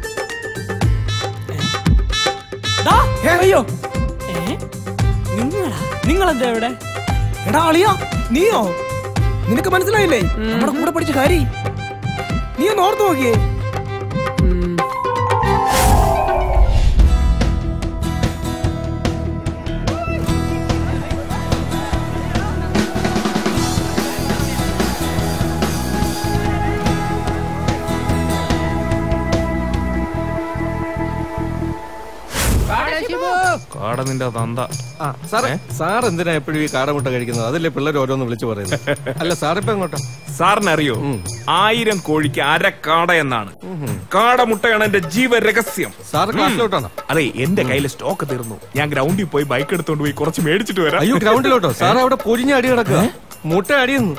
ദാ, അയ്യോ ഏ? നിങ്ങളാ നിങ്ങളെന്താ ഇവിടെ എടാ അളിയ നീയോ നിനക്ക് മനസ്സിലായില്ലേ നമ്മുടെ കൂടെ പഠിച്ച കാരി നീ ഒന്ന് ഓർത്ത് നോക്കിയേ കാട നിന്റെ തന്ത സാറേ സാർ എന്തിനാ എപ്പോഴും ഈ കാടമുട്ട കഴിക്കുന്നത് അതല്ലേ പിള്ളേർ ഓരോന്ന് വിളിച്ചു പറയുന്നത് അല്ല സാറിപ്പോ എങ്ങോട്ടാ സാറിനറിയോ ആയിരം കോഴിക്ക് അര കാട എന്നാണ് കാടമുട്ടയാണ് എന്റെ ജീവ രഹസ്യം സാർ ക്ലാസ്സിലോട്ടാണോ അതെ എന്റെ കയ്യിലെ സ്റ്റോക്ക് തീർന്നു ഞാൻ ഗ്രൗണ്ടിൽ പോയി ബൈക്ക് എടുത്തോണ്ട് പോയി കുറച്ച് മേടിച്ചിട്ട് വരാം അയ്യോ ഗ്രൗണ്ടിലോട്ടോ സാർ അവിടെ പൊരിഞ്ഞ അടി കിടക്കുക മുട്ട അടിയുന്നു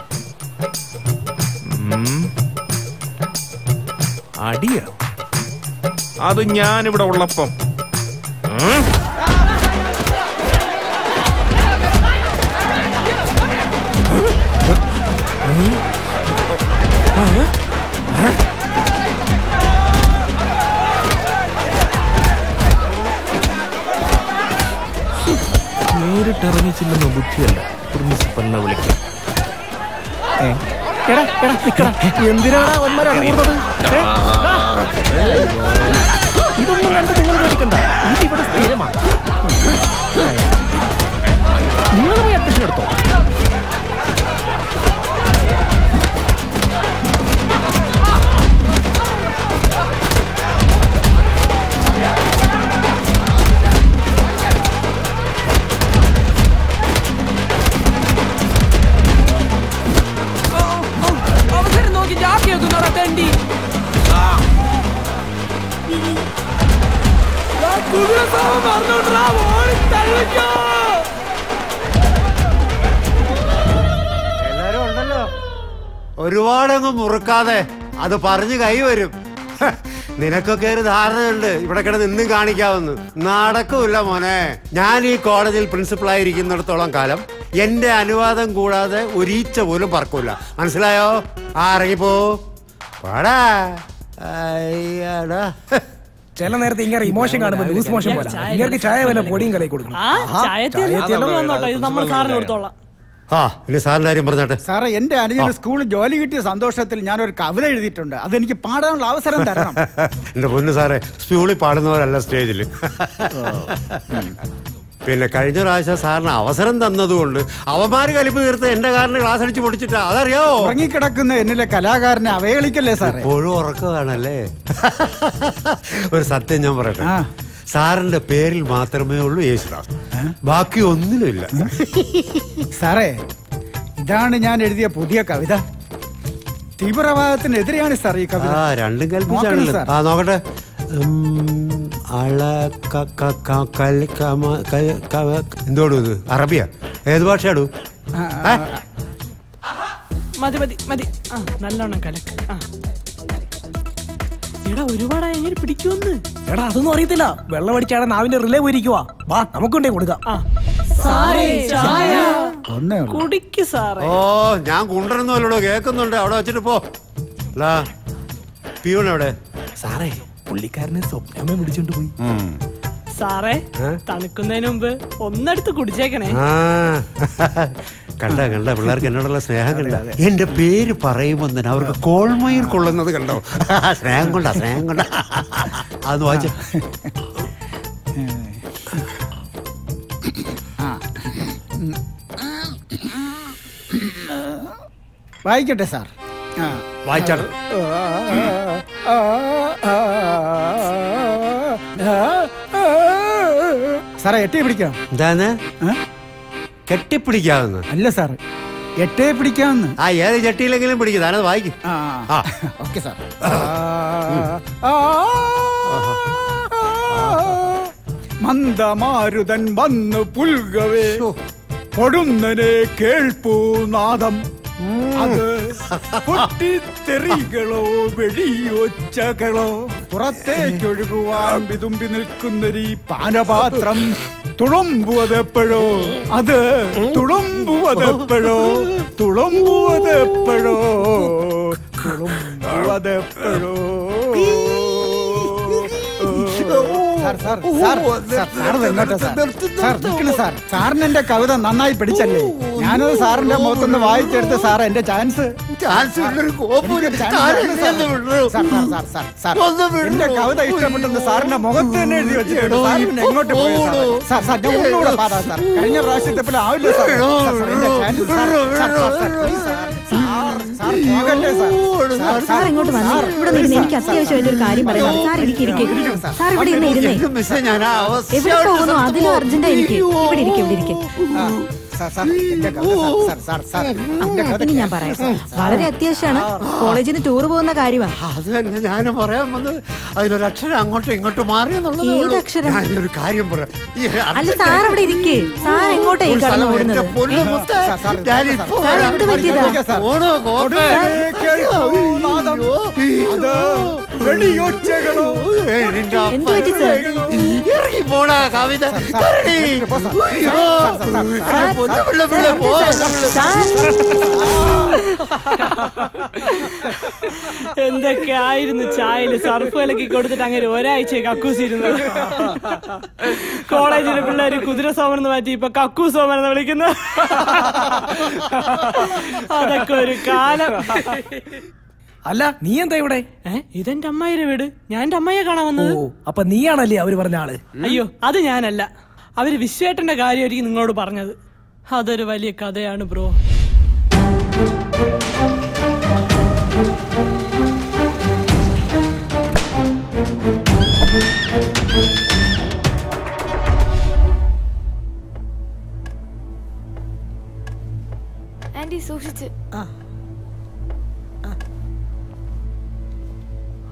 ഉം. അടിയോ അത് ഞാനിവിടെ ഉള്ളപ്പം ഉം. നേരിട്ടിറങ്ങിച്ചില്ലെന്ന ബുദ്ധിയല്ല പ്രിൻസിപ്പലിനെ വിളിക്കാം എടാ എടാ നിക്കടാ എന്തിനാണ് അവന്മാരെ അടങ്ങുന്നത് ഇതൊന്നും കണ്ട് നിങ്ങൾ പേടിക്കണ്ട ഇതിവിടെ സ്ഥിരമാണ് നിങ്ങൾ പോയി അഡ്മിഷൻ എടുത്തോ നോക്കുന്നോടാ തെണ്ടി എല്ലാരും ഉണ്ടല്ലോ ഒരുപാടങ്ങ് മുറുക്കാതെ അത് പറഞ്ഞു കൈ വരും ഹ, നിനക്കൊക്കെ ഒരു ധാരണയുണ്ട് ഇവിടെ കിടന്ന് ഇന്നും കാണിക്കാവുന്നു നടക്കൂല മോനെ ഞാൻ ഈ കോളേജിൽ പ്രിൻസിപ്പളായിരിക്കുന്നിടത്തോളം കാലം എന്റെ അനുവാദം കൂടാതെ ഒരീച്ച പോലും പറക്കൂല മനസ്സിലായോ ആ ഇറങ്ങിപ്പോ പാടാ അയ്യടാ ചില നേരത്തെ ഇങ്ങനെ ഇമോഷൻ കാണുമ്പോൾ ലൂസ് മോഷൻ പോലെ ഇങ്ങനെ ചായ വല്ല പൊടിയും കലയി കൊടുക്കണം ആ ചായത്തിയല്ലോ വന്നോട്ടെ ഇത് നമ്മൾ സാറിന് കൊടുത്തോളാം ആ ഇനി സാറിന്റെ കാര്യം പറഞ്ഞാട്ടെ സാറേ എന്റെ അനുജന് സ്കൂളിൽ ജോലി കിട്ടിയ സന്തോഷത്തിൽ ഞാൻ ഒരു കവിത എഴുതിയിട്ടുണ്ട് അതെനിക്ക് പാടാനുള്ള അവസരം തരണം എന്റെ പൊന്നു സാറേ സ്കൂളിൽ പാടുന്നവരല്ല സ്റ്റേജിൽ പിന്നെ കഴിഞ്ഞ പ്രാവശ്യം സാറിന് അവസരം തന്നതുകൊണ്ട് അവന്മാര് കലിപ്പ് തീർത്ത് എന്റെ കാറിന് ക്ലാസ് അടിച്ച് പൊടിച്ചിട്ടാ അതറിയാവോ ഉറങ്ങിക്കിടക്കുന്ന എന്നിലെ കലാകാരനെ അവഹേളിക്കല്ലേ സാറേ എപ്പോഴും ഉറക്കമാണല്ലേ ഒരു സത്യം ഞാൻ പറയട്ടെ സാറിന്റെ പേരിൽ മാത്രമേ ഉള്ളൂ യേശുദാസ് ബാക്കി ഒന്നിനുമില്ല സാറേ ഇതാണ് ഞാൻ എഴുതിയ പുതിയ കവിത തീവ്രവാദത്തിനെതിരെയാണ് സാർ ഈ കവിത ആ രണ്ടും നോക്കണം കൽപ്പിച്ചാണല്ലോ സാർ. ആ നോക്കട്ടെ ഉം, അള ക- ക- ക- കൽ- കമ- ക- ക- എന്തോടും ഇത് അറബിയ ഏത് ഭാഷയാടു മതി മതി മതി ആ നല്ലോണം കലക്ക് ആ എടാ ഒരുപാടായി എങ്ങനെ പിടിക്കുമെന്ന് എടാ അതൊന്നും അറിയത്തില്ല വെള്ളം അടിച്ചാണ് നാവിന്റെ റിലേ പോയിരിക്കുവാ വാ നമുക്കൊണ്ടേ കൊടുക്കാം സാറേ ചായ ഒന്നേ കുടിക്ക് സാറേ ഓ ഞാൻ കൊണ്ടുവരുന്നല്ലോ കേൾക്കുന്നുണ്ട് അവിടെ വെച്ചിട്ട് പോ ലാ, പിയൂൺ എവിടെ സാറേ പുള്ളിക്കാരനെ സ്വപ്നമേ പിടിച്ചോണ്ട് പോയി സാറേ തണുക്കുന്നതിന് മുമ്പ് ഒന്നെടുത്ത് കുടിച്ചേക്കണേ ആ കണ്ട കണ്ട പിള്ളേർക്ക് എന്നോടുള്ള സ്നേഹം കണ്ട എന്റെ പേര് പറയുമ്പോ തന്നെ അവർക്ക് കോൾമയിൽ കൊള്ളുന്നത് കണ്ടോ സ്നേഹം കൊണ്ടാ സ്നേഹം കൊണ്ടാ അതൊന്ന് വായിച്ച വായിക്കട്ടെ സാർ ആ. വായിച്ചാണ് ആ, ആ, ആ, സാറേ എട്ടേ പിടിക്കാം എന്താണ് കെട്ടിപ്പിടിക്കാവുന്ന അല്ല സാർ എട്ടേ പിടിക്കാമെന്ന് ആ ഏത് ചട്ടിയിലെങ്കിലും പിടിക്കും താനത് വായിക്കും ആ ഓക്കെ സാർ മന്ദമാരുതൻ വന്നു പുൽകവേ കൊടുന്നനെ കേൾപ്പൂ നാദം അത് പൊട്ടിത്തെറികളോ വെടിയൊച്ചകളോ പുറത്തേക്കൊഴുകുവാൻ വിതുമ്പി നിൽക്കുന്നൊരു പാനപാത്രം തുളുമ്പുവതെപ്പോഴോ അത് തുളുമ്പുവതെപ്പോഴോ തുളുമ്പുവതെപ്പോഴോ തുളുമ്പുവതെപ്പോഴോ sir sir sir sir sir ഇതെങ്ങോട്ടാ സാർ സാർ നിൽക്കണ സാർ സാറിന് എന്റെ കവിത നന്നായി പിടിച്ചല്ലേ ഞാനത് സാറിന്റെ മുഖത്തൊന്ന് വായിച്ചെടുത്ത് സാർ എന്റെ ചാൻസ് ചാൻസ് എന്റെ കവിത ഇഷ്ടപ്പെട്ടെന്ന് സാറിന്റെ മുഖത്ത് തന്നെ എഴുതി വെച്ചിട്ടുണ്ട് സാർ പിന്നെ എങ്ങോട്ട് പോയി സാർ സാർ ഞാൻ ഒന്നുകൂടെ പാടാം സാർ കഴിഞ്ഞ പ്രാവശ്യത്തെ പോലെ ആവില്ല സാർ സാർ, സാർ, എന്റെ chance, sir, sir, sir, sir, please, sir, sir, sir, പോകട്ടെ, സാർ. സാർ, സാർ ഇങ്ങോട്ട് വന്നു സാർ, ഇവിടെ നിന്ന് എനിക്ക് അത്യാവശ്യമായിട്ട് ഒരു കാര്യം പറയണം സാർ ഇരിക്കെ ഇരിക്കെ സാർ ഇവിടെ ഇരുന്ന് ഇരുന്നേ എവിടെ പോകുന്നു അതിലും അർജന്റ് എനിക്ക് ഇവിടെ ഇരിക്കെ ഇവിടെ ഇരിക്കെ സാർ, സാർ, എന്റെ കവിത, സാർ, സാർ, സാർ, സാർ, എന്റെ കവിത ഇനി ഞാൻ പറയാം വളരെ അത്യാവശ്യമാണ് കോളേജിൽ നിന്ന് ടൂർ പോകുന്ന കാര്യമാണ് അത് തന്നെ ഞാനും പറയാൻ വന്നത് അതിലൊരു അക്ഷരം അങ്ങോട്ടും ഇങ്ങോട്ടും മാറി എന്നുള്ളതേ ഏത് ഉള്ളൂ. അക്ഷരം? ഞാനൊരു കാര്യം പറയാം ഈ അല്ല സാർ അവിടെ ഇരിക്കേ സാർ എങ്ങോട്ടാ ഈ ഒരു കടന്നു സ്ഥലം ഓടുന്നത് എന്റെ പൊന്നു ഏ? മുത്തേ, ഞാനിപ്പോ സാർ വരാം. എന്ത് പറ്റിയതാ ഓടോ, കോപ്പേ. അത് വെടിയൊച്ചകളോ ഏയ്, നിന്റെ അപ്പൻ. എന്ത് പറ്റി സാർ? ഇറങ്ങി പോടാ കവിത കരടി. അയ്യോ. പൊന്നു പിള്ളെ, പിള്ളെ, പോ. എന്തൊക്കെ ആയിരുന്നു ചായയില് സർഫ് കലക്കി കൊടുത്തിട്ട് അങ്ങനെ ഒരാഴ്ച കക്കൂസിരുന്നു കോളേജിലെ പിള്ളേര് കുതിര സോമൻ എന്ന് മാറ്റി ഇപ്പൊ കക്കൂ സോമൻ എന്ന് വിളിക്കുന്നു അതൊക്കെ ഒരു കാലം അല്ല നീ എന്താ ഇവിടെ ഇതെന്റെ അമ്മായിയുടെ വീട് ഞാൻ എന്റെ അമ്മയെ കാണാൻ വന്നത് ഓ അപ്പൊ നീയാണല്ലേ അവര് പറഞ്ഞ ആള് അയ്യോ അത് ഞാനല്ല അവര് വിശ്വേട്ടന്റെ കാര്യമായിരിക്കും നിങ്ങളോട് പറഞ്ഞത് അതൊരു വലിയ കഥയാണ് ബ്രോ ആന്റി സൂക്ഷിച്ച്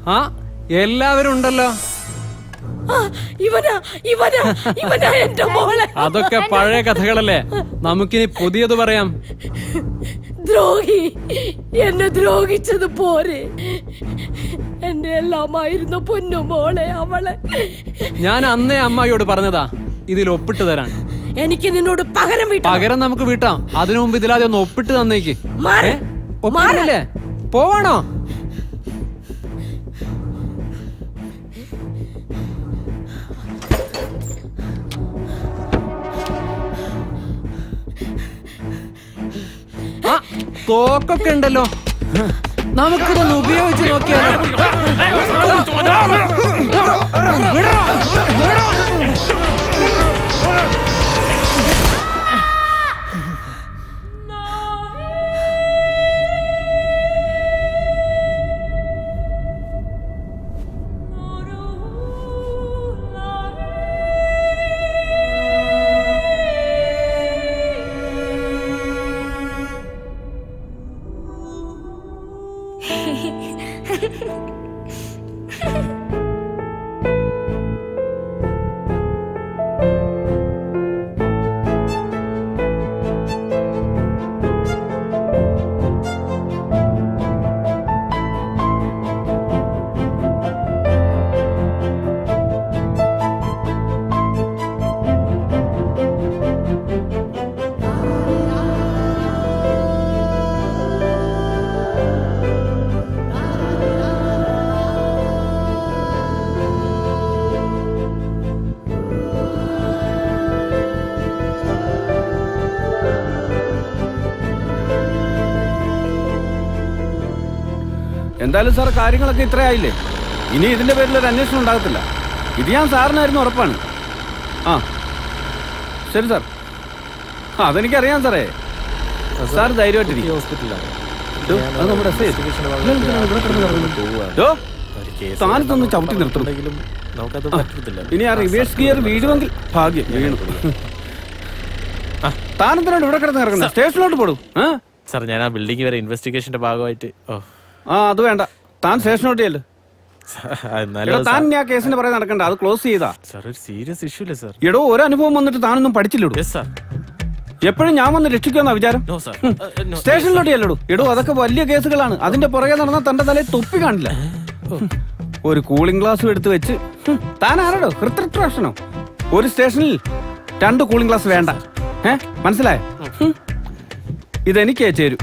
ആ എല്ലാവരും ഉണ്ടല്ലോ ആ, ഇവനാ ഇവനാ ഇവനാ എന്റെ മോളെ അതൊക്കെ പഴയ കഥകളല്ലേ നമുക്കിനി പുതിയത് പറയാം ദ്രോഹി എന്നെ ദ്രോഹിച്ചത് പോരെ എന്റെ എല്ലാമായിരുന്ന പൊന്നു മോളെ അവളെ ഞാൻ അന്നേ അമ്മായിയോട് പറഞ്ഞതാ ഇതിൽ ഒപ്പിട്ട് തരാൻ എനിക്ക് നിന്നോട് പകരം വീട്ടണം പകരം നമുക്ക് വീട്ടാം അതിനു മുമ്പ് ഇതിലാദ്യം ഒന്ന് ഒപ്പിട്ട് തന്നേക്ക് മാറ്. ഏ? ഒപ്പിട്ടില്ലേ പോവാണോ ആ തോക്കൊക്കെ ഉണ്ടല്ലോ നമുക്കിതൊന്ന് ഉപയോഗിച്ച് നോക്കിയാലോ എന്തായാലും സാർ കാര്യങ്ങളൊക്കെ ഇത്രയായില്ലേ ഇനി ഇതിന്റെ പേരിൽ ഒരു അന്വേഷണം ഉണ്ടാകത്തില്ല ഇത് ഞാൻ സാറിനായിരുന്നു ഉറപ്പാണ് ആ ശരി സാർ ആ അതെനിക്കറിയാം സാറേ സാർ ധൈര്യമായിട്ടിരിക്കും ഹോസ്പിറ്റലിലാണ് ഡോ, അത് നമ്മുടെ എസ് ഐ. ഇതെന്തിനാണ് ഇവിടെ കിടന്ന് കിടക്കുന്നത്? ഡോ, സ്ഥാനത്തൊന്ന് ചവിട്ടി നിർത്തണം നമുക്കത് ആ, പറ്റത്തില്ല ഇനി ആ റിവേഴ്സ് ഗിയർ വീഴുമെങ്കിൽ ഭാഗ്യം വീണു ആ, താനെന്തിനാണ് ഇവിടെ കിടന്ന് കിടക്കുന്നത് സ്റ്റേഷനിലോട്ട് പോടും ആ സാർ ഞാൻ ആ ബിൽഡിംഗ് വരെ ഇൻവെസ്റ്റിഗേഷന്റെ ഭാഗമായിട്ട് ഓ ആ അത് വേണ്ട താൻ സ്റ്റേഷനോട്ട് ചെല്ല് എടോ, താൻ ഇനി ആ കേസിന്റെ പറയാൻ നടക്കണ്ട അത് ക്ലോസ് ചെയ്താ സാർ ഒരു സീരിയസ് ഇഷ്യൂ ഇല്ലേ സാർ എടോ ഒരു അനുഭവം വന്നിട്ട് താനൊന്നും പഠിച്ചില്ലടോ സാർ എപ്പോഴും ഞാൻ വന്ന് രക്ഷിക്കുമെന്ന വിചാരം നോ സാർ ഹും. സ്റ്റേഷനിലോട്ട് ചെല്ലടോ എടോ അതൊക്കെ വലിയ കേസുകളാണ് അതിന്റെ പുറകെ നടന്ന തന്റെ തലയിൽ തൊപ്പി കാണില്ല ഹും. ഒരു കൂളിംഗ് ഗ്ലാസ് എടുത്ത് വെച്ച് ഹും. താൻ ആരാടോ ഹൃത്രക്ഷണോ ഒരു സ്റ്റേഷനിൽ രണ്ട് കൂളിംഗ് ഗ്ലാസ് വേണ്ട ഏ മനസ്സിലായോ ഹും. ഇതെനിക്കേ ചേരൂ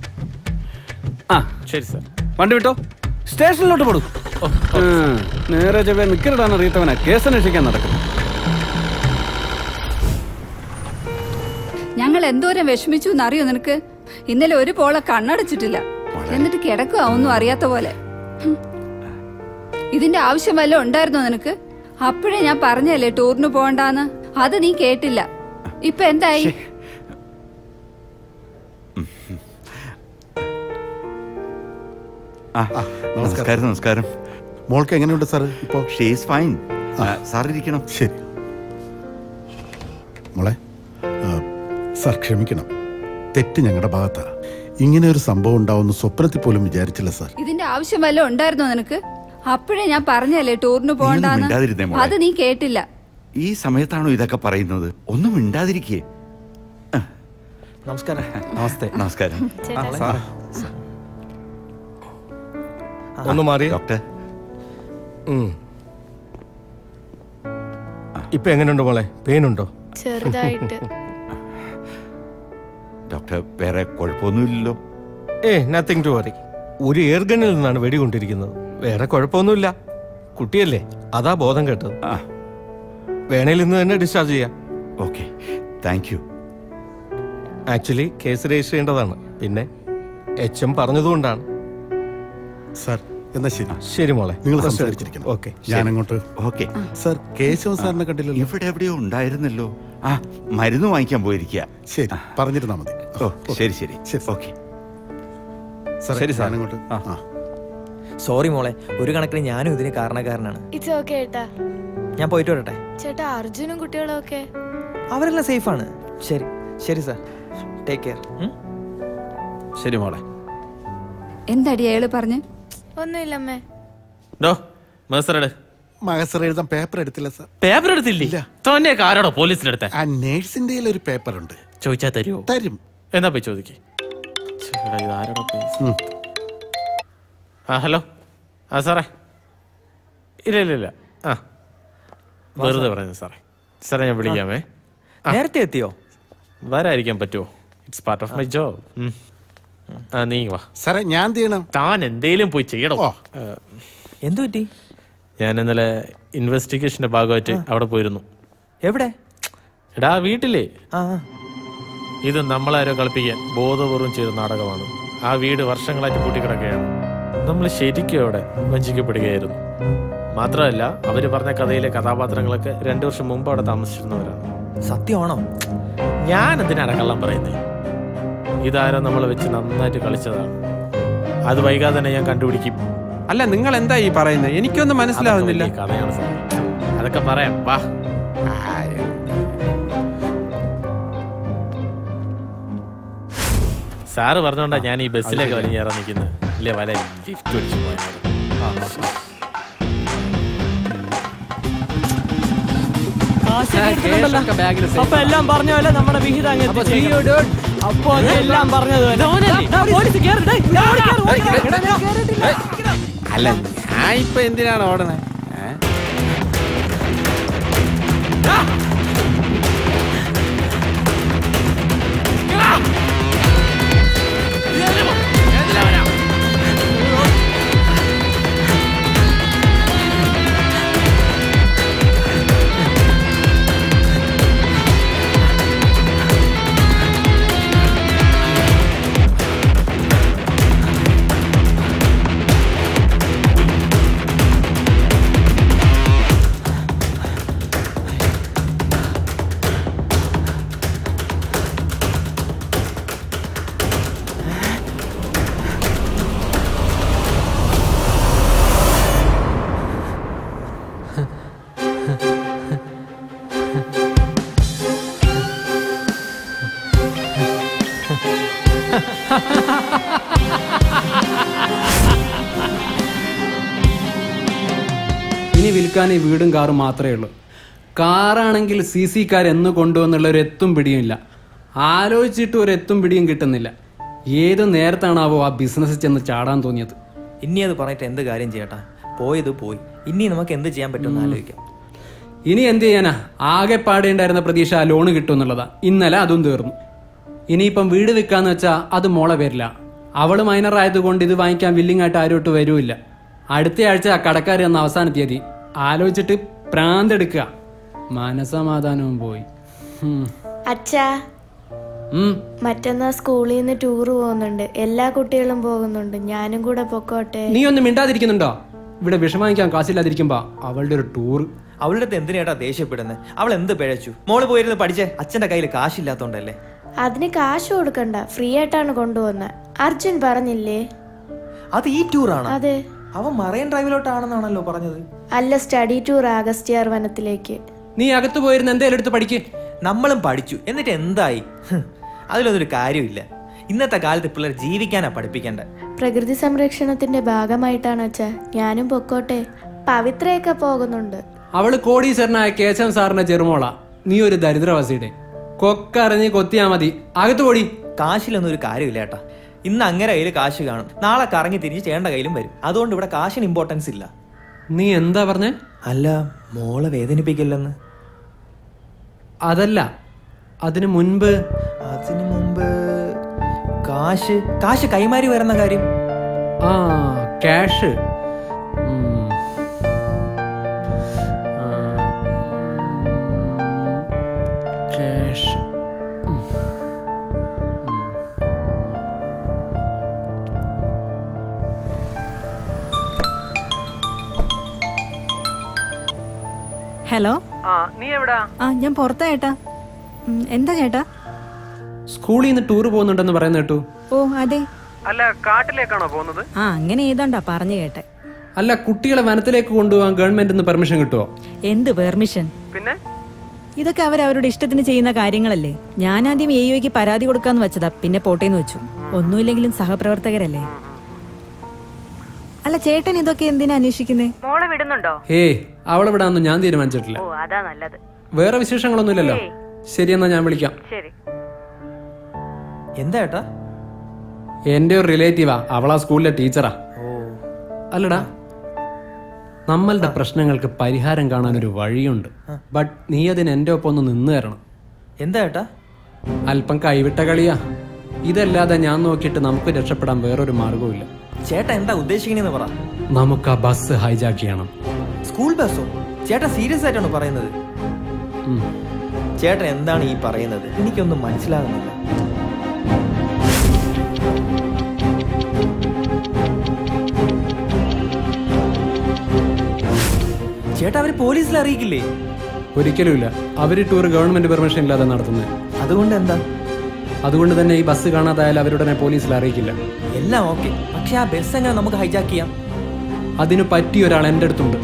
ആ ശരി സാർ വണ്ടി വിട്ടോ സ്റ്റേഷനിലോട്ട് പോടൂ ഉം. നേരെ ചെവ്വേ നിക്കറിടാൻ അറിയത്തവനാ കേസ് അന്വേഷിക്കാൻ നടക്കും ഞങ്ങൾ എന്തോരം വിഷമിച്ചു എന്നറിയോ നിനക്ക് ഇന്നലെ ഒരു പോളെ കണ്ണടച്ചിട്ടില്ല എന്നിട്ട് കിടക്കുക ഒന്നും അറിയാത്ത പോലെ ഹും. ഇതിന്റെ ആവശ്യം വല്ലതും ഉണ്ടായിരുന്നോ നിനക്ക് അപ്പോഴേ ഞാൻ പറഞ്ഞല്ലേ ടൂറിന് പോകണ്ടാന്ന് അത് നീ കേട്ടില്ല ഇപ്പൊ എന്തായി ആ, നമസ്കാരം നമസ്കാരം മോൾക്ക് എങ്ങനെയുണ്ട് സാർ ഇപ്പോ ഷീസ് ഫൈൻ സാർ ഇരിക്കണം ശരി മോളെ ആ, സാർ ക്ഷമിക്കണം തെറ്റ് ഞങ്ങളുടെ ഭാഗത്താ ഇങ്ങനെ ഒരു സംഭവം ഉണ്ടാവുമെന്ന് സ്വപ്നത്തിൽ പോലും വിചാരിച്ചില്ല സാർ ഇതിന്റെ ആവശ്യം വല്ലതും ഉണ്ടായിരുന്നോ നിനക്ക് അപ്പോഴേ ഞാൻ പറഞ്ഞല്ലേ ടൂറിന് പോകണ്ടാന്ന് മിണ്ടാതിരുന്നേ മോളെ. അത് നീ കേട്ടില്ല ഈ സമയത്താണോ ഇതൊക്കെ പറയുന്നത് ഒന്നും മിണ്ടാതിരിക്കേ നമസ്കാരം നമസ്തേ നമസ്കാരം ചേട്ടാ. ആ, സാറേ. ഒന്ന് മാറി ഡോക്ടർ ഇപ്പൊ എങ്ങനെയുണ്ട് മോളെ പെയിൻ ഉണ്ടോ ചെറുതായിട്ട് ഡോക്ടർ വേറെ കുഴപ്പമൊന്നുമില്ലല്ലോ ഏ നത്തിങ് ടു വറി ഒരു എയർഗണ്ണിൽ നിന്നാണ് വെടികൊണ്ടിരിക്കുന്നത് വേറെ കുഴപ്പമൊന്നുമില്ല കുട്ടിയല്ലേ അതാ ബോധം കേട്ടത് വേണേൽ ഇന്ന് തന്നെ ഡിസ്ചാർജ് ചെയ്യാം okay thank you actually case register ചെയ്യേണ്ടതാണ് പിന്നെ എച്ച് എം പറഞ്ഞതുകൊണ്ടാണ് സാർ എന്നാ ശരി ശരി മോളെ നിങ്ങൾ Rest സംസാരിച്ചിരിക്കണം ഓക്കെ ഞാനങ്ങോട്ട് ഓക്കെ സാർ കേശവൻ സാറിനെ കണ്ടില്ലല്ലോ ഇവിടെ എവിടെയോ ഉണ്ടായിരുന്നല്ലോ ആ മരുന്ന് വാങ്ങിക്കാൻ പോയിരിക്കുക ശരി പറഞ്ഞിരുന്നാ മതി ഓ ശരി ശരി ഓക്കെ സാർ ശരി സാർ ഞാനങ്ങോട്ട് ആ സോറി മോളെ ഒരു കണക്കിന് ഞാനും ഇതിന് കാരണക്കാരനാണ് ഇറ്റ്സ് ഓക്കെ ഏട്ടാ ഞാൻ പോയിട്ട് വരട്ടെ ചേട്ടാ അർജുനും കുട്ടികളും ഒക്കെ അവരെല്ലാം സേഫാണ് ശരി ശരി സാർ ടേക്ക് കെയർ ശരി മോളെ എന്താടി അയാള് പറഞ്ഞ് ഒന്നുമില്ലമ്മേ ഡോ മേസറട് മഹസർ എഴുതാൻ പേപ്പർ എടുത്തില്ല സാർ പേപ്പർ എടുത്തില്ലേ തോന്നെയൊക്കെ ആരാടോ പോലീസിലെടുത്ത ആ നേഴ്സിന്റെ ഒരു പേപ്പർ ഉണ്ട് ചോദിച്ചാ തരുമോ തരും എന്നാ പോയി ചോദിക്കേ ഇത് ആരാടോ പോലീസ് ആ ഹലോ ആ സാറേ ഇല്ല ഇല്ല ഇല്ല ആ വെറുതെ പറഞ്ഞു സാറേ സാറേ ഞാൻ വിളിക്കാമേ ആ. നേരത്തെ എത്തിയോ വരാതിരിക്കാൻ പറ്റുമോ it's part of my job ആ നീ വാ സാറേ ഞാൻ ചെയ്യണം താൻ എന്തേലും പോയി ചെയ്യണം എന്തു പറ്റി ഞാൻ ഇന്നലെ ഇൻവെസ്റ്റിഗേഷന്റെ ഭാഗമായിട്ട് അവിടെ പോയിരുന്നു എവിടെ എടാ വീട്ടിലേ ആ ഇത് നമ്മളാരോ കളിപ്പിക്കാൻ ബോധപൂർവം ചെയ്ത നാടകമാണ് ആ വീട് വർഷങ്ങളായിട്ട് പൂട്ടിക്കിടക്കുകയാണ് നമ്മൾ ശരിക്കും അവിടെ വഞ്ചിക്കപ്പെടുകയായിരുന്നു മാത്രമല്ല അവര് പറഞ്ഞ കഥയിലെ കഥാപാത്രങ്ങളൊക്കെ രണ്ടു വർഷം മുമ്പ് അവിടെ താമസിച്ചിരുന്നവരാണ് സത്യമാണോ ഞാൻ എന്തിനാണ് കള്ളം പറയുന്നത് ഇതാരോ നമ്മളെ വെച്ച് നന്നായിട്ട് കളിച്ചതാണ് അത് വൈകാതെ തന്നെ ഞാൻ കണ്ടുപിടിക്കും അല്ല നിങ്ങൾ എന്താ ഈ പറയുന്നത് എനിക്കൊന്നും മനസ്സിലാവുന്നില്ല അതൊക്കെ വലിയ കഥയാണ് സാറേ അതൊക്കെ പറയാം വാ സാറ് പറഞ്ഞോണ്ടാ ഞാൻ ഈ ബസ്സിലേക്ക് വലിഞ്ഞേറാൻ നിൽക്കുന്നത് ഇല്ലേ വല ലിഫ്റ്റ് അടിച്ചു പോയത് കേസൊക്കെ ബാഗിൽ safe അപ്പൊ എല്ലാം പറഞ്ഞ പോലെ നമ്മുടെ വിഹിതം അങ്ങ് എത്തിച്ചിരിക്കുന്നു. അപ്പൊ അങ്ങ് എല്ലാം പറഞ്ഞത് പോലെ. ദാ, ദാ, പോലീസ് കേറ്, ഡേയ്, ഡേയ്, ഓടി കേറ്, ഓടി കേറ്. ഞാൻ കേറിയിട്ടില്ല. അല്ല ഞാൻ ഇപ്പൊ എന്തിനാണ് ഓടണേ ഇനി വിൽക്കാൻ ഈ വീടും കാറും മാത്രമേ ഉള്ളൂ കാറാണെങ്കിൽ സി സി കാർ എന്ന് കൊണ്ടുവന്നുള്ള ഒരു എത്തും പിടിയും ഇല്ല ആലോചിച്ചിട്ട് ഒരു എത്തും പിടിയും കിട്ടുന്നില്ല ഏത് നേരത്താണാവോ ആ ബിസിനസ് ചെന്ന് ചാടാൻ തോന്നിയത് ഇനി അത് പറഞ്ഞിട്ട് എന്ത് കാര്യം ചെയ്യട്ടാ പോയത് പോയി ഇനി നമുക്ക് എന്ത് ചെയ്യാൻ പറ്റുമെന്ന് ആലോചിക്കാം ഇനി എന്ത് ചെയ്യാനാ ആകെ പാടേണ്ടായിരുന്ന പ്രതീക്ഷ ആ ലോണ് കിട്ടും എന്നുള്ളതാ ഇന്നലെ അതും തീർന്നു ഇനിയിപ്പം വീട് വിൽക്കാന്ന് വെച്ചാ അത് മോളെ പേരില്ല അവള് മൈനർ ആയതുകൊണ്ട് ഇത് വാങ്ങിക്കാൻ വില്ലിംഗ് ആയിട്ട് ആരോട്ട് വരൂല്ല അടുത്ത ആഴ്ച ആ കടക്കാർ എന്ന അവസാന തീയതി ആലോചിച്ചിട്ട് പ്രാന്തെടുക്കുക മനസമാധാനവും പോയി ഹും. അച്ഛാ ഉം. മറ്റന്നാ സ്കൂളിൽ നിന്ന് ടൂർ പോകുന്നുണ്ട് എല്ലാ കുട്ടികളും പോകുന്നുണ്ട് ഞാനും കൂടെ പൊക്കോട്ടെ നീ ഒന്നും മിണ്ടാതിരിക്കുന്നുണ്ടോ ഇവിടെ വിഷമിക്കാൻ കാശില്ലാതിരിക്കുമ്പോ അവളുടെ ഒരു ടൂർ അവളുടെ അടുത്ത് എന്തിനേട്ടാ ദേഷ്യപ്പെടുന്നത് അവൾ എന്ത് പിഴച്ചു മോള് പോയിരുന്ന് പഠിച്ചേ അച്ഛന്റെ കയ്യിൽ കാശില്ലാത്തോണ്ടല്ലേ അതിന് കാശ് കൊടുക്കണ്ട ഫ്രീ ആയിട്ടാണ് കൊണ്ടുവന്നത് അർജുൻ പറഞ്ഞില്ലേ അത് ഈ ടൂറാണ് അതെ അവൻ മറൈൻ ഡ്രൈവിലോട്ടാണെന്നാണല്ലോ പറഞ്ഞത് അല്ല സ്റ്റഡി ടൂർ ആഗസ്റ്റിയാർ വനത്തിലേക്ക് നീ അകത്ത് പോയിരുന്ന എന്തേലും എടുത്ത് പഠിക്ക് നമ്മളും പഠിച്ചു എന്നിട്ട് എന്തായി ഹ്, അതിലൊന്നൊരു കാര്യമില്ല ഇന്നത്തെ കാലത്ത് പിള്ളേർ ജീവിക്കാനാ പഠിപ്പിക്കേണ്ടത് പ്രകൃതി സംരക്ഷണത്തിന്റെ ഭാഗമായിട്ടാണ് അച്ഛാ ഞാനും പൊക്കോട്ടെ പവിത്രയൊക്കെ പോകുന്നുണ്ട് അവള് കോടീശ്വരനായ കേശവൻ സാറിന്റെ ചെറുമോള നീ ഒരു ദരിദ്രവാസിയുടെ കൊക്കറിഞ്ഞ് കൊത്തിയാ മതി അകത്ത് പോടി കാശിലൊന്നും ഒരു കാര്യമില്ല ഏട്ടാ ഇന്ന് അങ്ങനെ കയ്യിൽ കാശ് കാണും നാളെ കറങ്ങി തിരിഞ്ഞ് ചേണ്ട കയ്യിലും വരും അതുകൊണ്ട് ഇവിടെ കാശിന് ഇമ്പോർട്ടൻസ് ഇല്ല നീ എന്താ പറഞ്ഞേ അല്ല മോളെ വേദനിപ്പിക്കില്ലെന്ന് അതല്ല അതിനു മുൻപ് അതിനു മുമ്പ് കാശ് കാശ് കൈമാറി വരുന്ന കാര്യം ആ ക്യാഷ് ക്യാഷ് ഹലോ നീ എവിടാ ആ ഞാൻ പുറത്താ ചേട്ടാ ഉം, എന്താ ചേട്ടാ സ്കൂളിൽ നിന്ന് ടൂർ പോകുന്നുണ്ടെന്ന് പറയുന്ന കേട്ടു ഓ അതെ അല്ല കാട്ടിലേക്കാണോ പോകുന്നത് ആ അങ്ങനെ ഏതാണ്ടാ പറഞ്ഞു കേട്ടെ അല്ല കുട്ടികളെ വനത്തിലേക്ക് കൊണ്ടുപോകാൻ ഗവൺമെന്റ് പെർമിഷൻ കിട്ടുമോ എന്ത് പെർമിഷൻ പിന്നെ ഇതൊക്കെ അവർ അവരുടെ ഇഷ്ടത്തിന് ചെയ്യുന്ന കാര്യങ്ങളല്ലേ ഞാൻ ആദ്യം എ യുക്ക് പരാതി കൊടുക്കാന്ന് വെച്ചതാ പിന്നെ പോട്ടേന്ന് വെച്ചു ഒന്നുമില്ലെങ്കിലും സഹപ്രവർത്തകരല്ലേ അല്ല ചേട്ടൻ ഇതൊക്കെ എന്തിനാ അന്വേഷിക്കുന്നേ മോളെ വിടുന്നുണ്ടോ ഏയ് അവളെ വിടാന്ന് ഞാൻ തീരുമാനിച്ചിട്ടില്ല ഓ അതാ നല്ലത് വേറെ വിശേഷങ്ങളൊന്നുമില്ലല്ലോ ഏയ്. ശരി എന്നാ ഞാൻ വിളിക്കാം ശരി എന്താ ഏട്ടാ എന്റെ ഒരു റിലേറ്റീവാ അവളാ സ്കൂളിലെ ടീച്ചറാ അല്ലടാ നമ്മളുടെ പ്രശ്നങ്ങൾക്ക് പരിഹാരം കാണാൻ ഒരു വഴിയുണ്ട് ബട്ട് നീ അതിന് എന്റെ ഒപ്പം ഒന്ന് നിന്ന് തരണം എന്താ ഏട്ടാ അല്പം കൈവിട്ട കളിയാ ഇതല്ലാതെ ഞാൻ നോക്കിയിട്ട് നമുക്ക് രക്ഷപ്പെടാൻ വേറൊരു മാർഗവുമില്ല ചേട്ടാ എന്താ ഉദ്ദേശിക്കണേന്ന് പറ നമുക്ക് ആ ബസ് ഹൈജാക്ക് ചെയ്യണം സ്കൂൾ ബസ്സോ ചേട്ടാ സീരിയസ് ആയിട്ടാണ് പറയുന്നത് ചേട്ടൻ എന്താണ് ഈ പറയുന്നത് എനിക്കൊന്നും മനസ്സിലാകുന്നില്ല ചേട്ടാ അവര് പോലീസിൽ അറിയിക്കില്ലേ ഒരിക്കലുമില്ല അവര് ടൂർ ഗവൺമെന്റ് പെർമിഷൻ ഇല്ലാതെ നടത്തുന്നത് അതുകൊണ്ട് എന്താ അതുകൊണ്ട് തന്നെ ഈ ബസ് കാണാതായാൽ അവരുടനെ പോലീസിൽ അറിയിക്കില്ല എല്ലാം ഓക്കെ പക്ഷെ ആ ബസ് എങ്ങനെ നമുക്ക് ഹൈജാക്ക് ചെയ്യാം അതിന് പറ്റിയ ഒരാൾ എന്റെ അടുത്തുണ്ട്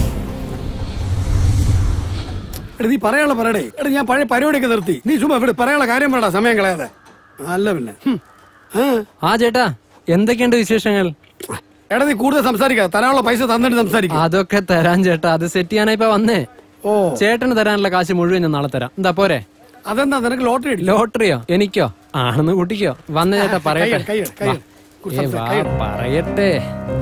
എടാ നീ പറയാനുള്ള പറയടേ എടാ ഞാൻ പഴയ പരിപാടിയൊക്കെ നിർത്തി നീ ചുമ്മാ ഇവിടെ പറയാനുള്ള കാര്യം പറയടാ സമയം കളയാതെ അല്ല പിന്നെ ഹും. ആ. ആ ചേട്ടാ എന്തൊക്കെയുണ്ട് വിശേഷങ്ങൾ എടാ നീ കൂടുതൽ സംസാരിക്കാതെ തരാനുള്ള പൈസ തന്നിട്ട് സംസാരിക്കാം അതൊക്കെ തരാൻ ചേട്ടാ അത് സെറ്റ് ചെയ്യാനാ ഇപ്പൊ വന്നേ ഓ ചേട്ടന് തരാനുള്ള കാശ് മുഴുവൻ ഞാൻ നാളെ തരാം എന്താ പോരെ അതെന്താ നിനക്ക് ലോട്ടറി അടിച്ചു ലോട്ടറിയോ എനിക്കോ ആണെന്ന് കൂട്ടിക്കോ വന്ന ചേട്ടാ പറയട്ടെ കൈയ്യട്, കൈയ്യട്. വാ. ഏ, വാ, പറയട്ടെ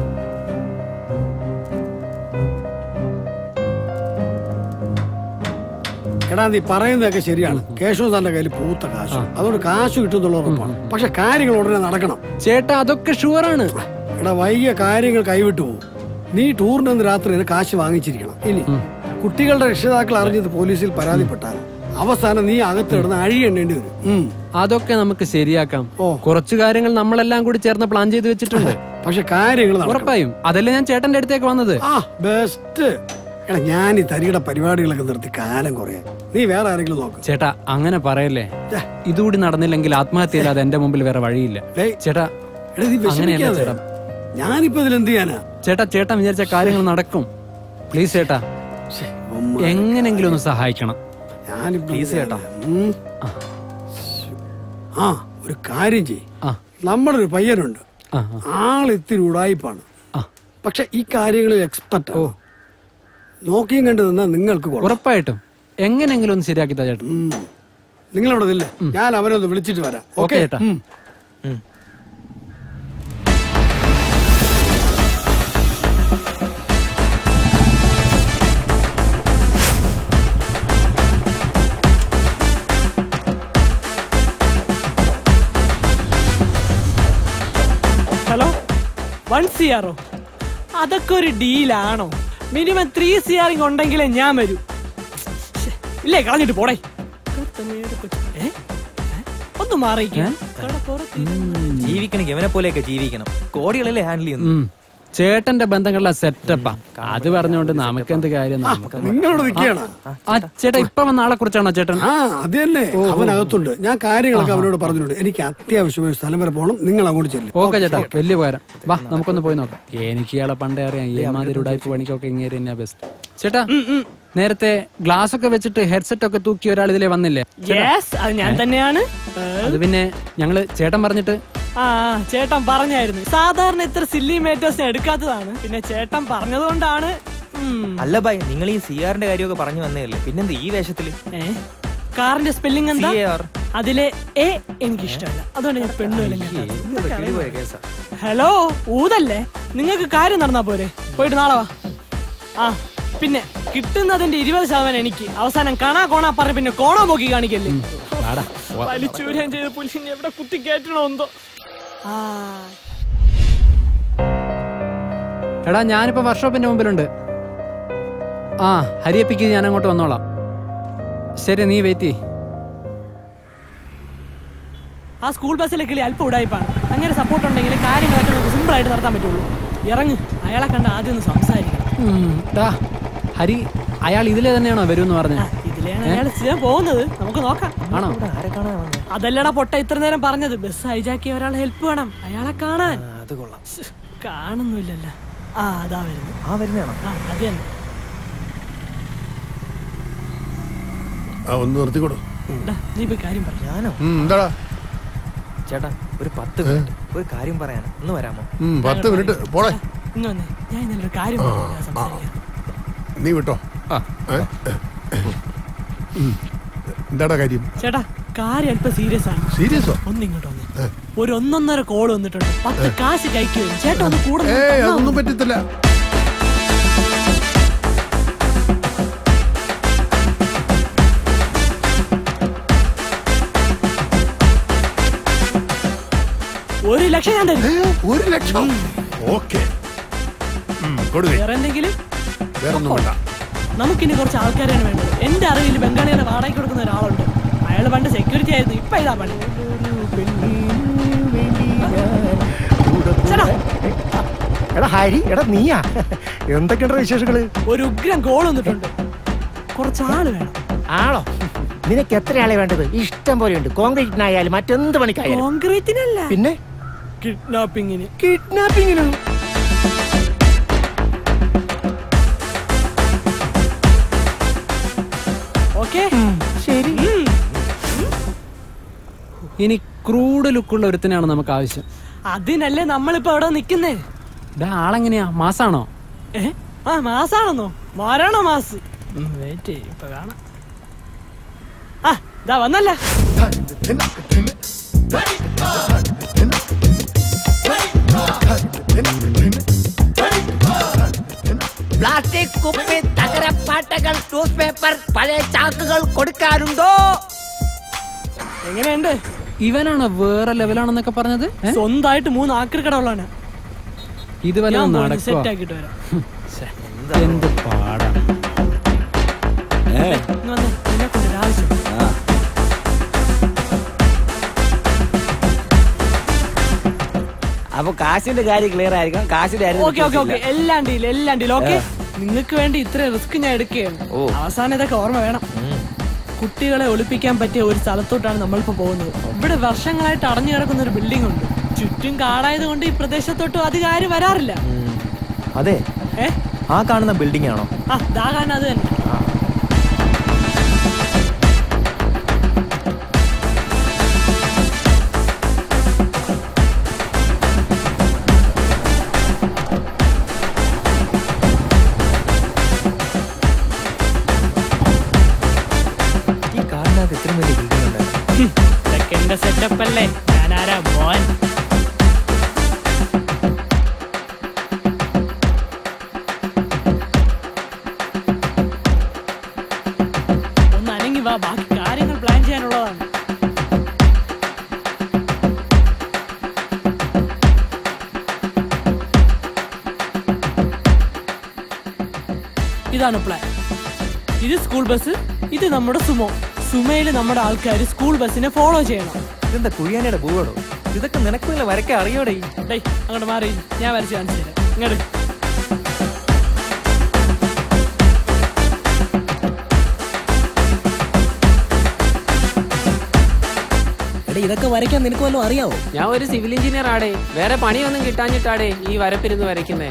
എടാ നീ പറയുന്നതൊക്കെ ശരിയാണ് കേശവൻ സാറിന്റെ കയ്യിൽ പൂത്ത കാശ് അതുകൊണ്ട് കാശ് കിട്ടുന്നുള്ള ഉറപ്പാണ് പക്ഷെ കാര്യങ്ങൾ ഉടനെ നടക്കണം ചേട്ടാ അതൊക്കെ ഷുവറാണ് എടാ വൈകിയ കാര്യങ്ങൾ കൈവിട്ടു പോകും നീ ടൂറിന് അന്ന് രാത്രി ഒരു കാശ് വാങ്ങിച്ചിരിക്കണം ഇനി കുട്ടികളുടെ രക്ഷിതാക്കൾ അറിഞ്ഞത് പോലീസിൽ പരാതിപ്പെട്ടാൽ അവസാനം നീ അകത്ത് കിടന്ന് അഴിയെണ്ണേണ്ടി വരും ഉം. അതൊക്കെ നമുക്ക് ശരിയാക്കാം കുറച്ചു കാര്യങ്ങൾ നമ്മളെല്ലാം കൂടി ചേർന്ന് പ്ലാൻ ചെയ്ത് വെച്ചിട്ടുണ്ട് പക്ഷെ കാര്യങ്ങൾ നടക്കണം. ഉറപ്പായും അതല്ലേ ഞാൻ ചേട്ടന്റെ അടുത്തേക്ക് വന്നത് ആ ബെസ്റ്റ് എടാ ഞാൻ ഈ തരികിട പരിപാടികളൊക്കെ നിർത്തി കാലം കുറയാ നീ വേറെ ആരെങ്കിലും നോക്ക് ചേട്ടാ അങ്ങനെ പറയല്ലേ ഇതുകൂടി നടന്നില്ലെങ്കിൽ ആത്മഹത്യ ഇല്ലാതെ എന്റെ മുമ്പിൽ വേറെ വഴിയില്ല ചേട്ടാ എടാ നീ അങ്ങനെയല്ല വിഷമിക്കാതെ ചേട്ടാ ഞാനിപ്പോ ഇതിൽ എന്ത് ചെയ്യാനാ ചേട്ടാ ചേട്ടൻ വിചാരിച്ച കാര്യങ്ങൾ നടക്കും പ്ലീസ് ചേട്ടാ എങ്ങനെങ്കിലും ഒന്ന് സഹായിക്കണം ഞാനിപ്പോ പ്ലീസ് ചേട്ടാ ഉം. ആ ഒരു കാര്യം ചെയ് നമ്മുടെ ഒരു പയ്യനുണ്ട് ആൾ ഇത്തിരി ഉടായിപ്പാണ് പക്ഷെ ഈ കാര്യങ്ങളിൽ എക്സ്പെർട്ട് ആണ് നോക്കിയും കണ്ടു നിന്നാ നിങ്ങൾക്ക് കൊള്ളാം. ഉറപ്പായിട്ടും എങ്ങനെങ്കിലും ഒന്ന് ശരിയാക്കി താ ചേട്ടൻ ഉം. നിങ്ങളവിടെ നില്ല ഞാൻ അവനെ ഒന്ന് വിളിച്ചിട്ട് വരാം ഓക്കേ ഓക്കെ ചേട്ടാ. ഹലോ വൺ സി ആറോ അതൊക്കെ ഒരു ഡീലാണോ മിനിമം ത്രീ സി ആറിങ് ഉണ്ടെങ്കിലേ ഞാൻ വരൂ ശ്ശെ, ഇല്ലേ കളഞ്ഞിട്ട് പോടേ ഏ? ഏ? ഒന്ന് മാറിയിക്കാൻ ജീവിക്കണമെങ്കിൽ എവനെ പോലെയൊക്കെ ജീവിക്കണം കോടികളല്ലേ ഹാൻഡിൽ ചെയ്യുന്നു ഉം. ചേട്ടന്റെ ബന്ധങ്ങളുടെ സെറ്റപ്പാ അത് പറഞ്ഞുകൊണ്ട് നമുക്ക് എന്ത് കാര്യം നമുക്ക് നിങ്ങളോട് നിൽക്കുകയാണ് ആ ചേട്ടാ ഇപ്പൊ വന്ന ആളെ കുറിച്ചാണോ ചേട്ടൻ ആ അത് തന്നെ അവനകത്തുണ്ട് ഞാൻ കാര്യങ്ങളൊക്കെ അവനോട് പറഞ്ഞിട്ടുണ്ട് എനിക്ക് അത്യാവശ്യമായ ഒരു സ്ഥലം വരെ പോകണം നിങ്ങൾ അങ്ങോട്ട് ചെല്ലും ഓക്കെ ചേട്ടാ വലിയ ഉപകാരം വാ നമുക്കൊന്ന് പോയി നോക്കാം എനിക്ക് ഇയാളെ പണ്ടേ അറിയാം ഈ മാതിരി ഉടായ്പ പണിക്കൊക്കെ ഇങ്ങനെ തന്നെയാ ബെസ്റ്റ് ചേട്ടാ നേരത്തെ ഗ്ലാസ് ഒക്കെ വെച്ചിട്ട് ഹെഡ്സെറ്റ് ഒക്കെ തൂക്കി ഒരാൾ ഇതിലെ വന്നില്ലേ ചേട്ടാ, യെസ് അത് ഞാൻ തന്നെയാണ് ഏ? അത് പിന്നെ ഞങ്ങള് ചേട്ടൻ പറഞ്ഞിട്ട് ആ ആ, ചേട്ടൻ പറഞ്ഞായിരുന്നു സാധാരണ ഇത്ര സില്ലി മേറ്റേഴ്സിനെ എടുക്കാത്തതാണ് പിന്നെ ചേട്ടൻ പറഞ്ഞതുകൊണ്ടാണ് ഉം. അല്ല ബായ് നിങ്ങൾ ഈ സി ആറിന്റെ കാര്യമൊക്കെ പറഞ്ഞു വന്നതല്ലേ പിന്നെന്ത് ഈ വേഷത്തില് ഏ? കാറിന്റെ സ്പെല്ലിംഗ് എന്താ CAR. അതിലെ എ എനിക്ക് ഇഷ്ടമല്ല അതുകൊണ്ട് ഞാൻ പെണ്ണു കിളിപോയ കേസാ ഹലോ ഊതല്ലേ നിങ്ങൾക്ക് കാര്യം നടന്നാ പോരെ പോയിട്ട് നാളെ വാ ആ പിന്നെ കിട്ടുന്നതിന്റെ ഇരുപത് ശതമാനം എനിക്ക് അവസാനം കാണാ കോണാ പറഞ്ഞ പിന്നെ കോണോ പോക്കി കാണിക്കല്ലേ വാടാ, വാ. വലിച്ചൂരാൻ ചെയ്ത പുലിസിനെ എവിടെ കുത്തി കയറ്റണോ എന്തോ ആ എടാ ഞാനിപ്പോ വർക്ക്ഷോപ്പിന്റെ മുമ്പിലുണ്ട് ആ ഹരിയപ്പിക്ക് ഞാൻ അങ്ങോട്ട് വന്നോളാം ശരി നീ വെയിറ്റ് ചെയ് ആ സ്കൂൾ ബസ്സിലെ കിളി അല്പം ഉടായിപ്പാണ് അങ്ങനെ സപ്പോർട്ട് ഉണ്ടെങ്കിൽ കാര്യങ്ങളൊക്കെ നമുക്ക് സിമ്പിൾ ആയിട്ട് നടത്താൻ പറ്റുള്ളൂ ഇറങ്ങ് അയാളെ കണ്ട് ആദ്യം ഒന്ന് സംസാരിക്കണം ഉം, ദാ, ഹരി അയാൾ ഇതിലെ തന്നെയാണോ വരുമെന്ന് പറഞ്ഞ ഇതിലെയാണ് അയാൾ സ്ഥിരം പോകുന്നത് നമുക്ക് നോക്കാം ആണോ അതല്ലടാ പൊട്ട ഇത്ര നേരം പറഞ്ഞത് ബസ് ഹൈജാക്കിയ ഒരാളെ ഹെൽപ്പ് വേണം അയാളെ കാണാൻ അത് കൊള്ളാം ശ്ശ്, കാണുന്നില്ലല്ലോ ആ അതാ വരുന്നു ആ വരുന്നതാണോ ആ അത് തന്നെ ആ ഒന്ന് നിർത്തിക്കൊടു ഡാ, നീ പോയി കാര്യം പറഞ്ഞു ഞാനോ ഉം, എന്താടാ ചേട്ടാ ഒരു പത്ത് മിനിറ്റ് ഒരു കാര്യം പറയാനാ ഒന്ന് വരാമോ ഉം, പത്ത് മിനിറ്റ് പോളെ ഇങ്ങ് വന്നേ ഞാൻ ഇന്നലെ കാര്യം പറഞ്ഞു, ഞാൻ സംസാരിക്കാം. നീ വിട്ടോ ഏ? ഉം. എന്താടാ കാര്യം ചേട്ടാ കാര്യം അല്പം സീരിയസ് ആണ് സീരിയസോ ഒന്ന് ഇങ്ങോട്ട് വന്നേ ഒരു ഒന്നൊന്നര കോള് വന്നിട്ടുണ്ട് പത്ത് കാശ് കൈക്ക് വരും ചേട്ടാ ഒന്ന് കൂടെ നിന്ന് ഏയ് തന്നാ അതൊന്നും മതി. പറ്റത്തില്ല ഒരു ലക്ഷം ഞാൻ തരും ഒരു ലക്ഷം ഓക്കെ കൊടുക്കേ വേറെ എന്തെങ്കിലും വേറെ ഒന്നും വേണ്ട നമുക്കിനി കുറച്ച് ആൾക്കാരാണ് വേണ്ടത് എന്റെ അറിവിൽ ബംഗാളികളെ വാടകയ്ക്ക് കൊടുക്കുന്ന ഒരാളുണ്ട് അയാൾ പണ്ട് സെക്യൂരിറ്റി ആയിരുന്നു ഇപ്പൊ ഇതാ പണി ചേട്ടാ, എടാ ഹരി എടാ നീയാ എന്തൊക്കെയുണ്ടോ വിശേഷങ്ങള് ഒരു ഉഗ്രം കോൾ വന്നിട്ടുണ്ട് കുറച്ച് ആള് വേണം ആണോ നിനക്ക് എത്ര ആളെ വേണ്ടത് ഇഷ്ടം പോലെ ഉണ്ട് കോൺക്രീറ്റിനായാലും മറ്റെന്ത് പണിക്കായാലും കോൺക്രീറ്റിനല്ല പിന്നെ കിഡ്നാപ്പിങ്ങിന് കിഡ്നാപ്പിങ്ങിനോ ഓക്കെ ശരി ഇനി ക്രൂഡ് ലുക്കുള്ള ഒരുത്തനാണ് നമുക്ക് ആവശ്യം അതിനല്ലേ നമ്മളിപ്പോ അവിടെ നിക്കുന്നേ ഇതാ ആളെങ്ങനെയാ മാസാണോ ഏ ആ മാസാണെന്നോ മാരാണോ മാസ് വെയിറ്റ് ചെയ്യും ഇപ്പൊ കാണാം ആ ഇതാ വന്നല്ല പ്ലാസ്റ്റിക് കുപ്പി തകരപ്പാട്ടകൾ ന്യൂസ് പേപ്പർ പഴയ ചാക്കുകൾ കൊടുക്കാറുണ്ടോ എങ്ങനെയുണ്ട് ഇവനാണ് വേറെ ലെവലാണെന്നൊക്കെ പറഞ്ഞത് ഏ? സ്വന്തമായിട്ട് മൂന്ന് ആക്രി കടകളാണ് ഇത് വല്ല ഞാൻ പോയി നടക്കുവാ സെറ്റ് ആക്കിയിട്ട് വരാം എന്ത് പാടാണ് ഇങ്ങ് വന്നേ, നിന്നെക്കൊണ്ട് ഒരു ആവശ്യം അപ്പൊ കാശിന്റെ കാര്യം ക്ലിയർ ആയിരിക്കണം കാശിന്റെ കാര്യം ഓക്കെ ഓക്കെ ഓക്കെ എല്ലാം ഡീൽ എല്ലാം ഡീൽ ഓക്കെ നിങ്ങൾക്ക് വേണ്ടി ഇത്ര റിസ്ക് ഞാൻ എടുക്കുകയാണ് ഓ. അവസാനം ഇതൊക്കെ ഓർമ്മ വേണം കുട്ടികളെ ഒളിപ്പിക്കാൻ പറ്റിയ ഒരു സ്ഥലത്തോട്ടാണ് നമ്മളിപ്പോ പോകുന്നത് ഇവിടെ വർഷങ്ങളായിട്ട് അടഞ്ഞു കിടക്കുന്ന ഒരു ബിൽഡിംഗ് ഉണ്ട് ചുറ്റും കാടായത് കൊണ്ട് ഈ പ്രദേശത്തോട്ടും അധികം ആരും വരാറില്ല അതെ ഏ ആ കാണുന്ന ബിൽഡിംഗ് ആണോ ആ ദാ കാണാൻ അത് തന്നെ ഈ കാടിനകത്ത് ഇത്രയും വലിയ ബിൽഡിംഗ് ഉണ്ടായിരുന്നു ഹും, ഇതൊക്കെ എന്റെ സെറ്റപ്പ് അല്ലേ ഞാനാരാ മോൻ ഒന്ന് അനങ്ങി വാ ബാക്കി കാര്യങ്ങൾ പ്ലാൻ ചെയ്യാനുള്ളതാണ് ഇതാണ് പ്ലാൻ ഇത് സ്കൂൾ ബസ് ഇത് നമ്മുടെ സുമോ സുമയില് നമ്മുടെ ആൾക്കാർ സ്കൂൾ ബസ്സിനെ ഫോളോ ചെയ്യണം ഇതെന്താ കുഴിയാനയുടെ പൂവാടോ ഇതൊക്കെ നിനക്ക് വല്ല വരയ്ക്കാൻ അറിയോടെ ഡേയ് അങ്ങോട്ട് മാറി ഞാൻ വരച്ച് കാണിച്ചു തരാം ഇങ്ങോട്ട് എടാ ഇതൊക്കെ വരയ്ക്കാൻ നിനക്ക് വല്ലതും അറിയാവോ ഞാൻ ഒരു സിവിൽ എഞ്ചിനീയർ ആടേ വേറെ പണിയൊന്നും കിട്ടാഞ്ഞിട്ടാടേ ഈ വരപ്പിരുന്ന് വരയ്ക്കുന്നേ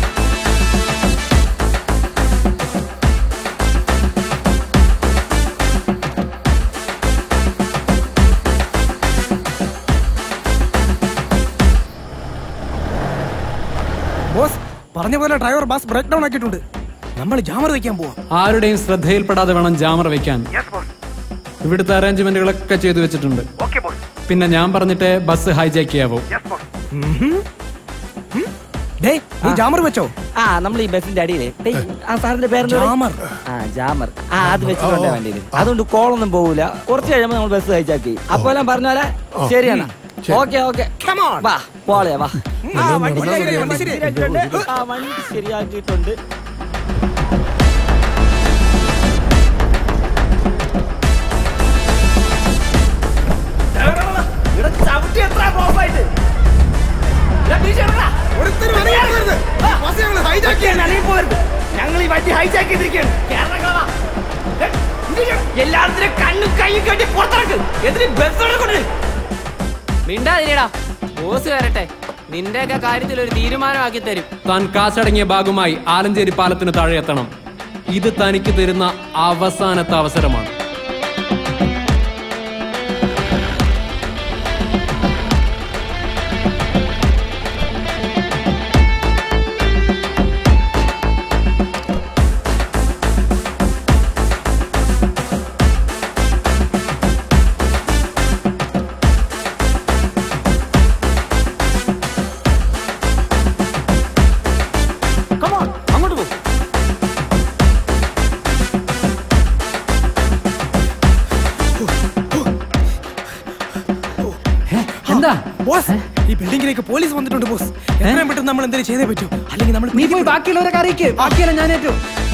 ബോസ് പറഞ്ഞ പോലെ ഡ്രൈവർ ബസ് ബ്രേക്ക് ഡൗൺ ആക്കിയിട്ടുണ്ട് നമ്മൾ ജാമർ വെക്കാൻ പോവാ ആരുടെയും ശ്രദ്ധയിൽപ്പെടാതെ വേണം ജാമർ വെക്കാൻ ഇവിടുത്തെ അറേഞ്ച്മെന്റുകളൊക്കെ ചെയ്തു വെച്ചിട്ടുണ്ട് പിന്നെ ഞാൻ പറഞ്ഞിട്ട് ബസ് ഹൈജാക്ക് ചെയ്യാവോ ഡേ നീ ജാമർ വെച്ചോ ആ നമ്മൾ ഈ ബസിന്റെ അടിയില് ഡേയ്, ആ സാറിന്റെ പേര് ജാമർ. ആ ജാമർ ആ അത് വെച്ചിട്ടുണ്ട് വണ്ടിയിൽ അതുകൊണ്ട് കോളൊന്നും പോകൂല കുറച്ച് കഴിയുമ്പോ നമ്മൾ ബസ് ഹൈജാക്കി അപ്പൊ എല്ലാം പറഞ്ഞ പോലെ ശരിയാണ് ഓക്കെ ഓക്കെ വാ പോളെ വാ ആ, വണ്ടി ശരിയാക്കി, വണ്ടി ശരിയാക്കിയിട്ടുണ്ട്. ആ വണ്ടി ശരിയാക്കിയിട്ടുണ്ട് ഇവിടെ ചവിട്ടി എത്ര ബ്ലോക്ക് ആയിട്ട് ഞങ്ങൾ ഈ വണ്ടി ഹൈജാക്ക് ചെയ്തിരിക്കുകയാണ് കേരള എല്ലാത്തിനും കണ്ണും കൈയും കെട്ടി പുറത്താക്ക് എന്നിട്ട് ബസ് കൊണ്ട് മിണ്ടാതിരിടാ ബോസ് വരട്ടെ നിന്റെയൊക്കെ കാര്യത്തിൽ ഒരു തീരുമാനമാക്കി തരും താൻ കാശടങ്ങിയ ഭാഗമായി ആലഞ്ചേരി പാലത്തിന് താഴെ എത്തണം ഇത് തനിക്ക് തരുന്ന അവസാനത്തെ അവസരമാണ് ബോസ് ഈ ബിൽഡിംഗിലേക്ക് പോലീസ് വന്നിട്ടുണ്ട് ബോസ് എത്രയും പെട്ടെന്ന് നമ്മൾ എന്തെങ്കിലും ചെയ്തേ പറ്റൂ അല്ലെങ്കിൽ നമ്മൾ നീ പോയി ബാക്കിയുള്ളവരെ അറിയിക്ക് ബാക്കിയല്ല ഞാൻ ഏറ്റു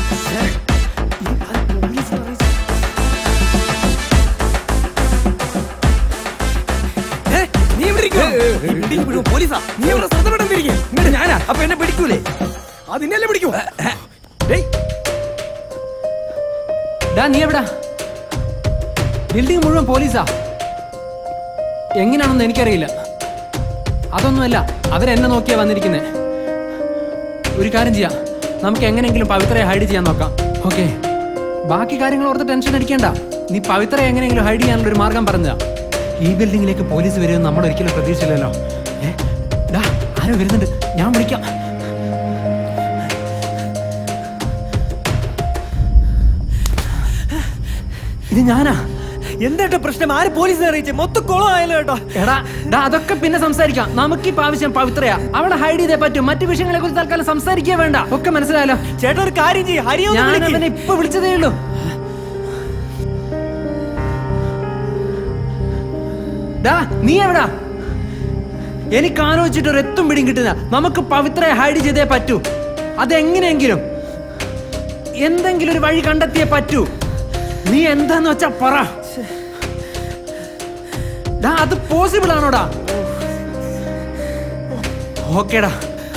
ഏ, നീ ഇവിടെ ഇരിക്കുവോ? ഈ ബിൽഡിംഗ് മുഴുവൻ പോലീസാ നീ ഇവിടെ ശ്രദ്ധ പെടുന്നിരിക്കും ഇങ്ങോട്ട് ഞാനാ അപ്പൊ എന്നെ പിടിക്കൂലേ അതിനെല്ലാം പിടിക്കൂ ഡേയ് ഡാ നീ എവിടാ ബിൽഡിംഗ് മുഴുവൻ പോലീസാ എങ്ങനെയാണെന്ന് എനിക്കറിയില്ല അതൊന്നുമല്ല അവരെന്നെ നോക്കിയാ വന്നിരിക്കുന്നേ ഒരു കാര്യം ചെയ്യാം നമുക്ക് എങ്ങനെയെങ്കിലും പവിത്രയെ ഹൈഡ് ചെയ്യാൻ നോക്കാം ഓക്കെ ബാക്കി കാര്യങ്ങൾ ഓർത്ത് ടെൻഷൻ അടിക്കേണ്ട നീ പവിത്രയെ എങ്ങനെയെങ്കിലും ഹൈഡ് ചെയ്യാനുള്ള ഒരു മാർഗം പറഞ്ഞാ ഈ ബിൽഡിങ്ങിലേക്ക് പോലീസ് വരുമെന്ന് നമ്മൾ ഒരിക്കലും പ്രതീക്ഷിച്ചില്ലല്ലോ ഏ ഡാ ആരോ വരുന്നുണ്ട് ഞാൻ വിളിക്കാം ഇത് ഞാനാ എന്താ പ്രശ്നം ആര് പോലീസിനെ അറിയിച്ചേ മൊത്തം കുളം ആയല്ലോ കേട്ടോ എടാ ഡാ അതൊക്കെ പിന്നെ സംസാരിക്കാം നമുക്കിപ്പോ ആവശ്യം പവിത്രയാ അവളെ ഹൈഡ് ചെയ്തേ പറ്റും മറ്റു വിഷയങ്ങളെ കുറിച്ച് തൽക്കാലം സംസാരിക്കേ വേണ്ട ഒക്കെ മനസ്സിലായല്ലോ ചേട്ടാ ഒരു കാര്യം ചെയ്യ് ഹരിയോ ഞാൻ അവനെ ഇപ്പൊ വിളിച്ചതേ ഉള്ളൂ ഡാ നീ എവിടാ എനിക്ക് ആലോചിച്ചിട്ട് ഒരു എത്തും പിടിയും കിട്ടുന്ന നമുക്ക് പവിത്രയെ ഹൈഡ് ചെയ്തേ പറ്റൂ അതെങ്ങനെയെങ്കിലും എന്തെങ്കിലും ഒരു വഴി കണ്ടെത്തിയേ പറ്റൂ നീ എന്താന്ന് വെച്ചാ പറ ഡാ അത് പോസിബിൾ ആണോടാ ഓക്കേടാ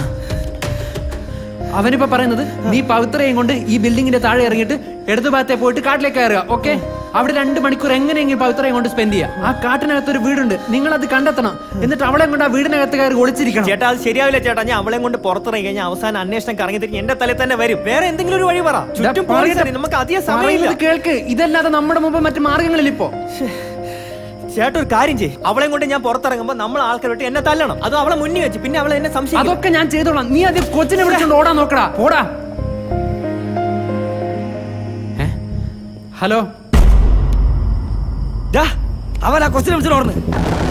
അവനിപ്പോ പറയുന്നത് നീ പവിത്രയും കൊണ്ട് ഈ ബിൽഡിങ്ങിന്റെ താഴെ ഇറങ്ങിയിട്ട് ഇടതു ഭാഗത്തെ പോയിട്ട് കാട്ടിലേക്ക് കയറുക ഓക്കെ അവിടെ രണ്ട് മണിക്കൂർ എങ്ങനെയെങ്കിലും പവിത്രയും കൊണ്ട് സ്പെൻഡ് ചെയ്യുക ആ കാട്ടിനകത്ത് ഒരു വീടുണ്ട് നിങ്ങൾ അത് കണ്ടെത്തണം എന്നിട്ട് അവളെ കൊണ്ട് ആ വീടിനകത്ത് കയറി ഒളിച്ചിരിക്കണം ചേട്ടാ അത് ശരിയാവില്ല ചേട്ടാ ഞാൻ അവളെ കൊണ്ട് പുറത്തിറങ്ങി കഴിഞ്ഞാൽ അവസാനം അന്വേഷണം കറങ്ങി തിരിഞ്ഞ് എന്റെ തലയിൽ തന്നെ വരും വേറെ എന്തെങ്കിലും ഒരു വഴി പറ ചുറ്റും ഡാ, പോലീസ് പറയട്ടെ. നമുക്ക് അധികം സമയമില്ല പറയുന്നത് കേൾക്ക് ഇതല്ലാതെ നമ്മുടെ മുമ്പ് മറ്റു മാർഗങ്ങളിൽ ഇപ്പോ ചേട്ടാ ഒരു കാര്യം ചെയ്യ് അവളെ കൊണ്ട് ഞാൻ പുറത്തിറങ്ങുമ്പോ നമ്മൾ ആൾക്കാരോട്ട് എന്നെ തല്ലണം അത് അവളെ മുന്നിൽ വെച്ച് പിന്നെ അവളെ എന്നെ സംശയം അതൊക്കെ ഞാൻ ചെയ്തോളാം നീ ആദ്യം കൊച്ചിനെ വിളിച്ചോണ്ട് ഓടാൻ നോക്കടാ ഓടാ ഹലോ അവൻ ആ കൊച്ചിനെ വിളിച്ചോണ്ട് ഓടുന്നു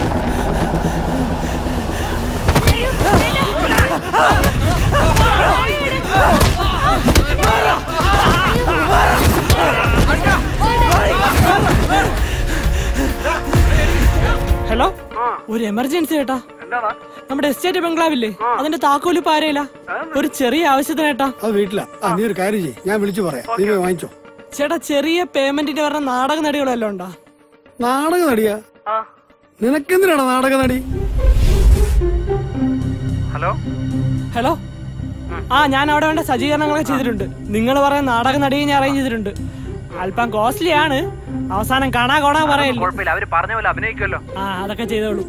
ഹലോ ഒരു എമർജൻസി ചേട്ടാ നമ്മുടെ എസ്റ്റേറ്റ് ബംഗ്ലാവില്ലേ അതിന്റെ താക്കോല് പാരയില്ല ഒരു ചെറിയ ആവശ്യത്തിന് ചേട്ടാ അത് വീട്ടിലാ ആ നീ ഒരു കാര്യം ചെയ്യ് ഞാൻ വിളിച്ചു പറയാം നീ പോയി വാങ്ങിച്ചോ ചേട്ടാ ചെറിയ പേയ്മെന്റിന് പറഞ്ഞ നാടക നടികളെല്ലാം ഉണ്ടോ നാടക നടിയാ നിനക്കെന്തിനാണ് നാടക നടി ഹലോ ഹലോ ആ ഞാൻ അവിടെ വേണ്ട സജ്ജീകരണങ്ങളൊക്കെ ചെയ്തിട്ടുണ്ട് നിങ്ങൾ പറയുന്ന നാടക നടിയെ ഞാൻ അറേഞ്ച് ചെയ്തിട്ടുണ്ട് അല്പം കോസ്റ്റ്ലി ആണ് അവസാനം കാണാ കോണാ പറയല്ലോ കുഴപ്പമില്ല അവര് പറഞ്ഞ പോലെ അഭിനയിക്കുമല്ലോ ആ അതൊക്കെ ചെയ്തോളൂ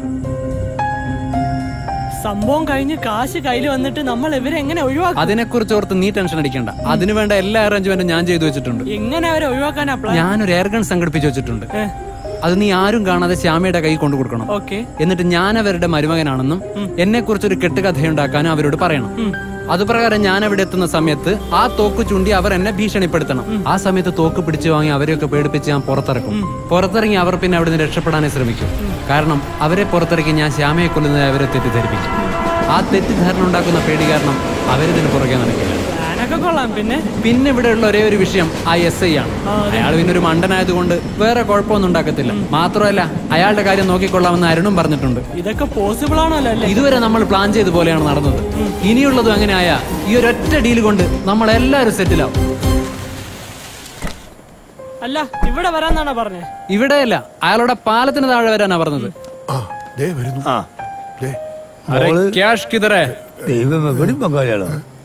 സംഭവം കഴിഞ്ഞ് കാശ് കയ്യിൽ വന്നിട്ട് നമ്മൾ ഇവരെ എങ്ങനെ ഒഴിവാക്കും അതിനെക്കുറിച്ച് ഓർത്ത് നീ ടെൻഷൻ അടിക്കണ്ട അതിനു വേണ്ട എല്ലാ അറേഞ്ച്മെന്റും ഞാൻ ചെയ്തു വെച്ചിട്ടുണ്ട് എങ്ങനെ അവരെ ഒഴിവാക്കാനാ പ്ലാൻ ഞാനൊരു എയർഗൺ സംഘടിപ്പിച്ചു വെച്ചിട്ടുണ്ട് അത് നീ ആരും കാണാതെ ശ്യാമയുടെ കൈ കൊണ്ടു കൊടുക്കണം ഓക്കെ എന്നിട്ട് ഞാൻ അവരുടെ മരുമകനാണെന്നും എന്നെ കുറിച്ചൊരു കെട്ടുകഥയുണ്ടാക്കാനും അവരോട് പറയണം അതുപ്രകാരം ഞാൻ അവിടെ എത്തുന്ന സമയത്ത് ആ തോക്ക് ചൂണ്ടി അവർ എന്നെ ഭീഷണിപ്പെടുത്തണം ആ സമയത്ത് തോക്ക് പിടിച്ചു വാങ്ങി അവരെയൊക്കെ പേടിപ്പിച്ച് ഞാൻ പുറത്തിറക്കും പുറത്തിറങ്ങി അവർ പിന്നെ അവിടെ നിന്ന് രക്ഷപ്പെടാനേ ശ്രമിക്കും കാരണം അവരെ പുറത്തിറക്കി ഞാൻ ശ്യാമയെ കൊല്ലുന്നത് അവരെ തെറ്റിദ്ധരിപ്പിക്കും ആ തെറ്റിദ്ധാരണ ഉണ്ടാക്കുന്ന പേടി കാരണം അവരിതിന് പുറകെ നടക്കില്ല ഞാനൊക്കെ കൊള്ളാം പിന്നെ പിന്നെ ഇവിടെ ഉള്ള ഒരേ ഒരു വിഷയം ആ എസ് ഐ ആണ് അയാൾ പിന്നെ ഒരു മണ്ടനായതുകൊണ്ട് വേറെ കുഴപ്പമൊന്നും ഉണ്ടാക്കത്തില്ല മാത്രമല്ല അയാളുടെ കാര്യം നോക്കിക്കൊള്ളാമെന്ന് അരുണും പറഞ്ഞിട്ടുണ്ട് ഇതൊക്കെ പോസിബിൾ ആണല്ലോ അല്ലേ ഇതുവരെ നമ്മൾ പ്ലാൻ ചെയ്ത പോലെയാണ് നടന്നത് ഇനിയുള്ളതും അങ്ങനെ ആയ ഈ ഒരൊറ്റ ഡീൽ കൊണ്ട് നമ്മൾ എല്ലാവരും സെറ്റിലാവും അല്ല ഇവിടെ വരാന്നാണോ പറഞ്ഞേ ഇവിടെയല്ല അയാളുടെ പാലത്തിന് താഴെ വരാനാ പറഞ്ഞത് ദേ വരുന്നു ദേ अरे कैश किधर है ദൈവം എവിടെ പങ്കാളിയാളോ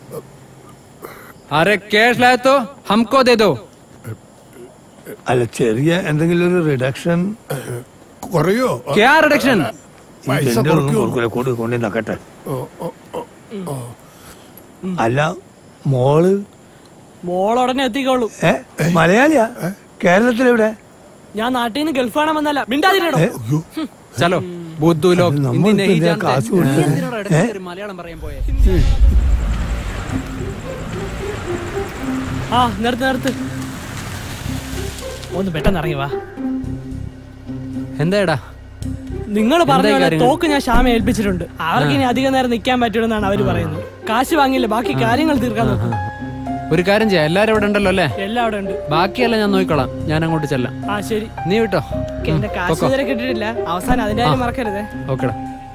अरे कैश लाए तो हमको दे दो അല്ല ചെറിയ എന്തെങ്കിലും ഒരു റിഡക്ഷൻ കുറയോ क्या रिडक्शन പൈസ കുറയ്ക്കുമോ? കൊണ്ട് കൊണ്ട് നക്കട്ടെ ഓ, ഓ, ഓ, ഓ. അല്ല മോള് മോൾ ഉടനെ എത്തിക്കോളൂ ഏ മലയാളിയാ കേരളത്തിലെവിടെ ഞാൻ നാട്ടിൽ നിന്ന് ഗൾഫ് കാണാൻ വന്നല്ല മിണ്ടാതിരണോ चलो बुद्धू लोग हिंदी नहीं എന്തിനാ जानते കാശ് നീ കൊടുത്തത്? എന്തിനോടാ ഇടയ്ക്ക് ഏ? കയറി മലയാളം പറയാൻ പോയെ ആ നിർത്ത് നിർത്ത് ഒന്ന് പെട്ടെന്ന് ഇറങ്ങി വാ എന്താടാ നിങ്ങൾ പറഞ്ഞ എന്തായി പോലെ കാര്യങ്ങൾ? തോക്ക് ഞാൻ ക്ഷാമ ഏൽപ്പിച്ചിട്ടുണ്ട് അവർക്ക് ഇനി അധികം നേരം നിൽക്കാൻ പറ്റുമെന്നാണ് അവര് പറയുന്നത് കാശ് വാങ്ങിയില്ല ബാക്കി കാര്യങ്ങൾ തീർക്കാൻ നോക്കും ഒരു കാര്യം ചെയ്യാം എല്ലാരും ഇവിടെ ഉണ്ടല്ലോ അല്ലേ എല്ലാം അവിടെ ഉണ്ട് ബാക്കിയെല്ലാം ഞാൻ നോക്കിക്കോളാം ഞാൻ അങ്ങോട്ട് ചെല്ലാം ആ ശരി നീ വിട്ടോ എന്റെ കാശ് പൊക്കോ. ഇതുവരെ കിട്ടിയിട്ടില്ല അവസാനം അതിന്റെ കാര്യം ആ. മറക്കരുതേ ഓക്കെടാ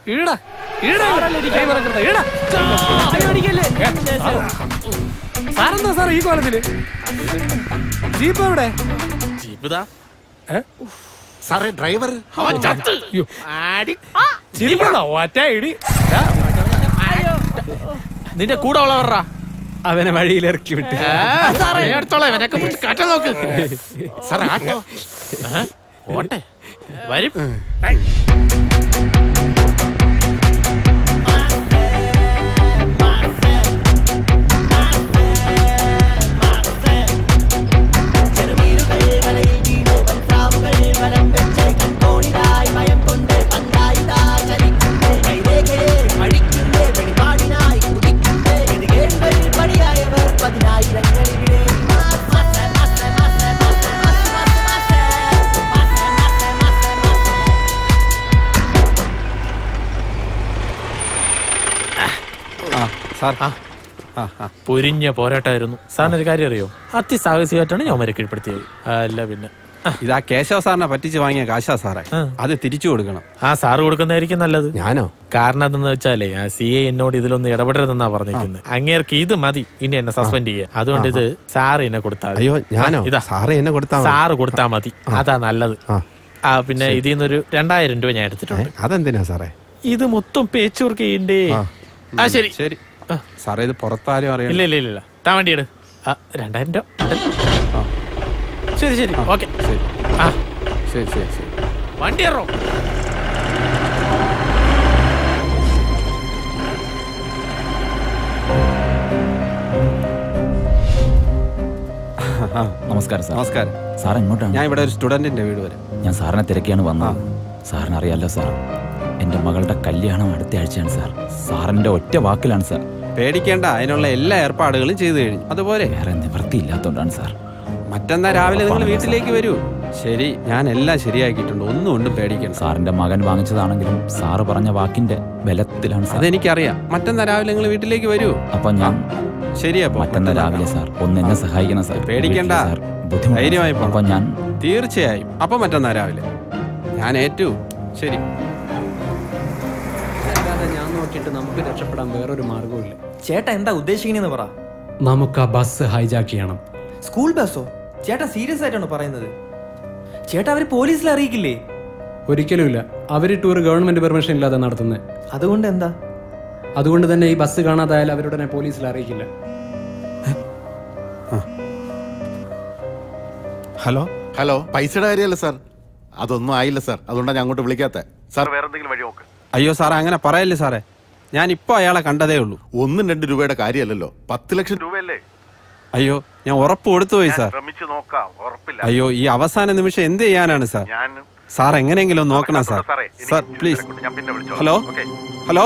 ഈടാ ഈടാ കൈ മറക്കരുത് ഈടാ സാറെന്താ സാർ ഈ കോലത്തില് ജീപ്പ് എവിടെ ജീപ്പിതാ സാറേ ഡ്രൈവർ അവൻ ചത്ത്. ചിരിക്കണോ ഒറ്റ ഇടി ദാ. നിന്റെ കൂടെ ഉള്ളവർറാ അവനെ വഴിയിൽ ഇറക്കി വിട്ട് എടുത്തോളാം ഇവനൊക്കെ പിടിച്ച് കറ്റ നോക്ക് സാറേ ആട്ടോ ഏ? ഓട്ടെ വരും സാർ പൊരിഞ്ഞ പോരാട്ടമായിരുന്നു സാറിന് ഒരു കാര്യം അറിയോ അതിസാഹസികമായിട്ടാണ് ഞാൻ അവരെ കീഴ്പ്പെടുത്തിയത് അല്ല പിന്നെ ഇതാ കേശവ സാറിനെ പറ്റിച്ച് വാങ്ങിയ കാശാ സാറേ അത് തിരിച്ചു കൊടുക്കണം ആ സാറ് കൊടുക്കുന്നതായിരിക്കും നല്ലത് ഞാനോ കാരണം എന്തെന്ന് വെച്ചാലേ ആ സി എ എന്നോട് ഇതിലൊന്നും ഇടപെടരുതെന്നാ പറഞ്ഞിരിക്കുന്നത് അങ്ങേർക്ക് ഇത് മതി ഇനി എന്നെ സസ്പെൻഡ് ചെയ്യാൻ അതുകൊണ്ട് ഇത് സാറ് എന്നെ കൊടുത്താൽ മതി. അയ്യോ ഞാനോ ഇതാ സാറ് എന്നെ കൊടുത്താ മതി. സാറ് കൊടുത്താ മതി അതാ നല്ലത് ആ പിന്നെ ശരി. ഇതിൽ നിന്നൊരു രണ്ടായിരം രൂപ ഞാൻ എടുത്തിട്ടുണ്ട് അതെന്തിനാ സാറേ ഇത് മൊത്തം പേച്ചുവർക്ക് ചെയ്യണ്ടേ ആ ശരി ശരി സാറേ ഇത് പുറത്താരും അറിയാം ഇല്ല ഇല്ല ഇല്ല ഇല്ല താൻ വണ്ടി എടു ആ രണ്ടായിരം രൂപ ശരി ശരി ഓക്കെ ആ ശരി ശരി ശരി വണ്ടി ഇറോ നമസ്കാരം സാർ നമസ്കാരം സാർ എങ്ങോട്ടാണ് ഞാൻ ഇവിടെ ഒരു സ്റ്റുഡന്റിന്റെ വീട് വരെ ഞാൻ സാറിനെ തിരക്കിയാണ് വന്നത് സാറിന് അറിയാലോ സാർ എൻ്റെ മകളുടെ കല്യാണം അടുത്ത ആഴ്ചയാണ് സാർ സാറിൻ്റെ ഒറ്റ വാക്കിലാണ് സാർ പേടിക്കേണ്ട അതിനുള്ള എല്ലാ ഏർപ്പാടുകളും ചെയ്തു കഴിഞ്ഞു അതുപോലെ വേറെ നിവൃത്തിയില്ലാത്തതുകൊണ്ടാണ് സാർ മറ്റന്നാ രാവിലെ നിങ്ങൾ വീട്ടിലേക്ക് വരൂ ശരി ഞാൻ എല്ലാം ശരിയാക്കിയിട്ടുണ്ട് ഒന്നും ഒന്നും പേടിക്കണ്ട സാറിന്റെ മകൻ വാങ്ങിച്ചതാണെങ്കിലും സാറ് പറഞ്ഞ വാക്കിന്റെ ബലത്തിലാണ് സാർ അതെനിക്കറിയാം മറ്റന്നാ രാവിലെ നിങ്ങൾ വീട്ടിലേക്ക് വരൂ അപ്പൊ ഞാൻ ശരിയാ മറ്റന്നാ രാവിലെ സാർ ഒന്ന് എന്നെ സഹായിക്കണം സാർ പേടിക്കണ്ട സാർ ബുദ്ധിമുട്ടാണ് ധൈര്യമായി സാർ. പോണം. അപ്പൊ ഞാൻ തീർച്ചയായും അപ്പൊ മറ്റന്നാ രാവിലെ ഞാൻ ഏറ്റു ശരി അല്ലാതെ ഞാൻ നോക്കിയിട്ട് നമുക്ക് രക്ഷപ്പെടാൻ വേറൊരു മാർഗവുമില്ല ചേട്ടാ എന്താ ഉദ്ദേശിക്കണേന്ന് പറ നമുക്ക് ആ ബസ് ഹൈജാക്ക് ചെയ്യണം സ്കൂൾ ബസ്സോ ചേട്ടാ സീരിയസ് ആയിട്ടാണ് പറയുന്നത് ചേട്ടാ അവര് പോലീസിൽ അറിയിക്കില്ലേ ഒരിക്കലുമില്ല അവര് ടൂർ ഗവൺമെന്റ് പെർമിഷൻ ഇല്ലാതെ നടത്തുന്നത് അതുകൊണ്ട് എന്താ അതുകൊണ്ട് തന്നെ ഈ ബസ് കാണാതായാൽ അവരുടനെ പോലീസിൽ അറിയിക്കില്ല ഹലോ ഹലോ പൈസയുടെ കാര്യമല്ല സാർ അതൊന്നും ആയില്ല സാർ അതുകൊണ്ടാണ് ഞാൻ അങ്ങോട്ട് വിളിക്കാത്ത സാർ വേറെ എന്തെങ്കിലും വഴി നോക്ക് അയ്യോ സാറേ അങ്ങനെ പറയല്ലേ സാറേ ഞാൻ ഇപ്പൊ അയാളെ കണ്ടതേ ഉള്ളൂ ഒന്നും രണ്ട് രൂപയുടെ കാര്യമല്ലല്ലോ പത്ത് ലക്ഷം രൂപയല്ലേ അയ്യോ ഞാൻ ഉറപ്പ് കൊടുത്തു പോയി സാർ ശ്രമിച്ചു നോക്കാം ഉറപ്പില്ല അയ്യോ ഈ അവസാന നിമിഷം എന്ത് ചെയ്യാനാണ് സാർ ഞാൻ സാർ എങ്ങനെയെങ്കിലും ഒന്ന് നോക്കണം സാർ സാറേ, എനിക്ക് സാർ പ്ലീസ് ഞാൻ പിന്നെ വിളിച്ചോളാം. Hello okay. ഹലോ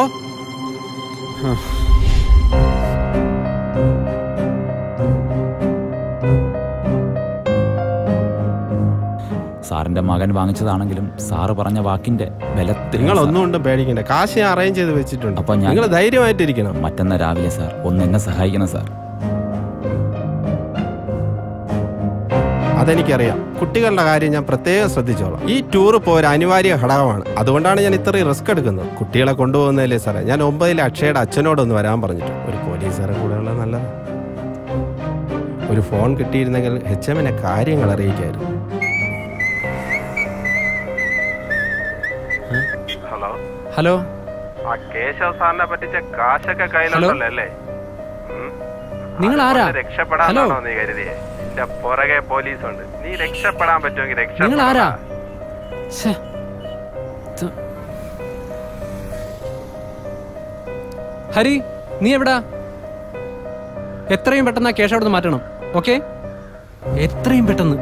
സാറിന്റെ മകൻ വാങ്ങിച്ചതാണെങ്കിലും സാറ് പറഞ്ഞ വാക്കിന്റെ ബലത്തിൽ നിങ്ങൾ ഒന്നും കൊണ്ടും പേടിക്കണ്ട കാശ് ഞാൻ അറേഞ്ച് ചെയ്ത് വെച്ചിട്ടുണ്ട് അപ്പൊ ഞാൻ നിങ്ങൾ ധൈര്യമായിട്ടിരിക്കണം മറ്റന്നാ രാവിലെ സാർ ഒന്ന് എന്നെ സഹായിക്കണം സാർ അതെനിക്കറിയാം കുട്ടികളുടെ കാര്യം ഞാൻ പ്രത്യേകം ശ്രദ്ധിച്ചോളാം ഈ ടൂർ ഇപ്പോൾ ഒരു അനിവാര്യ ഘടകമാണ് അതുകൊണ്ടാണ് ഞാൻ ഇത്രയും റിസ്ക് എടുക്കുന്നത് കുട്ടികളെ കൊണ്ടുപോകുന്നതല്ലേ സാറേ ഞാൻ ഒമ്പതിലെ അക്ഷയുടെ അച്ഛനോടൊന്ന് വരാൻ പറഞ്ഞിട്ട് ഒരു പോലീസുകാരെ കൂടെ ഉള്ളത് നല്ലത് ഒരു ഫോൺ കിട്ടിയിരുന്നെങ്കിൽ എച്ച് എമ്മിനെ കാര്യങ്ങൾ അറിയിക്കായിരുന്നു ഹലോ ഹലോ ആ കേശവ് സാറിനെ പറ്റിച്ച കാശൊക്കെ കയ്യിലുണ്ടല്ലോ അല്ലേ ഉം? നിങ്ങൾ ആരാ? അതുകൊണ്ട് രക്ഷപ്പെടാനാണോ ഹലോ? നീ കരുതിയേ എന്റെ പുറകെ പോലീസുണ്ട് നീ രക്ഷപ്പെടാൻ പറ്റുമെങ്കിൽ നിങ്ങൾ ആരാ ഛെ. ത- ഹരി നീ എവിടാ എത്രയും പെട്ടെന്ന് ആ കേശ അവിടെ മാറ്റണം ഓക്കെ എത്രയും പെട്ടെന്ന്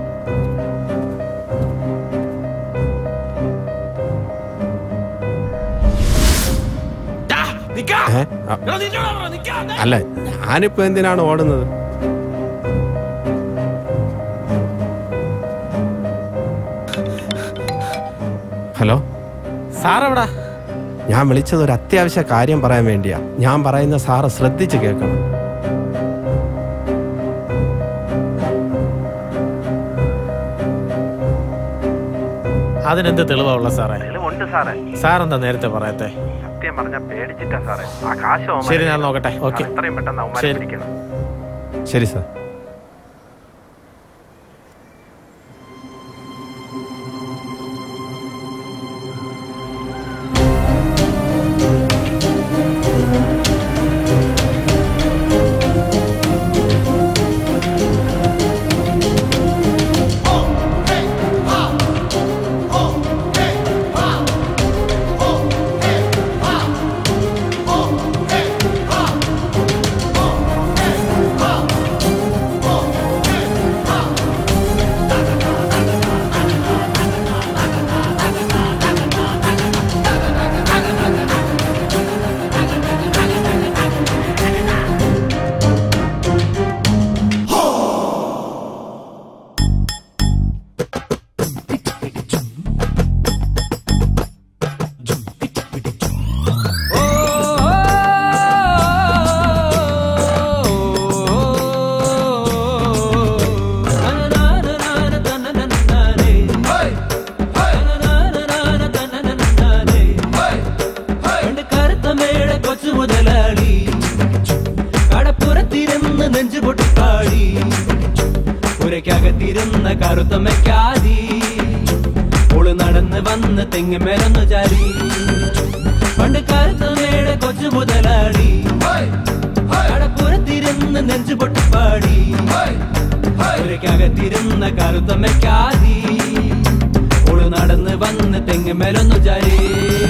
ഏ? അ- അല്ല ഞാനിപ്പോ എന്തിനാണ് ഓടുന്നത് ഹലോ സാറെവിടാ ഞാൻ വിളിച്ചത് ഒരു അത്യാവശ്യ കാര്യം പറയാൻ വേണ്ടിയാ ഞാൻ പറയുന്ന സാറ് ശ്രദ്ധിച്ച് കേൾക്കണം അതിനെന്ത് തെളിവാ ഉള്ള സാറേ ഉണ്ട് സാറേ സാർ എന്താ നേരത്തെ പറയത്തെ സത്യം പറഞ്ഞ പേടിച്ചിട്ടാ സാറേ ആ കാശ് അവന്മാര് ശരി ഞാൻ നോക്കട്ടെ ഓക്കെ എത്രയും പെട്ടെന്ന് അവന്മാരെ ശരി. പിടിക്കണം ശരി സാർ രണ്ട് കറുത്ത മേട കൊച്ചു മുതലാളി കടപ്പുറത്തിരുന്ന് നെഞ്ചു പൊട്ടിപ്പാടി പുരയ്ക്കകത്തിരുന്ന കറുത്ത മെക്കാതി ഓള് നടന്ന് വന്ന് തെങ്ങുമേലൊന്ന് ചാരി പണ്ട് കറുത്ത മേട കൊച്ചു മുതലാളി കടപ്പുറത്തിരുന്ന് നെഞ്ചു പൊട്ടിപ്പാടി പുരയ്ക്കകത്തിരുന്ന കറുത്ത മെക്കാതി ഓള് നടന്ന് വന്ന് തെങ്ങുമേലൊന്നു ചാരി